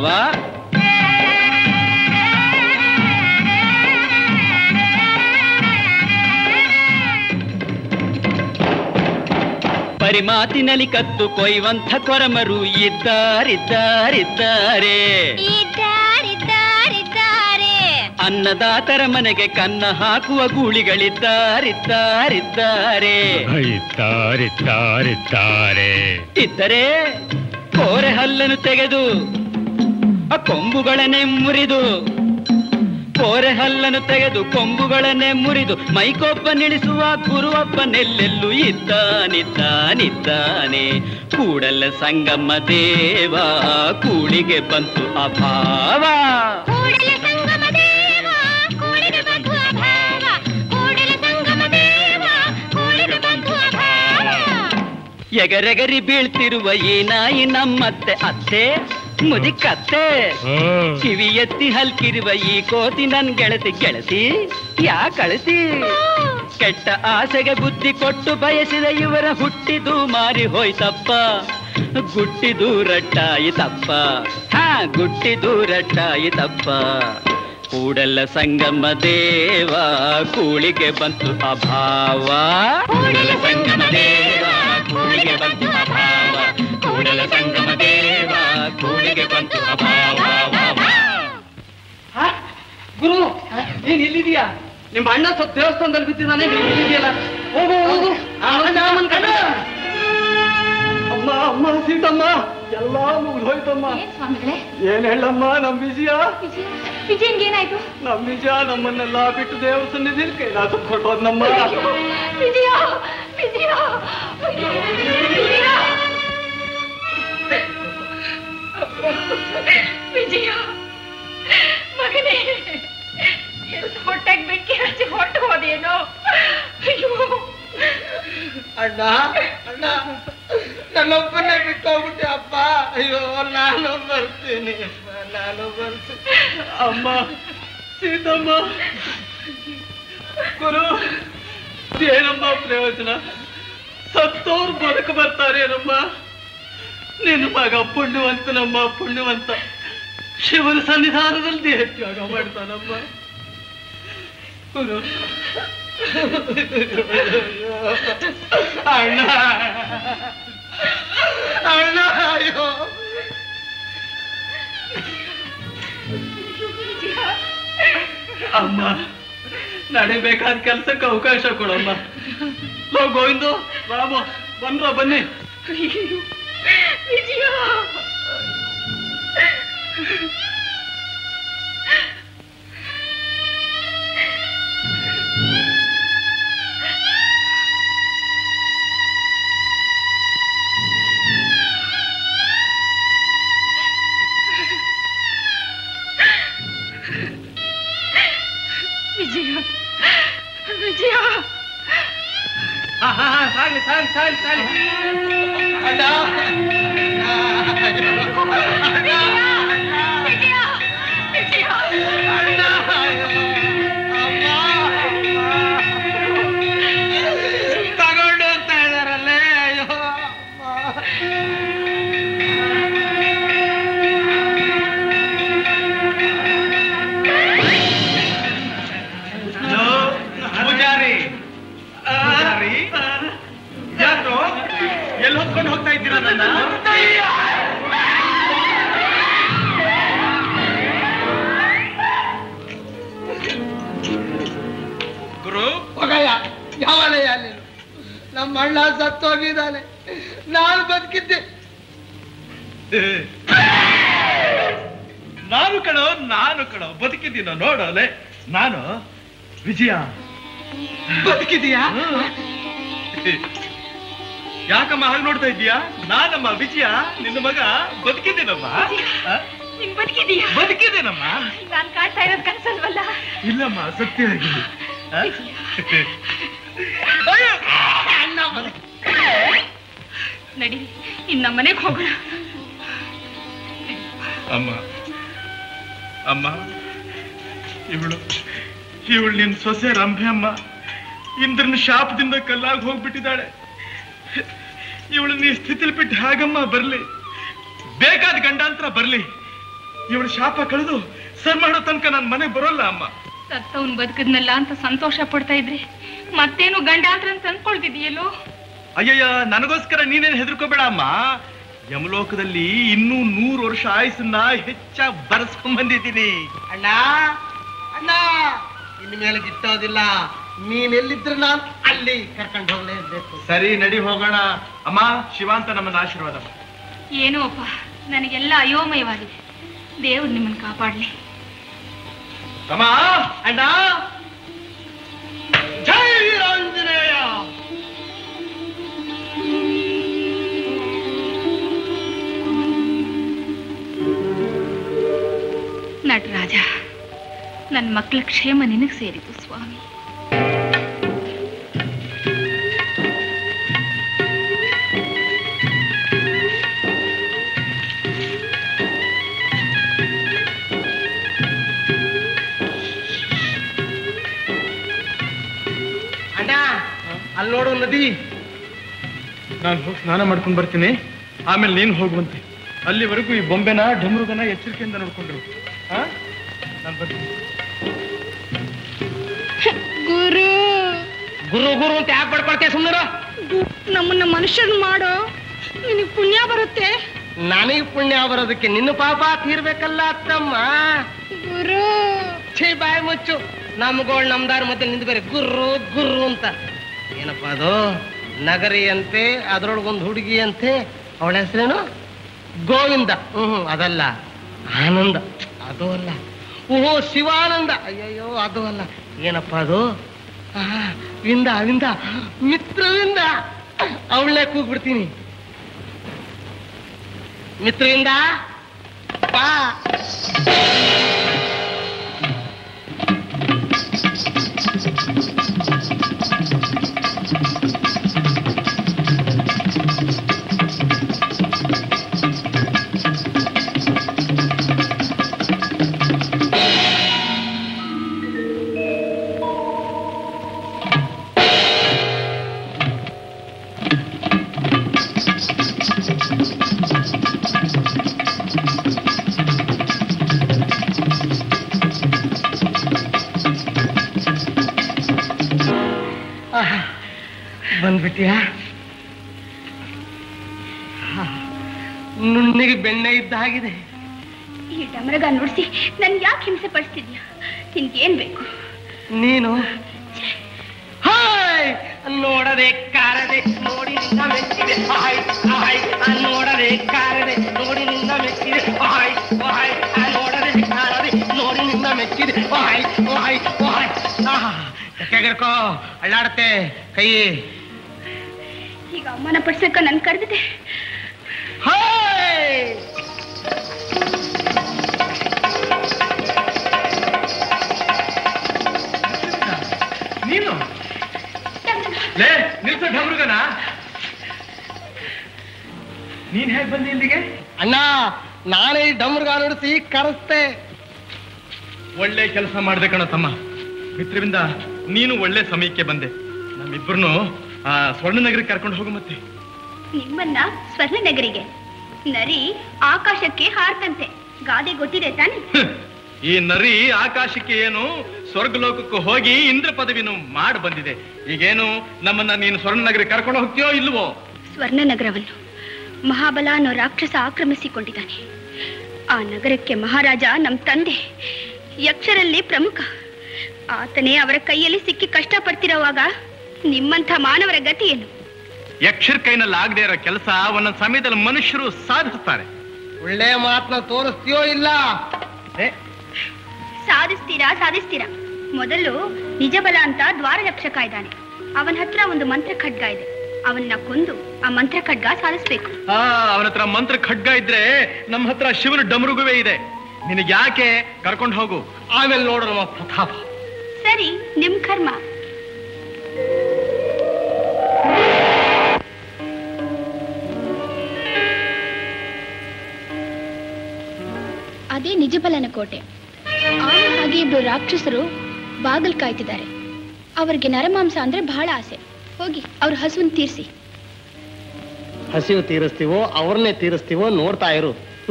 ಪರಿಮಾತಿನಲ್ಲಿ ಕತ್ತು ಕೊಯ್ಯುವಂಥ ಕೊರಮರು ಇದ್ದಾರಿದ್ದಾರಿದ್ದಾರೆ ಇದ್ದಾರಿದ್ದಾರಿದ್ದಾರೆ ಅನ್ನದಾತರ ಮನೆಗೆ ಕನ್ನ ಹಾಕುವ ಗೂಳಿಗಳಿದ್ದಾರಿದ್ದಾರಿದ್ದಾರೆ ಇದ್ದಾರಿದ್ದಾರಿದ್ದಾರೆ ಇದ್ದರೆ ಕೋರೆ ಹಲ್ಲನ್ನು ತೆಗೆದು ಆ ಕೊಂಬುಗಳನ್ನೇ ಮುರಿದು ಕೋರೆ ಹಲ್ಲನ್ನು ತೆಗೆದು ಕೊಂಬುಗಳನ್ನೇ ಮುರಿದು ಮೈಕೊಬ್ಬ ನಿಳಿಸುವ ಗುರುವಪ್ಪನೆಲ್ಲೆಲ್ಲೂ ಇದ್ದಾನಿದ್ದಾನಿದ್ದಾನೆ ಕೂಡಲ ಸಂಗಮ ದೇವ ಕೂಳಿಗೆ ಬಂತು ಅಭಾವ ಕೂಡಲ ಸಂಗಮ ದೇವ ಕೂಡಿಗೆ ಬಂತು ಅಭಾವ ಕೂಡಲ ಸಂಗಮ ದೇವ ಕೂಡಿಗೆ ಬಂತು ಅಭಾವ ಎಗರೆಗರಿ ಬೀಳ್ತಿರುವ ಈ ನಾಯಿ ನಮ್ಮತ್ತೆ ಅತ್ತೆ ಮುದಿಕತ್ತೆ ಕಿವಿ ಎತ್ತಿ ಹಲ್ಕಿರುವ ಈ ಕೋತಿ ನನ್ ಗೆಳತಿ ಗೆಳತಿ ಯಾ ಕಳತಿ ಕೆಟ್ಟ ಆಸೆಗೆ ಬುದ್ಧಿ ಕೊಟ್ಟು ಬಯಸಿದ ಇವರ ಹುಟ್ಟಿದು ಮಾರಿ ಹೋಯ್ತಪ್ಪ ಗುಟ್ಟಿ ದೂರಟ್ಟಾಯಿ ತಪ್ಪ ಹಾ ಗುಟ್ಟಿ ದೂರಟ್ಟಾಯಿ ತಪ್ಪ ಕೂಡಲ ಸಂಗಮ ದೇವ ಕೂಳಿಗೆ ಬಂತು ಅಭಾವ ಕೂಡಲ ಸಂಗಮ ದೇವ ಕೂಳಿಗೆ ಬಂತು ಅಭಾವ ಕೂಡಲ ಸಂಗಮ ದೇವ ಕೂಳಿಗೆ ಬಂತು ಅಭಾವ ಗುರು ನೀನ್ ಇಲ್ಲಿದೀಯಾ ನಿಮ್ಮ ಅಣ್ಣ ಸ್ವಲ್ಪ ದೇವಸ್ಥಾನದಲ್ಲಿ ಬಿದ್ದಿದ್ದಾನೆ ನೀನ್ ಇಲ್ಲಿದೆಯಲ್ಲ ಹೋಗು ಹೋಗು ಅಣ್ಣ, ಅಮ್ಮನ್ ಕಡೆ. ಅಮ್ಮ ಅಮ್ಮ ಸೀತಮ್ಮ ಎಲ್ಲಾ ಮುಗಿದು ಹೋಯ್ತಮ್ಮ ಏನ್ ಸ್ವಾಮಿಗಳೇ ಏನ್ ಹೇಳಮ್ಮ ನಮ್ ವಿಜಯ ವಿಜಯ ವಿಜಯನ್ಗೆ ಏನಾಯ್ತು ನಮ್ ವಿಜಯ ನಮ್ಮನ್ನೆಲ್ಲ ಬಿಟ್ಟು ದೇವ್ರ ಸನ್ನಿಧಿಲಿ ಕೈಲಾಸ ಕೊಟ್ಟೋದ್ನಮ್ಮ ವಿಜಯ ವಿಜಯ ಅಯ್ಯೋ, ವಿಜಯ ವಿಜಯ ಮಗನೇ ಹೊಟ್ಟೆಗೆ ಬೆಂಕಿ ಹಚ್ಚಿ ಹೊಟ್ಟು ಹೋದೇನೋ ಅಯ್ಯೋ ಅಣ್ಣ ಅಣ್ಣ ನನ್ನೊಬ್ಬನೇ ಬಿಟ್ಟೋಗ್ಬಿಟ್ಟೆ ಅಪ್ಪ ಅಯ್ಯೋ ನಾನು ಬರ್ತೀನಿ ನಾನು ಬರ್ತೀನಿ ಅಮ್ಮ ಸೀತಮ್ಮ ಗುರು ಏನಮ್ಮ ಪ್ರಯೋಜನ ಸತ್ತೋರು ಬದುಕು ಬರ್ತಾರೇನಮ್ಮ ನಿನ್ನ ಮಗ ಪುಣ್ಯವಂತನಮ್ಮ ಪುಣ್ಯವಂತ ಶಿವನ ಸನ್ನಿಧಾನದಲ್ಲಿ ದೇಹ ತ್ಯಾಗ ಮಾಡ್ತಾನಮ್ಮ ಗುರು ಅಣ್ಣ ಅಣ್ಣ ಅಯ್ಯೋ ಅಮ್ಮ ನಡಿಬೇಕಾದ ಕೆಲ್ಸಕ್ಕೆ ಅವಕಾಶ ಕೊಡಮ್ಮ ಲೋ ಗೋವಿಂದು ರಾಮ ಬಂದ್ರ ಬನ್ನಿ ಅಯ್ಯೋ, ವಿಜಯ ವಿಜಯ ವಿಜಯ ಸಾಗಿ ಸಾಗಿ ಸಾಗಿ ಸಾಗಿ ಅಣ್ಣ ತಗೊಂಡು ಹೋಗ್ತಾ ಇದಾರಲ್ಲೇ ಅಯ್ಯೋ ಪೂಜಾರಿ ಪೂಜಾರಿ ಯಾರು ಎಲ್ಲಿ ಹೊತ್ಕೊಂಡು ಹೋಗ್ತಾ ಇದ್ದೀರಾ ನನ್ನ ಗುರು ಹೋಗಯ್ಯ ಯಾವಲಯ್ಯ ನೀನು ನಮ್ಮ ಅಣ್ಣ ಸತ್ತೋಗಿದ್ದಾನೆ ನಾನು ಬದುಕಿದ್ದೆ ನಾನು ಕಣೋ ನಾನು ಕಣೋ ಬದುಕಿದ್ದೀನೋ ನೋಡೋಲೆ ನಾನು ವಿಜಯ ಬದುಕಿದೀಯಾ ಯಾಕಮ್ಮ ಹಾಗೆ ನೋಡ್ತಾ ಇದ್ದೀಯಾ ನಾನಮ್ಮ ವಿಜಯ ನಿನ್ನ ಮಗ ಬದುಕಿದ್ದೀನಮ್ಮ ಆ? ನಿನ್ ಬದುಕಿದೀಯಾ ಬದುಕಿದ್ದೀನಮ್ಮ ನಾನ್ ಕಾಣ್ತಾ ಇರೋದ್ ಕನ್ಸಲ್ವಲ್ಲ ಇಲ್ಲಮ್ಮ ಸತ್ಯವಾಗಿ ಆ? ನಡಿ ಇನ್ನ ಮನೆಗೆ ಹೋಗೋಣ ಅಮ್ಮ ಅಮ್ಮ ಇವಳು ಇವಳು ನಿನ್ ಸೊಸೆ ರಂಭೆ ಅಮ್ಮ ಇಂದ್ರನ ಶಾಪದಿಂದ ಕಲ್ಲಾಗಿ ಹೋಗ್ಬಿಟ್ಟಿದ್ದಾಳೆ ಇವಳು ನೀ ಸ್ಥಿತಿಲಿ ಬಿಟ್ಟು ಹೇಗಮ್ಮ ಬರ್ಲಿ ಬೇಕಾದ ಗಂಡಾಂತರ ಬರ್ಲಿ ಇವಳು ಶಾಪ ಕಳೆದು ಸರ್ ಮಾಡೋ ತನಕ ನಾನು ಮನೆಗೆ ಬರೋಲ್ಲ ಅಮ್ಮ ಸತ್ತವನ್ ಬದುಕದ್ನಲ್ಲ ಅಂತ ಸಂತೋಷ ಪಡ್ತಾ ಇದ್ರಿ ಮತ್ತೇನು ಗಂಡಾಂತರ ಅಂತ ಅಂದ್ಕೊಳ್ತಿದೀಯಲ್ಲೋ ಅಯ್ಯಯ್ಯ ನನಗೋಸ್ಕರ ನೀನೇನು ಹೆದರ್ಕೋಬೇಡ ಅಮ್ಮ ಯಮಲೋಕದಲ್ಲಿ ಇನ್ನೂ ನೂರು ವರ್ಷ ಆಯುಸನ್ನ ಹೆಚ್ಚ ಬರೆಸ್ಕೊಂಡ್ ಬಂದಿದ್ದೀನಿ ಅಣ್ಣ ಅಣ್ಣ ಇನ್ನು ಮೇಲೆ ಗಿಟ್ಟೋದಿಲ್ಲ ನೀನ್ ಎಲ್ಲಿದ್ರೆ ನಾನು ಅಲ್ಲಿ ಕರ್ಕೊಂಡು ಹೋಗ್ಲೇಬೇಕು ಸರಿ ನಡಿ ಹೋಗೋಣ ಅಮ್ಮ ಶಿವಾಂತ ನಮ್ಮನ್ನ ಆಶೀರ್ವಾದ ಮಾಡು. ಏನೋ ಅಪ್ಪ ನನಗೆಲ್ಲ ಅಯೋಮಯವಾಗಿದೆ ದೇವ್ರು ನಿಮ್ಮನ್ನ ಕಾಪಾಡ್ಲಿ ಅಮ್ಮ ಅಣ್ಣ ಜೈ ವೀರಾಂಜನೇಯ ನಟರಾಜ ನನ್ನ ಮಕ್ಕಳ ಕ್ಷೇಮ ನಿನಗೆ ಸೇರಿತು ಸ್ವಾಮಿ ಅಣ್ಣ ಅಲ್ಲಿ ನೋಡು ನದಿ ನಾನು ಹೋಗಿ ಸ್ನಾನ ಮಾಡ್ಕೊಂಡು ಬರ್ತೀನಿ ಆಮೇಲೆ ನೀನು ಹೋಗುವಂತೆ ಅಲ್ಲಿವರೆಗೂ ಈ ಬೊಂಬೆನ ಡಮರುಗನ ಎಚ್ಚರಿಕೆಯಿಂದ ನೋಡ್ಕೊಂಡ್ರು ಹಾ ನಾನು ಬರ್ತೀನಿ ಗುರು ಗುರು ಗುರು ಅಂತ ಯಾಕೆ ಪಡ್ಕೊಳ್ತೆ ಸುಮ್ಮನೆ ನಮ್ಮನ್ನ ಮನುಷ್ಯನ್ ಮಾಡೋ ನಿನಗೆ ಪುಣ್ಯ ಬರುತ್ತೆ ನನಗೆ ಪುಣ್ಯ ಬರೋದಕ್ಕೆ ನಿನ್ನ ಪಾಪ ತೀರ್ಬೇಕಲ್ಲ ಅತ್ತಮ್ಮ ಗುರು ಛೀ ಬಾಯಿ ಮುಚ್ಚು ನಮ್ಗೋಳ್ ನಮ್ದಾರ ಮತ್ತೆ ನಿಂದ ಬೇರೆ ಗುರ್ರು ಗುರ್ರು ಅಂತ ಏನಪ್ಪ ಅದು ನಗರಿ ಅಂತೆ ಅದ್ರೊಳಗೊಂದು ಹುಡುಗಿ ಅಂತೆ ಅವಳ ಹೆಸರೇನು ಗೋವಿಂದ ಹ್ಮ್ ಅದಲ್ಲ ಆನಂದ ಅದು ಅಲ್ಲ ಓಹೋ ಶಿವಾನಂದ ಅಯ್ಯಯ್ಯೋ ಅದು ಅಲ್ಲ ಏನಪ್ಪ ಅದು ಆ, ವಿಂದ ವಿಂದ ಮಿತ್ರವಿಂದ ಅವಳನ್ನೇ ಕೂಗ್ಬಿಡ್ತೀನಿ ಮಿತ್ರವಿಂದ ಬಾ ಆಹ್, ಬಂದ್ಬಿಟ್ಯಾ ಹಾ, ನುಣ್ಣಿಗೆ ಬೆಣ್ಣೆ ಇದ್ದ ಹಾಗಿದೆ ಈ ಡಮರಗ ನುಡಿಸಿ ನನ್ ಯಾಕೆ ಹಿಂಸೆ ಪಡಿಸ್ತಿದ್ಯಾ ನಿನ್ಗೇನ್ ಬೇಕು ನೀನು ಹಾಯ್ ನೋಡದೆ ಕಾರದೆ ನೋಡಿ ನಿನ್ನ ಮೆಚ್ಚಿದೆ ಹಾಯ್ ಹಾಯ್ ಆ ನೋಡದೆ ಕಾರದೆ ನೋಡಿ ನಿನ್ನ ಮೆಚ್ಚಿದೆ ಹಾಯ್ ಹಾಯ್ ಆ ನೋಡದೆ ಕಾರದೆ ನೋಡಿ ನಿನ್ನ ಮೆಚ್ಚಿದೆ ಹಾಯ್ ಹಾಯ್ ಹಾಯ್ ಆಹಾ ಕೆಗರ್ಕೋ ಅಳ್ಳಾಡತ್ತೆ ಕೈ ಈಗ ಅವಮಾನ ಪಡಿಸಕ್ಕ ನನ್ ಕರೆದಿದೆ ಹಾಯ್ ನೀನು ಲೇ ನಿಲ್ಸು ಡಮರುಗನ ನೀನ್ ಹೇಗ್ ಬಂದಿ ಇಲ್ಲಿಗೆ ಅಣ್ಣ ನಾನೇ ಈ ಡಮರ್ಗ ನುಡಿಸಿ ಕರೆಸ್ತೆ ಒಳ್ಳೆ ಕೆಲಸ ಮಾಡ್ದೆ ಕಣ ತಮ್ಮ ಮಿತ್ರವಿಂದ ನೀನು ಒಳ್ಳೆ ಸಮಯಕ್ಕೆ ಬಂದೆ ನಮ್ಮಿಬ್ಬರನ್ನು ಆ ಸ್ವರ್ಣ ನಗರಕ್ಕೆ ಕರ್ಕೊಂಡು ಹೋಗು ಮತ್ತೆ ನಿಮ್ಮನ್ನ ಸ್ವರ್ಣ ನಗರಿಗೆ ನರಿ ಆಕಾಶಕ್ಕೆ ಹಾರ್ತಂತೆ ಗಾದೆ ಗೊತ್ತಿದೆ ತಾನೆ ಈ ನರಿ ಆಕಾಶಕ್ಕೆ ಏನು ಸ್ವರ್ಗಲೋಕಕ್ಕೂ ಹೋಗಿ ಇಂದ್ರ ಪದವಿನು ಮಾಡಿ ಬಂದಿದೆ ಈಗೇನು ನಮ್ಮನ್ನ ನೀನು ಸ್ವರ್ಣ ನಗರಕ್ಕೆ ಕರ್ಕೊಂಡು ಹೋಗ್ತೀಯೋ ಇಲ್ವೋ ಸ್ವರ್ಣ ನಗರವನ್ನು ಮಹಾಬಲ ಅನ್ನೋ ರಾಕ್ಷಸ ಆಕ್ರಮಿಸಿಕೊಂಡಿದ್ದಾನೆ ಆ ನಗರಕ್ಕೆ ಮಹಾರಾಜ ನಮ್ ತಂದೆ ಯಕ್ಷರಲ್ಲಿ ಪ್ರಮುಖ ಆತನೇ ಅವರ ಕೈಯಲ್ಲಿ ಸಿಕ್ಕಿ ಕಷ್ಟಪಡ್ತಿರೋವಾಗ ನಿಮ್ಮಂಥ ಮಾನವರ ಗತಿ ಏನು ಯಕ್ಷರ ಕೈನಲ್ಲಿ ಆಗದೆ ಇರೋ ಕೆಲಸ ಒಂದೊಂದು ಸಮಯದಲ್ಲಿ ಮನುಷ್ಯರು ಸಾಧಿಸ್ತಾರೆ ಒಳ್ಳೆ ಮಾತನ್ನ ತೋರಿಸ್ತೀಯೋ ಇಲ್ಲ ಏ, ಸಾಧಿಸ್ತೀರಾ ಸಾಧಿಸ್ತೀರಾ ಮೊದಲು ನಿಜಬಲ ಅಂತ ದ್ವಾರ ರಕ್ಷಕ ಇದ್ದಾನೆ ಅವನ ಹತ್ರ ಒಂದು ಮಂತ್ರ ಖಡ್ಗ ಇದೆ ಅವನ್ನ ಕೊಂದು ಆ ಮಂತ್ರ ಖಡ್ಗ ಸಾಧಿಸ್ಬೇಕು ಆ ಅವನ ಹತ್ರ ಮಂತ್ರ ಖಡ್ಗ ಇದ್ರೆ ನಮ್ಮ ಹತ್ರ ಶಿವನ ಡಮರುಗುವೆ ಇದೆ ನಿನಗೆ ಯಾಕೆ ಕರ್ಕೊಂಡು ಹೋಗು ಆಮೇಲೆ ನೋಡೋಣ ನಮ್ಮ ಪ್ರತಾಪ ಸರಿ ನಿಮ್ ಕರ್ಮ ಅದೇ ನಿಜಬಲನ ಕೋಟೆ ಆಗ ಹಾಗೆ ಇಬ್ರು ರಾಕ್ಷಸರು ಬಾಗಲ್ ಕಾಯ್ತಿದ್ದಾರೆ ಅವರಿಗೆ ನರಮಾಂಸ ಅಂದ್ರೆ ಬಹಳ ಆಸೆ ಹೋಗಿ ಅವ್ರ ಹಸುವನ್ ತೀರ್ಸಿ ಹಸಿವು ತೀರಿಸ್ತೀವೋ ಅವ್ರನ್ನೇ ತೀರಿಸ್ತೀವೋ ನೋಡ್ತಾ ಇರು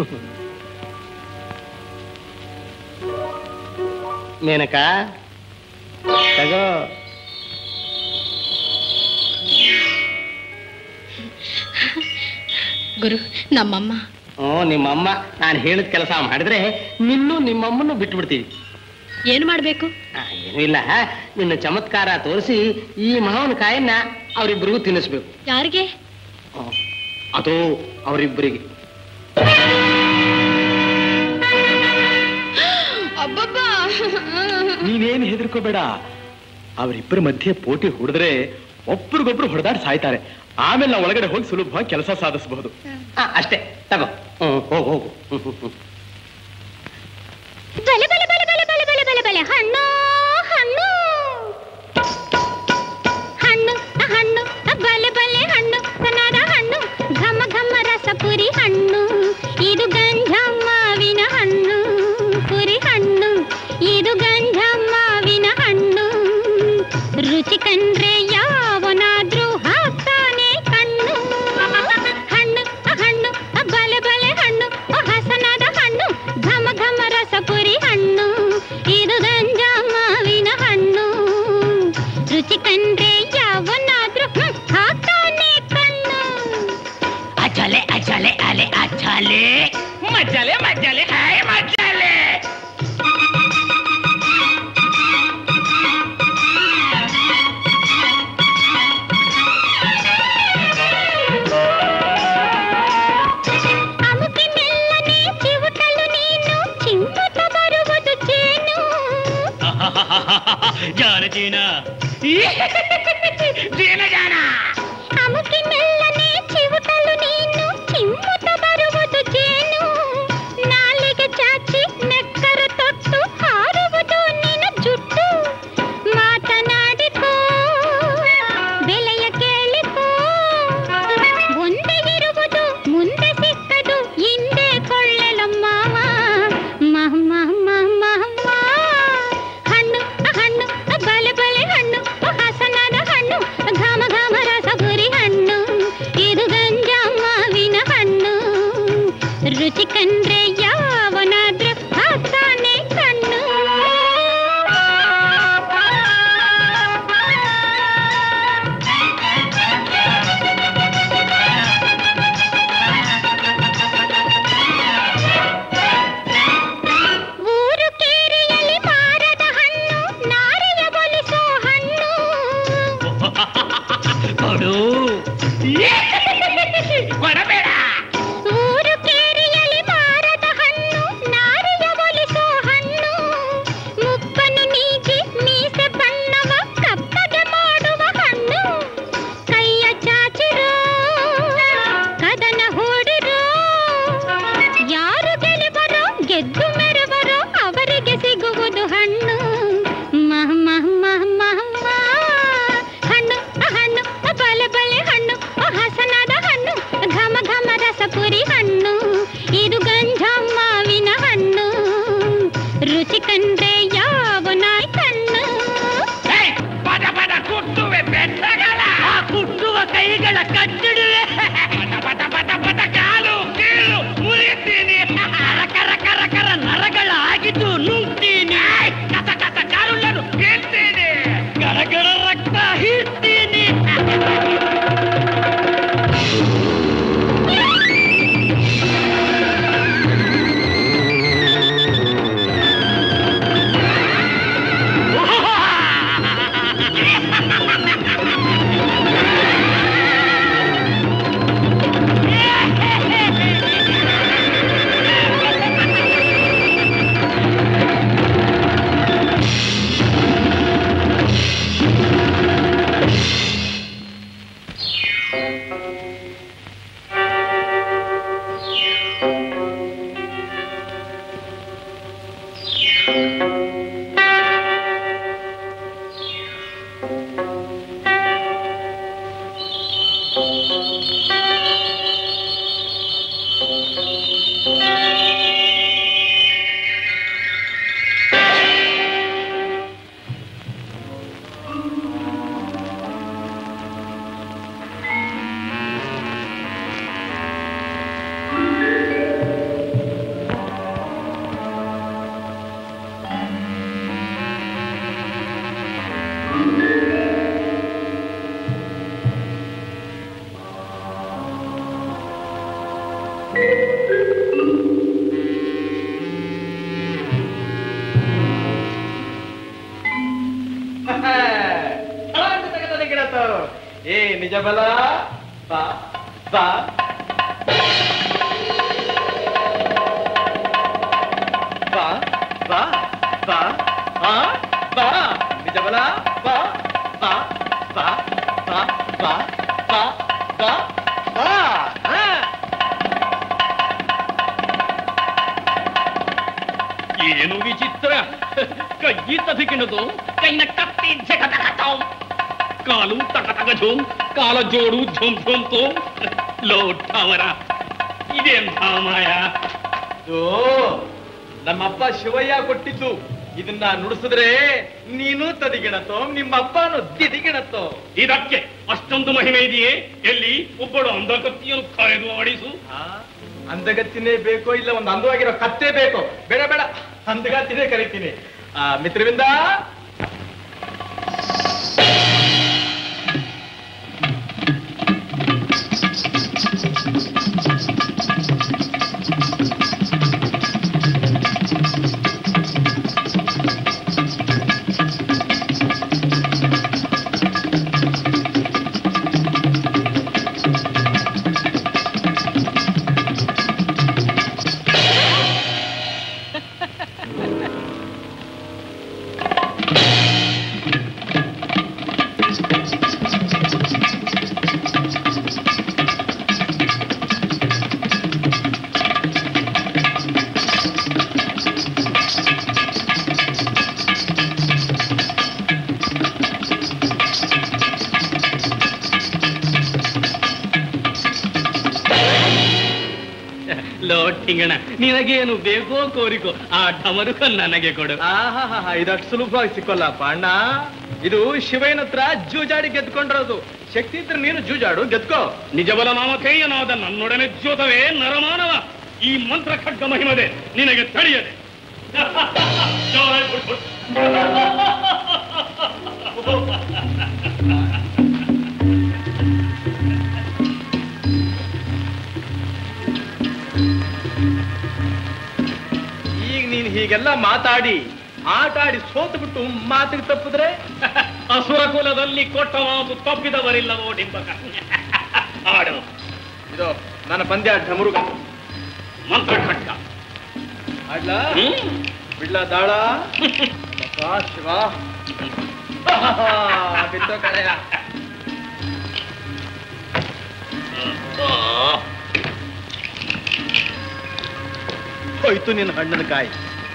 ಮೇನಕ ತಗೋ ಗುರು ನಮ್ಮಮ್ಮ ಹ್ಞೂ ನಿಮ್ಮಮ್ಮ ನಾನು ಹೇಳಿದ ಕೆಲಸ ಮಾಡಿದ್ರೆ ನಿನ್ನೂ ನಿಮ್ಮಮ್ಮನ್ನು ಬಿಟ್ಬಿಡ್ತೀವಿ ಏನು ಮಾಡ್ಬೇಕು ಆ, ಏನೂ ಇಲ್ಲ ನಿನ್ನ ಚಮತ್ಕಾರ ತೋರಿಸಿ ಈ ಮಾವಿನಕಾಯನ್ನ ಅವರಿಬ್ಬರಿಗೂ ತಿನ್ನಿಸ್ಬೇಕು ಯಾರಿಗೆ ಹ್ಮ್. ಅದು ಅವರಿಬ್ಬರಿಗೆ ಅಬ್ಬಬ್ಬಾ ನೀನೇನು ಹೆದರ್ಕೋಬೇಡ ಅವರಿಬ್ಬರ ಮಧ್ಯೆ ಪೋಟಿ ಹೊಡೆದ್ರೆ ಒಬ್ರಿಗೊಬ್ರು ಹೊಡೆದಾಡ್ ಸಾಯ್ತಾರೆ ಆಮೇಲೆ ನಾವು ಒಳಗಡೆ ಹೋಗಿ ಸುಲಭವಾಗಿ ಕೆಲಸ ಸಾಧಿಸಬಹುದು ಆ, ಅಷ್ಟೇ ತಗೋ ಹ್ಮ್, ಹೋಗು ಹೋಗು ಹ್ಮ್, ಹ್ಮ್, ಹ್ಮ್. ಬಲೆ ಬಲೆ ಬಲೆ ಬಲೆ ಬಲೆ ಬಲೆ ಬಲೆ ಬಲೆ ಹಣ್ಣು ಹಣ್ಣು ಹಣ್ಣು ಆ ಹಣ್ಣು ಆ ಬಲೆ ಬಲೆ ಹಣ್ಣು ಕನ್ನಡ ಹಣ್ಣು ಘಮ ಘಮ ರಸ ಪುರಿ ಹಣ್ಣು ಇದು ಗಂಧ ಮಾವಿನ ಹಣ್ಣು ಪುರಿ ಹಣ್ಣು ಇದು ಗಂಧ ಮಾವಿನ ಹಣ್ಣು ರುಚಿ ಕಂಡ್ರೆ ಯಾವನಾದ್ರೂ ಹಾಕ್ತಾನೆ ಕಣ್ಣು ಹಣ್ಣು ಆ ಹಣ್ಣು ಜಾನ ಜೀನ ಜೀನ ಜಾನ ಅಮುಕಿ ಮೆಲ್ಲನೆ ಚಿವುಟಲು ನೀನು ಚಿಮ್ಮುತ್ತ ಬರುವುದು ಜೇನು ನಾಲಿಗೆ ಚಾಚಿ ನೆಕ್ಕರ ತೊಟ್ಟು ಹಾರುವುದು ನಿನ್ನ ಜುಟ್ಟು ಮಾತನಾಡಿಕೋ ಬೆಲೆಯ ಕೇಳಿಕೋ ಒಂದೇ ಇರುವುದು ಮುಂದೆ ಸಿಕ್ಕದು ಹಿಂದೆ ಕೊಳ್ಳಲು ಮಾವ ಮಹ ಮಹ ಮಹ ಮಹ ಮಹ. ಹಣ್ಣು ಹಣ್ಣು ಬಲೆ ಬಲೆ ಹಣ್ಣು ಹಸನಾದ ಹಣ್ಣು ಘಮ ಘಮ ರಸಗುರಿ ಹಣ್ಣು ಇದು ಗಂಜಾ ಮಾವಿನ ಹಣ್ಣು ರುಚಿ ಕಂಡ್ರೆ ಯಾವನಾದ್ರೂ ಹಾಕ್ತಾನೆ ಕಣ್ಣು ಊರು ಕೇರಿಯಲ್ಲಿ ಮಾರದ ಹಣ್ಣು ನಾರಿಯ ಬಲಿಸೋ ಹಣ್ಣು ಕೊಡು ಕೊಡಬೇಡ ಊರು ಕೇರಿಯಲ್ಲಿ ಮಾರದ ಹಣ್ಣು ನಾರಿಯ ಬಲಿಸೋ ಹಣ್ಣು ಮುಪ್ಪನು ನೀಗಿ ಮೀಸೆ ಬಣ್ಣವ ಕಪ್ಪಗೆ ಮಾಡುವ ಹಣ್ಣು ಕೈಯ ಚಾಚಿರೋ ಕದನ ಹೂಡಿರೋ ಯಾರು ಗೆಲುವರೋ ಗೆದ್ದು ಮೆರುವರೋ ಅವರಿಗೆ ಸಿಗುವುದು ಹಣ್ಣು ಮಹ ಮಹ ಮಹ ಮಹ ಮಹ. ಹಣ್ಣು ಆ ಹಣ್ಣು ಆ ಬಲೆ ಬಲೆ ಹಣ್ಣು ಆ ಹಸನಾದ ಹಣ್ಣು ಘಮ ಘಮ ರಸಪುರಿ ಹಣ್ಣು ಇದು ಗಂಜಾ ಮಾವಿನ ಹಣ್ಣು ರುಚಿ ಕಂಡ್ರೆ ಯಾವ ನಾಯ್ ಕಣ್ಣು ಏಯ್, ಪದ ಪದ ಕುಟ್ಟುವೆ ಬೆಟ್ಟಗಳ ಆ ಕುಟ್ಟುವ ಕೈಗಳ ಕಚ್ಚಿಡುವೆ ಪದ ಪದ ಪದ ಪದ ಕಾಲು ಕೀಳು ಮುರಿತೀನಿ ಕರ ಕರ ಕರ ಕರ ನರಗಳ ಆಗಿದ್ದು ನುಂಗ್ತೀನಿ ಏಯ್, ಕಸ ಕಸ ಕಾಲುಳ್ಳನು ಕೇಳ್ತೀನಿ ಗರಗರ ರಕ್ತ ಹೀರ್ತೀನಿ ಏ ನಿಜ ಬಲ ಬಾ ಬಾ ಬಾ ಬಾ ಬಾ ಆ ಬಾ ನಿಜ ಬಲ ಬಾ ಬಾ ಬಾ ಬಾ ಬಾ ಬಾ ಬಾ ಬಾ ಆ. ಏನು ವಿಚಿತ್ರ ಕೈ ತದಕಿಣದು ಕೈನ ಕತ್ತಿ ಜಗದಗತಂ ಕಾಲು ತಗ ತಗ ಝೋಂ ಕಾಲ ಜೋಡು ಝೋಂ ಝೋಂ ತೋಂ ಲೋಟವರ ಇದೆಂಥ ಮಾಯ ಇದು ನಮ್ಮಪ್ಪ ಶಿವಯ್ಯ ಕೊಟ್ಟಿದ್ದು ಇದನ್ನ ನುಡಿಸಿದ್ರೆ ನೀನು ತದಿಗಿಣತ್ತೋ ನಿಮ್ಮಪ್ಪನು ದಿದಿಗಿಣತ್ತೋ ಇದಕ್ಕೆ ಅಷ್ಟೊಂದು ಮಹಿಮೆ ಇದೆಯೇ ಎಲ್ಲಿ ಒಬ್ಬಳು ಅಂಧಕತ್ತಿಯನ್ನು ಕರೆದು ಆಡಿಸು ಆ, ಅಂದಗತ್ತಿನೇ ಬೇಕೋ ಇಲ್ಲ ಒಂದು ಅಂದವಾಗಿರೋ ಕತ್ತೆ ಬೇಕೋ ಬೇಡ ಬೇಡ ಅಂದಗತ್ತಿನೇ ಕರಿತೀನಿ ಆ ಮಿತ್ರವಿಂದ ಹಿಂಗಣ ನಿನಗೇನು ಬೇಕೋ ಕೋರಿಕೋ ಆ ಡಮರುಕ ನನಗೆ ಕೊಡು ಆಹಾಹಾ ಇದಷ್ಟು ಸುಲಭವಾಗಿ ಸಿಕ್ಕೋಲ್ಲಪ್ಪ ಅಣ್ಣ ಇದು ಶಿವಯ್ಯನ ಹತ್ರ ಜೂಜಾಡಿ ಗೆದ್ಕೊಂಡಿರೋದು ಶಕ್ತಿ ಇದ್ರೆ ನೀನು ಜೂಜಾಡು ಗೆದ್ಕೋ ನಿಜಬಲ ನಾಮಧೇಯನಾದ ನನ್ನೊಡನೆ ಜ್ಯೋತವೇ ನರಮಾನವ ಈ ಮಂತ್ರ ಖಡ್ಗ ಮಹಿಮದೆ ನಿನಗೆ ತಡೆಯದೆ ಜೈ ಬುಡ್ ಬುಡ್. ಈಗ ನೀನ್ ಹೀಗೆಲ್ಲ ಮಾತಾಡಿ ಆಟ ಆಡಿ ಸೋತು ಬಿಟ್ಟು ಮಾತಿಗೆ ತಪ್ಪಿದ್ರೆ ಅಸುರ ಕುಲದಲ್ಲಿ ಕೊಟ್ಟ ಮಾತು ತಪ್ಪಿದವರಿಲ್ಲವೋ ಡಿಂಬಕ ಆಡು ಇದು ನನ್ನ ಪಂದ್ಯ ಢಮರುಗ ಮಂತ್ರ ಖಡ್ಗ ಆಡ್ಲ ಬಿಡ್ಲ ದಾಳ ಬಸವ, ಶಿವ ಬಿತ್ತೋ ಕಡೆಯ ಹೋಯ್ತು ನಿನ್ನ ಹಣ್ಣಿನ ಕಾಯಿ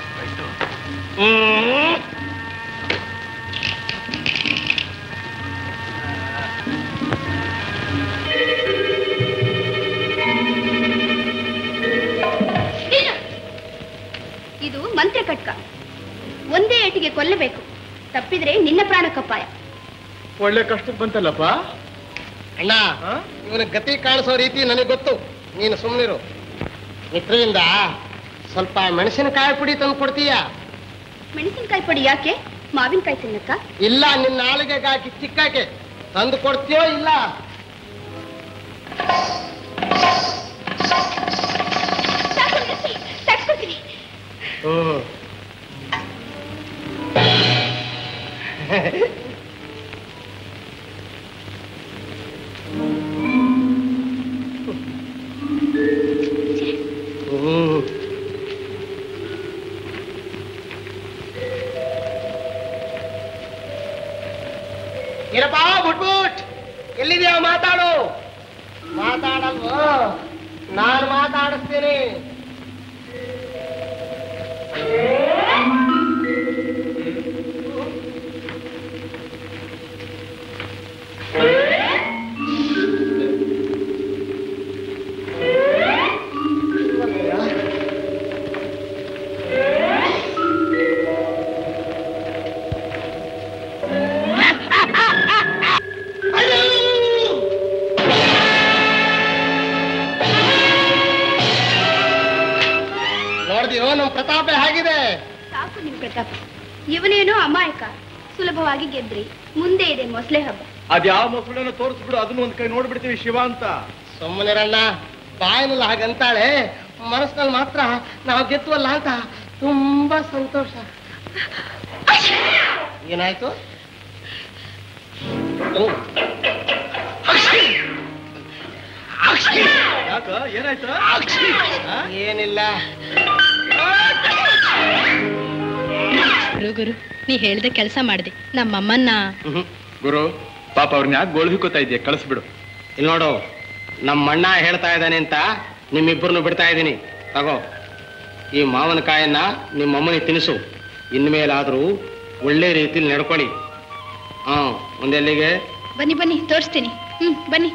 ನೀನು! ಇದು ಮಂತ್ರ ಕಟ್ಕ ಒಂದೇ ಏಟಿಗೆ ಕೊಲ್ಲಬೇಕು ತಪ್ಪಿದ್ರೆ ನಿನ್ನ ಪ್ರಾಣಕ್ಕಪ್ಪಾಯ ಒಳ್ಳೆ ಕಷ್ಟಕ್ಕೆ ಬಂತಲ್ಲಪ್ಪ ಅಣ್ಣ ಇವನ ಗತಿ ಕಾಣಿಸೋ ರೀತಿ ನನಗೆ ಗೊತ್ತು ನೀನು ಸುಮ್ಮನಿರು ಮಿತ್ರದಿಂದ ಸ್ವಲ್ಪ ಮೆಣಸಿನಕಾಯಿ ಪುಡಿ ತಂದು ಕೊಡ್ತೀಯಾ ಮೆಣಸಿನಕಾಯಿ ಪುಡಿ ಯಾಕೆ ಮಾವಿನಕಾಯಿ ತಿನ್ನಕ್ಕ ಇಲ್ಲ ನಿನ್ನ ನಾಲಿಗೆಗೆ ಹಾಕಿ ಚಿಕ್ಕಾಕೆ ತಂದು ಕೊಡ್ತೀಯೋ ಇಲ್ಲ ತಡ್ಸ್ಕೊತೀನಿ ಏನಪ್ಪ ಬುಟ್ಬುಟ್ ಎಲ್ಲಿದ್ಯಾ ಮಾತಾಡು ಮಾತಾಡಲ್ವೋ ನಾನು ಮಾತಾಡಿಸ್ತೀನಿ ನೋಡ್ದಿಯೋ ನಮ್ ಪ್ರತಾಪ ಹೇಗಿದೆ ಸಾಕು ನಿಮ್ ಪ್ರತಾಪ ಇವನೇನೋ ಅಮಾಯಕ ಸುಲಭವಾಗಿ ಗೆದ್ರಿ ಮುಂದೆ ಇದೆ ಮೊಸಳೆ ಹಬ್ಬ ಅದ್ಯಾವ ಮಕ್ಕಳನ್ನ ತೋರಿಸ್ಬಿಡು ಅದನ್ನ ಒಂದ್ ಕೈ ನೋಡ್ಬಿಡ್ತೀವಿ ಶಿವ ಅಂತ ಸುಮ್ಮನಿರಣ್ಣ ಬಾಯಿನಲ್ಲಿ ಹಾಗಂತಾಳೆ ಮನಸ್ಸಿನಲ್ಲಿ ಮಾತ್ರ ನಾವು ಗೆದ್ವಲ್ಲ ಅಂತ ತುಂಬಾ ಸಂತೋಷ ಏನಾಯ್ತು ಹ್ಮ್. ಯಾಕ ಏನಾಯ್ತು ಏನಿಲ್ಲ ಗುರು ಗುರು ನೀ ಹೇಳ್ದೆ ಕೆಲಸ ಮಾಡಿದೆ ನಮ್ಮಮ್ಮನ್ನ ಗುರು ಪಾಪ ಅವ್ರನ್ನ ಯಾಕೆ ಗೋಳ್ಹಿಕೋತಾ ಇದೆಯಾ ಕಳಿಸ್ಬಿಡು ಇಲ್ಲಿ ನೋಡು ನಮ್ಮ ಅಣ್ಣ ಹೇಳ್ತಾ ಇದ್ದಾನೆ ಅಂತ ನಿಮ್ಮಿಬ್ಬರನ್ನು ಬಿಡ್ತಾ ಇದ್ದೀನಿ ತಗೋ ಈ ಮಾವಿನಕಾಯನ್ನ ನಿಮ್ಮ ಅಮ್ಮನಿಗೆ ತಿನ್ನಿಸು ಇನ್ಮೇಲಾದ್ರೂ ಒಳ್ಳೆ ರೀತಿಲಿ ನಡ್ಕೊಳ್ಳಿ ಹಾ ಒಂದೆಲ್ಲಿಗೆ ಬನ್ನಿ ಬನ್ನಿ ತೋರಿಸ್ತೀನಿ ಹ್ಮ್ ಬನ್ನಿ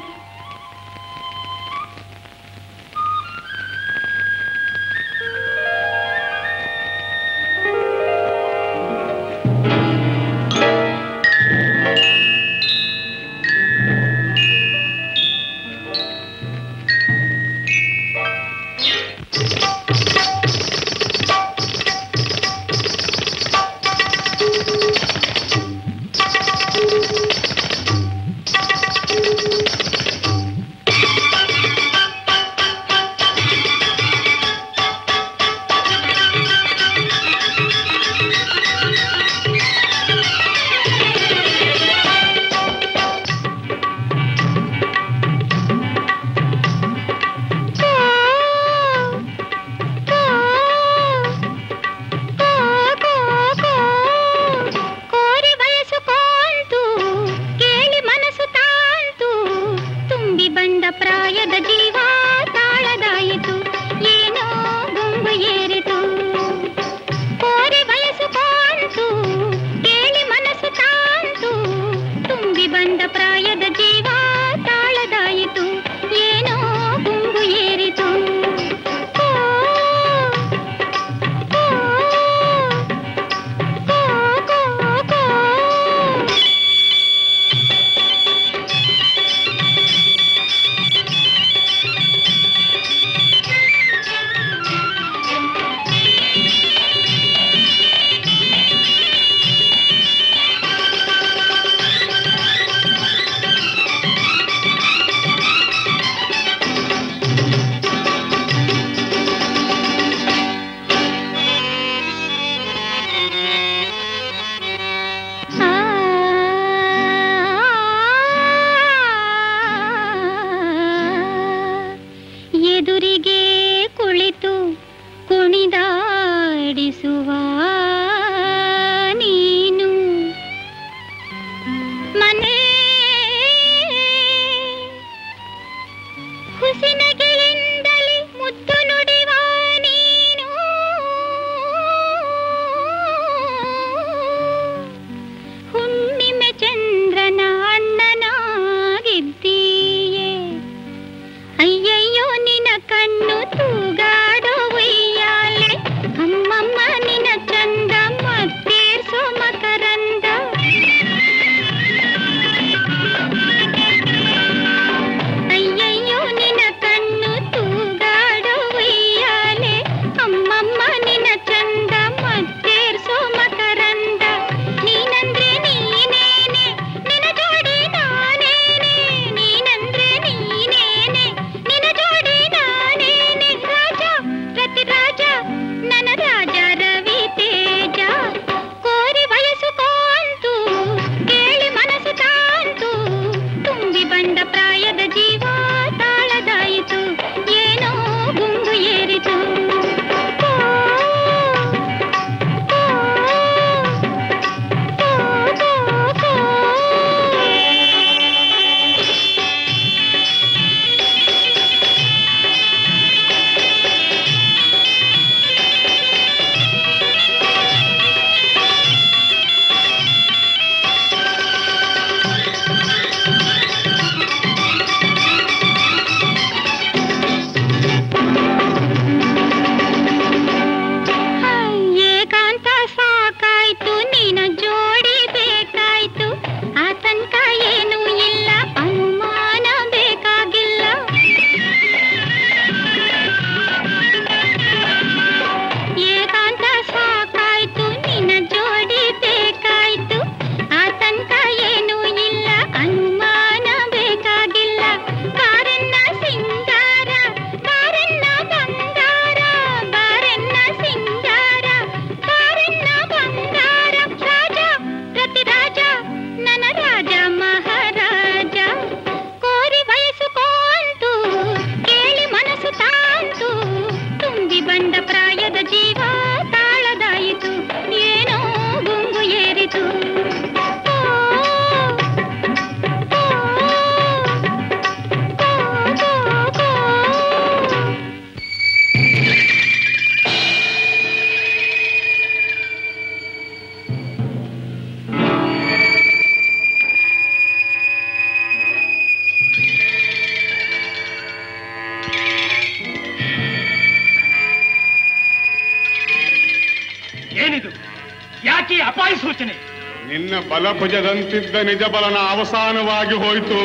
ಲಿಂಗಾರ್ಚನೆ ನಿನ್ನ ಬಲಭುಜದಂತಿದ್ದ ನಿಜ ಬಲನ ಅವಸಾನವಾಗಿ ಹೋಯಿತು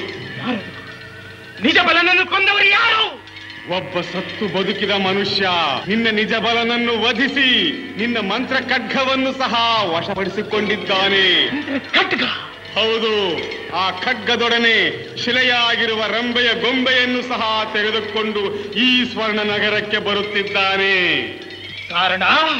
ನಿಜ ಬಲನನ್ನು ಕೊಂದವರು ಯಾರು ಒಬ್ಬ ಸತ್ತು ಬದುಕಿದ ಮನುಷ್ಯ ನಿನ್ನ ನಿಜ ಬಲನನ್ನು ವಧಿಸಿ ನಿನ್ನ ಮಂತ್ರ ಖಡ್ಗವನ್ನು ಸಹ ವಶಪಡಿಸಿಕೊಂಡಿದ್ದಾನೆ ಖಡ್ಗ ಹೌದು ಆ ಖಡ್ಗದೊಡನೆ ಶಿಲೆಯಾಗಿರುವ ರಂಬೆಯ ಗೊಂಬೆಯನ್ನು ಸಹ ತೆಗೆದುಕೊಂಡು ಈ ಸ್ವರ್ಣ ನಗರಕ್ಕೆ ಬರುತ್ತಿದ್ದಾನೆ ಕಾರಣ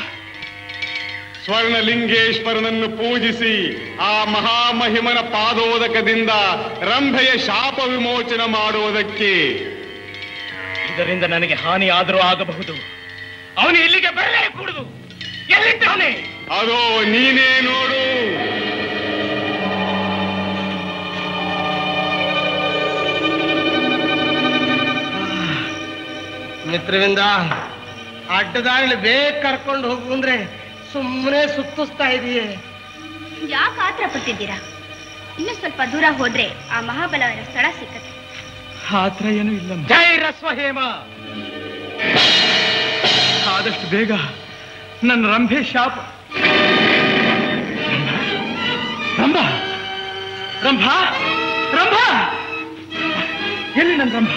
ಸ್ವರ್ಣಲಿಂಗೇಶ್ವರನನ್ನು ಪೂಜಿಸಿ ಆ ಮಹಾಮಹಿಮನ ಪಾದೋದಕದಿಂದ ರಂಭೆಯ ಶಾಪ ವಿಮೋಚನ ಮಾಡುವುದಕ್ಕೆ ಇದರಿಂದ ನನಗೆ ಹಾನಿ ಆದರೂ ಆಗಬಹುದು ಅವನು ಇಲ್ಲಿಗೆ ಬರಲೇ ಕೂಡುದು ಎಲ್ಲಿದ್ದಾನೆ ಅದೋ ನೀನೇ ನೋಡು ಮಿತ್ರವಿಂದ ಅಡ್ಡದಾರಿಲಿ ಬೇಗ ಕರ್ಕೊಂಡು ಹೋಗು ಅಂದ್ರೆ ಸುಮ್ಮನೆ ಸುತ್ತಿಸ್ತಾ ಇದೀಯೇ ಯಾಕೆ ಆತ್ರ ಪಟ್ಟಿದ್ದೀರಾ ಇನ್ನು ಸ್ವಲ್ಪ ದೂರ ಹೋದ್ರೆ ಆ ಮಹಾಬಲವರ ಸ್ಥಳ ಸಿಕ್ಕತ್ತೆ ಆತ್ರ ಏನೂ ಇಲ್ಲ ಜೈ ರಸ್ವಹೇಮ ಆದಷ್ಟು ಬೇಗ ನನ್ನ ರಂಭೆ ಶಾಪ ರಂಭ ರಂಭ ರಂಭ ಎಲ್ಲಿ ನನ್ನ ರಂಭ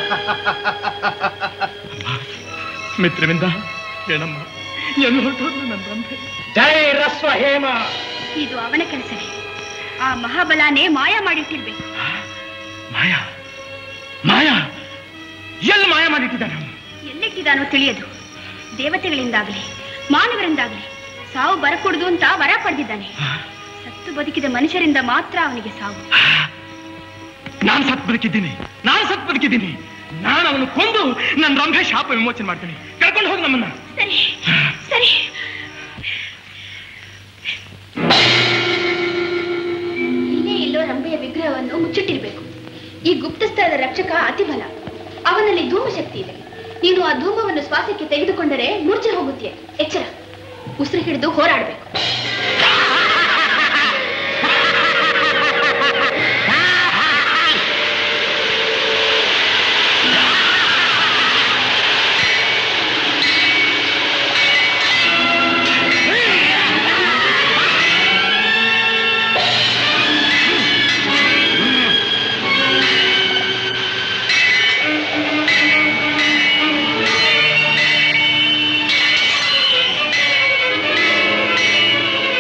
ಮಿತ್ರವಿಂದ ಹೇಳಮ್ಮ ಎಲ್ಲಿ ಹೊರಟೋದು ನನ್ನ ರಂಭೆ ಜೈ ರಸ್ವಹೇಮ ಇದು ಅವನ ಕೆಲಸವೇ ಆ ಮಹಾಬಲನೇ ಮಾಯ ಮಾಡಿಟ್ಟಿರ್ಬೇಕು ಮಾಯಾ ಮಾಯಾ ಎಲ್ಲಿ ಮಾಯ ಮಾಡಿಟ್ಟಿದ್ದಾನೆ ಅವನು? ಎಲ್ಲಿಟ್ಟಿದಾನೋ ತಿಳಿಯದು ದೇವತೆಗಳಿಂದಾಗಲಿ ಮಾನವರಿಂದಾಗಲಿ ಸಾವು ಬರಕೂಡದು ಅಂತ ವರ ಪಡೆದಿದ್ದಾನೆ ಸತ್ತು ಬದುಕಿದ ಮನುಷ್ಯರಿಂದ ಮಾತ್ರ ಅವನಿಗೆ ಸಾವು ನಾನು ಸತ್ ಬದುಕಿದ್ದೀನಿ ನಾನು ಸತ್ ಬದುಕಿದ್ದೀನಿ ನಾನು ಅವನು ಕೊಂದು ನನ್ನ ರಂಭೆ ಶಾಪ ವಿಮೋಚನೆ ಮಾಡ್ತೀನಿ ಕರ್ಕೊಂಡು ಹೋಗಿ ನಮ್ಮನ್ನ ಸರಿ ಸರಿ ಇಲ್ಲೇ ಇಲ್ಲೋ ರಂಬೆಯ ವಿಗ್ರಹವನ್ನು ಮುಚ್ಚಿಟ್ಟಿರ್ಬೇಕು ಈ ಗುಪ್ತಸ್ಥಳದ ರಕ್ಷಕ ಅತಿಬಲ ಅವನಲ್ಲಿ ಧೂಮ ಶಕ್ತಿ ಇದೆ ನೀನು ಆ ಧೂಮವನ್ನು ಶ್ವಾಸಕ್ಕೆ ತೆಗೆದುಕೊಂಡರೆ ಮೂರ್ಛೆ ಹೋಗುತ್ತೀಯ ಎಚ್ಚರ ಉಸಿರು ಹಿಡಿದು ಹೋರಾಡಬೇಕು ಆ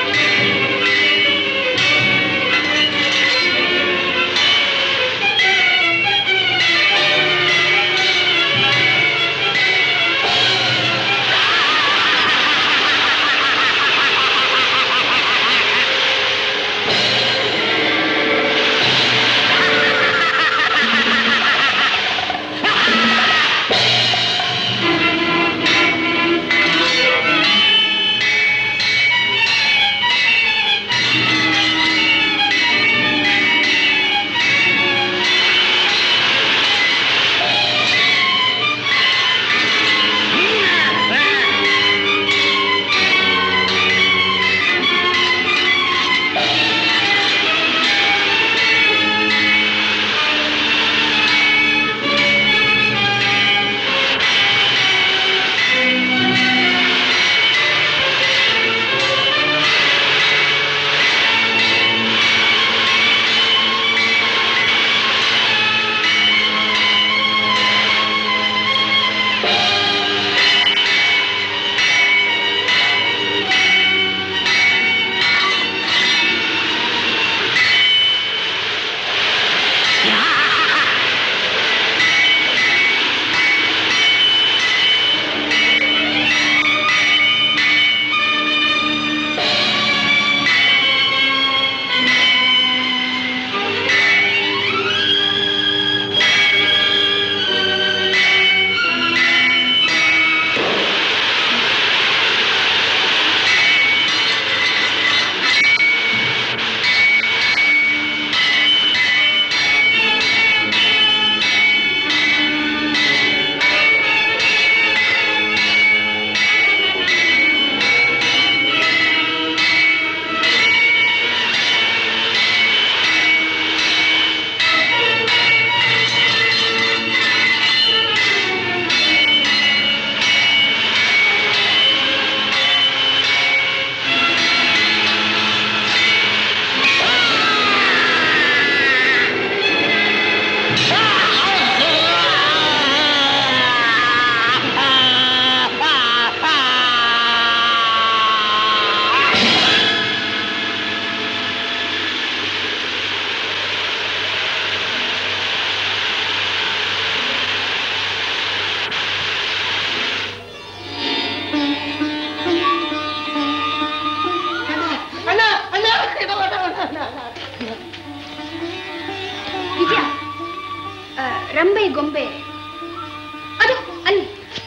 ರಂಬೆ ಗೊಂಬೆ ಅದು ಅಲ್ಲಿ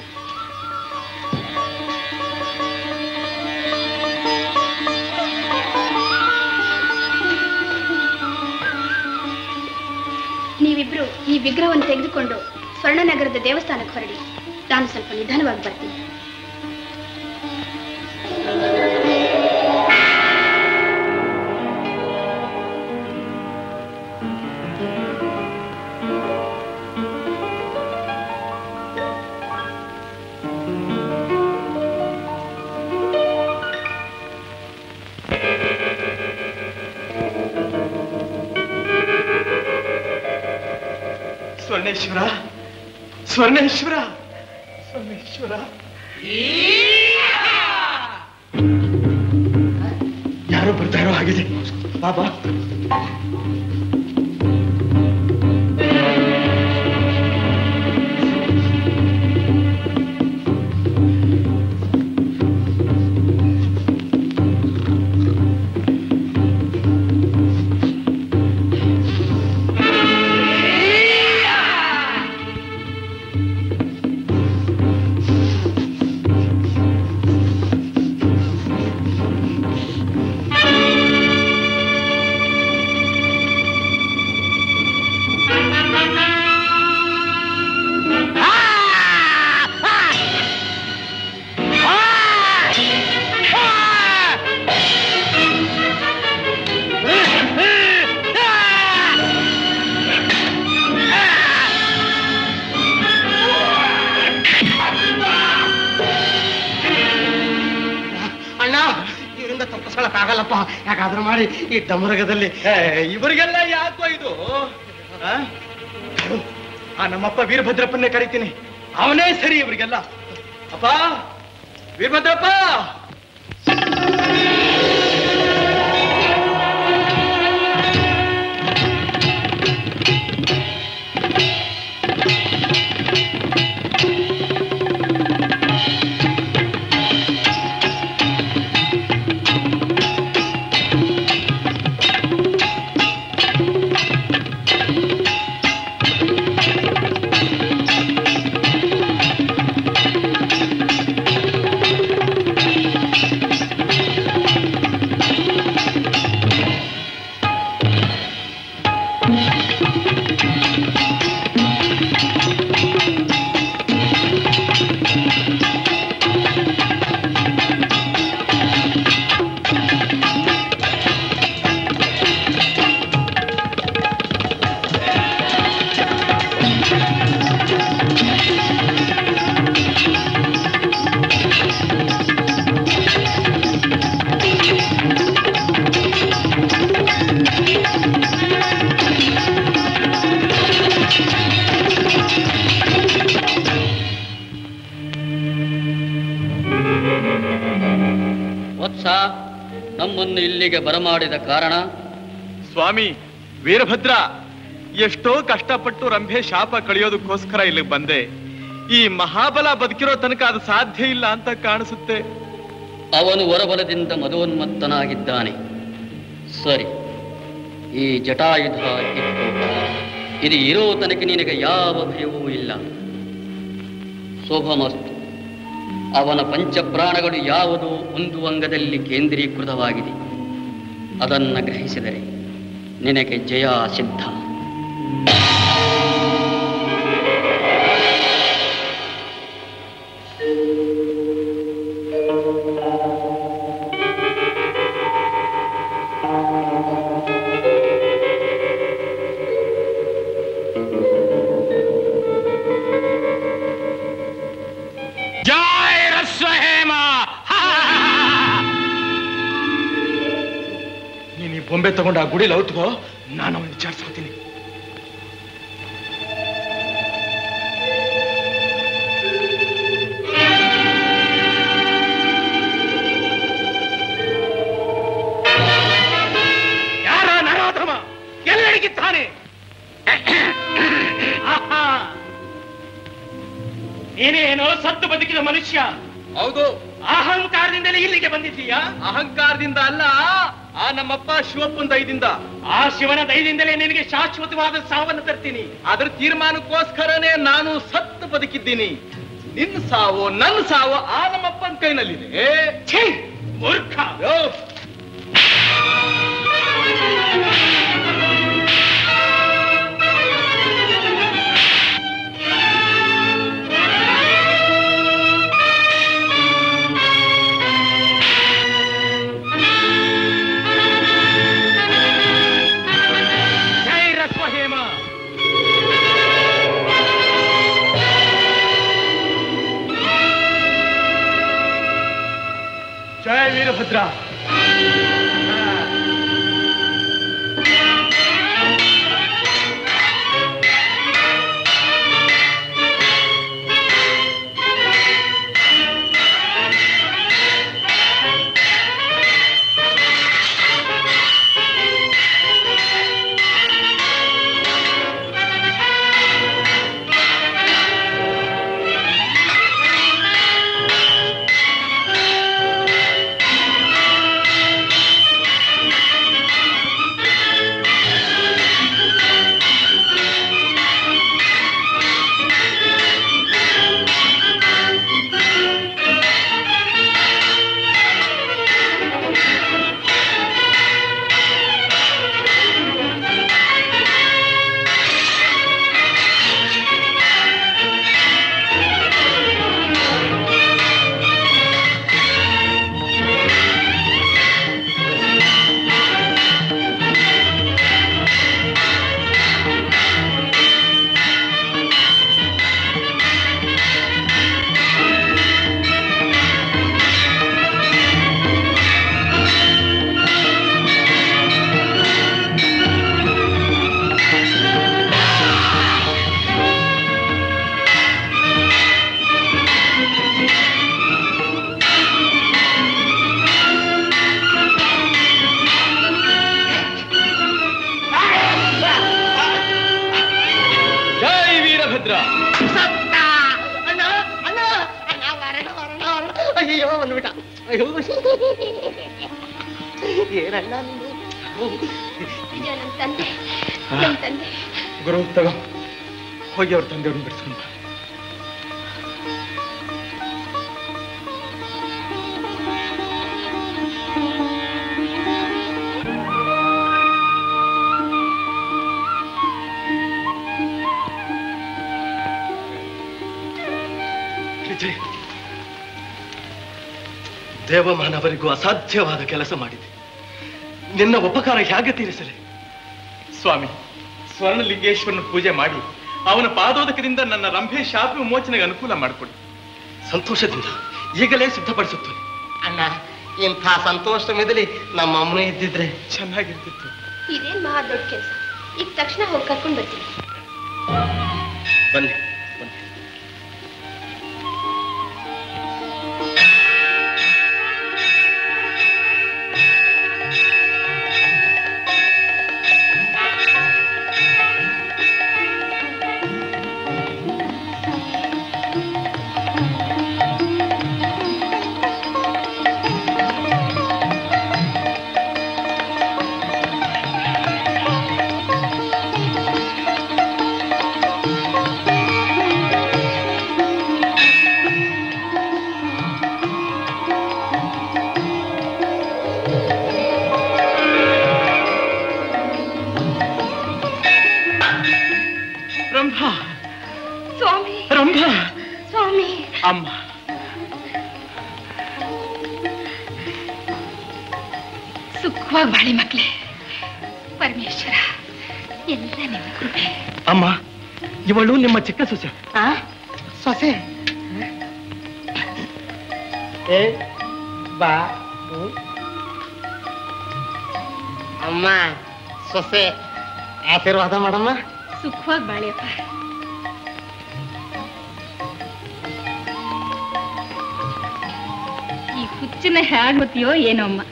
ನೀವಿಬ್ರು ಈ ವಿಗ್ರಹವನ್ನು ತೆಗೆದುಕೊಂಡು ಸ್ವರ್ಣನಗರದ ದೇವಸ್ಥಾನಕ್ಕೆ ಹೊರಡಿ ನಾನು ಸ್ವಲ್ಪ ನಿಧಾನವಾಗಿ ಬರ್ತೀನಿ ಸ್ವರ್ಣೇಶ್ವರ ಸ್ವರ್ಣೇಶ್ವರ ಸ್ವರ್ಣೇಶ್ವರ ಯಾರೋ ಬರ್ತಾ ಇರೋ ಹಾಗಿದೆ ಬಾಬಾ ಅಣ್ಣ ಇವರಿಂದ ತಪ್ಪಿಸ್ಕೊಳಕ್ ಆಗಲ್ಲಪ್ಪ ಯಾಕಾದ್ರೂ ಮಾಡಿ ಈ ಡಮರಗದಲ್ಲಿ ಇವರಿಗೆಲ್ಲ ಯಾಕೋ ಇದು ಆ? ಕಾಡು, ಆ ನಮ್ಮಪ್ಪ ವೀರಭದ್ರಪ್ಪನ್ನೇ ಕರಿತೀನಿ ಅವನೇ ಸರಿ ಇವರಿಗೆಲ್ಲ ಅಪ್ಪ ವೀರಭದ್ರಪ್ಪ ವತ್ಸ ನಮ್ಮನ್ನು ಇಲ್ಲಿಗೆ ಬರಮಾಡಿದ ಕಾರಣ ಸ್ವಾಮಿ ವೀರಭದ್ರ ಎಷ್ಟೋ ಕಷ್ಟಪಟ್ಟು ರಂಭೆ ಶಾಪ ಕಳಿಯೋದಕ್ಕೋಸ್ಕರ ಇಲ್ಲಿಗೆ ಬಂದೆ ಈ ಮಹಾಬಲ ಬದುಕಿರೋ ತನಕ ಅದು ಸಾಧ್ಯ ಇಲ್ಲ ಅಂತ ಕಾಣಿಸುತ್ತೆ ಅವನು ವರಬಲದಿಂದ ಮದೋನ್ಮತ್ತನಾಗಿದ್ದಾನೆ ಸರಿ ಈ ಜಟಾಯುಧ ಇಟ್ಟು ಇದು ಇರೋ ತನಕ ನಿನಗೆ ಯಾವ ಭಯವೂ ಇಲ್ಲ ಶೋಭಮಸ್ತು ಅವನ ಪಂಚಪ್ರಾಣಗಳು ಯಾವುದೋ ಒಂದು ಅಂಗದಲ್ಲಿ ಕೇಂದ್ರೀಕೃತವಾಗಿದೆ ಅದನ್ನು ಗ್ರಹಿಸಿದರೆ ನಿನಗೆ ಜಯ ಸಿದ್ಧ ಜಯ ರಸ್ವಹೇಮ ನೀನ್ ಈ ಬೊಂಬೆ ತಗೊಂಡು ಆ ಗುಡಿಲಿ ಔತ್ಕೋ ನಾನು ಅವನು ವಿಚಾರಿಸ್ಕೊತೀನಿ ಯಾರ ನರಾಧಮ ಎಲ್ಲೆಡಗಿದ್ದಾನೆ ಆಹಾ. ನೀನೇನೋ ಸತ್ತು ಬದುಕಿದ ಮನುಷ್ಯ ಹೌದು ಅಹಂಕಾರದಿಂದಲೇ ಇಲ್ಲಿಗೆ ಬಂದಿದ್ದೀಯಾ ಅಹಂಕಾರದಿಂದ ಅಲ್ಲ ಆ ನಮ್ಮಪ್ಪ ಶಿವಪ್ಪನ ದಯದಿಂದ ಆ ಶಿವನ ದಯದಿಂದಲೇ ನಿನಗೆ ಶಾಶ್ವತವಾದ ಸಾವನ್ನು ತರ್ತೀನಿ ಅದರ ತೀರ್ಮಾನಕ್ಕೋಸ್ಕರನೇ ನಾನು ಸತ್ತು ಬದುಕಿದ್ದೀನಿ ನಿನ್ನ ಸಾವು ನನ್ನ ಸಾವು ಆ ನಮ್ಮಪ್ಪನ ಕೈನಲ್ಲಿದೆ ಛೀ! ಮೂರ್ಖ ಯೋ, ಜೈ ರಸ್ವಹೇಮ ಜಯ ವೀರಭದ್ರ ಜೈ ವೀರಭದ್ರ ಸತ್ತ ಅಣ್ಣ ಅಣ್ಣ ಅಣ್ಣ ವರಣ ವರಣ ವರಣ ಅಯ್ಯೋ ಬಂದ್ಬಿಟ್ಟ ಅಯ್ಯೋ ಏನಣ್ಣ ನೀನು ವಿಜಯ ನನ್ನ ತಂದೆ ನನ್ನ ತಂದೆ ಗುರು ತಗೋ ಹೋಗಿ ಅವ್ರ ತಂದೆಯವ್ರನ್ನ ಬಿಡಿಸ್ಕೊಂಡು ಬಾ. ವಿಜಯ್ ದೇವಮಾನವರಿಗೂ ಅಸಾಧ್ಯವಾದ ಕೆಲಸ ಮಾಡಿದೆ ನಿನ್ನ ಉಪಕಾರ ಹೇಗೆ ತೀರಿಸಲಿ ಸ್ವಾಮಿ ಸ್ವರ್ಣಲಿಂಗೇಶ್ವರನ ಪೂಜೆ ಮಾಡಿ ಅವನ ಪಾದೋದಕದಿಂದ ನನ್ನ ರಂಭೆ ಶಾಪ ವಿಮೋಚನೆಗೆ ಅನುಕೂಲ ಮಾಡಿಕೊಡಿ ಸಂತೋಷದಿಂದ ಈಗಲೇ ಸಿದ್ಧಪಡಿಸುತ್ತೇನೆ ಅಣ್ಣ ಇಂಥ ಸಂತೋಷ ಮೆದಲಿ ನಮ್ಮ ಅಮ್ಮನ ಇದ್ದಿದ್ರೆ ಚೆನ್ನಾಗಿರ್ತಿತ್ತು ಇದೇನ್ ಮಹಾ ದೊಡ್ಡ ಕೆಲಸ ಈಗ ತಕ್ಷಣ ಹೋಗಿ ಕರ್ಕೊಂಡು ಬರ್ತೀನಿ ಬನ್ನಿ ರಂಭ ಸ್ವಾಮಿ ರಂಭ ಸ್ವಾಮಿ ಅಮ್ಮ ಸುಖವಾಗಿ ಬಾಳಿ ಮಕ್ಳೇ ಪರಮೇಶ್ವರ ಎಲ್ಲ ನಿಮ್ಮ ಕೃಪೆ ಅಮ್ಮ ಇವಳು ನಿಮ್ಮ ಚಿಕ್ಕ ಸೊಸೆ ಆ ಸೊಸೆ ಏ ಬಾ ಹ್ಮ್. ಅಮ್ಮ ಸೊಸೆ ಆಶೀರ್ವಾದ ಮಾಡಮ್ಮ ಸುಖವಾಗಿ ಬಾಳಿಯಪ್ಪ ಈ ಹುಚ್ಚನ್ನ ಹೇಗ್ ಗೊತ್ತಿಯೋ ಏನೋ ಅಮ್ಮ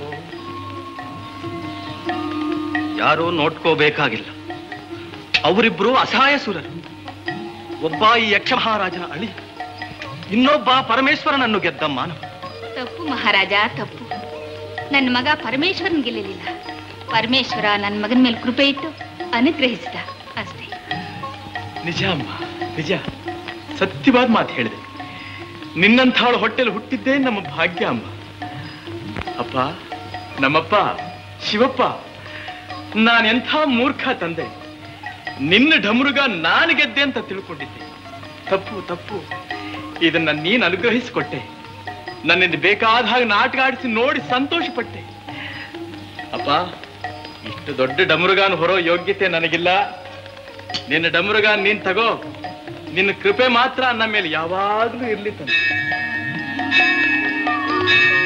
ಯಾರೂ ನೋಡ್ಕೋಬೇಕಾಗಿಲ್ಲ ಅವರಿಬ್ರು ಅಸಹಾಯ ಸುರರು ಒಬ್ಬ ಈ ಯಕ್ಷ ಮಹಾರಾಜನ ಅಳಿ ಇನ್ನೊಬ್ಬ ಪರಮೇಶ್ವರನನ್ನು ಗೆದ್ದ ಮಾನವ ತಪ್ಪು ಮಹಾರಾಜ ತಪ್ಪು ನನ್ನ ಮಗ ಪರಮೇಶ್ವರನ್ ಗೆಲ್ಲಲಿಲ್ಲ ಪರಮೇಶ್ವರ ನನ್ನ ಮಗನ ಮೇಲೆ ಕೃಪೆ ಇಟ್ಟು ಅನುಗ್ರಹಿಸಿದ ಅಷ್ಟೇ ನಿಜ ಅಮ್ಮ ನಿಜ ಸತ್ಯವಾದ ಮಾತು ಹೇಳಿದೆ ನಿನ್ನಂಥವಳ ಹೊಟ್ಟೆಲಿ ಹುಟ್ಟಿದ್ದೇ ನಮ್ಮ ಭಾಗ್ಯ ಅಮ್ಮ ಅಪ್ಪ ನಮ್ಮಪ್ಪ ಶಿವಪ್ಪ ನಾನೆಂಥ ಮೂರ್ಖ ತಂದೆ ನಿನ್ನ ಢಮರುಗ ನಾನು ಗೆದ್ದೆ ಅಂತ ತಿಳ್ಕೊಂಡಿದ್ದೆ ತಪ್ಪು ತಪ್ಪು ಇದನ್ನ ನೀನು ಅನುಗ್ರಹಿಸಿಕೊಟ್ಟೆ ನನ್ನಿಂದ ಬೇಕಾದ ಹಾಗೆ ನಾಟಕ ಆಡಿಸಿ ನೋಡಿ ಸಂತೋಷಪಟ್ಟೆ ಅಪ್ಪ ಇಷ್ಟು ದೊಡ್ಡ ಡಮರುಗಾನ್ ಹೊರೋ ಯೋಗ್ಯತೆ ನನಗಿಲ್ಲ ನಿನ್ನ ಡಮರುಗ ನೀನ್ ತಗೋ ನಿನ್ನ ಕೃಪೆ ಮಾತ್ರ ನನ್ನ ಮೇಲೆ ಯಾವಾಗ್ಲೂ ಇರ್ಲಿ ತಂದೆ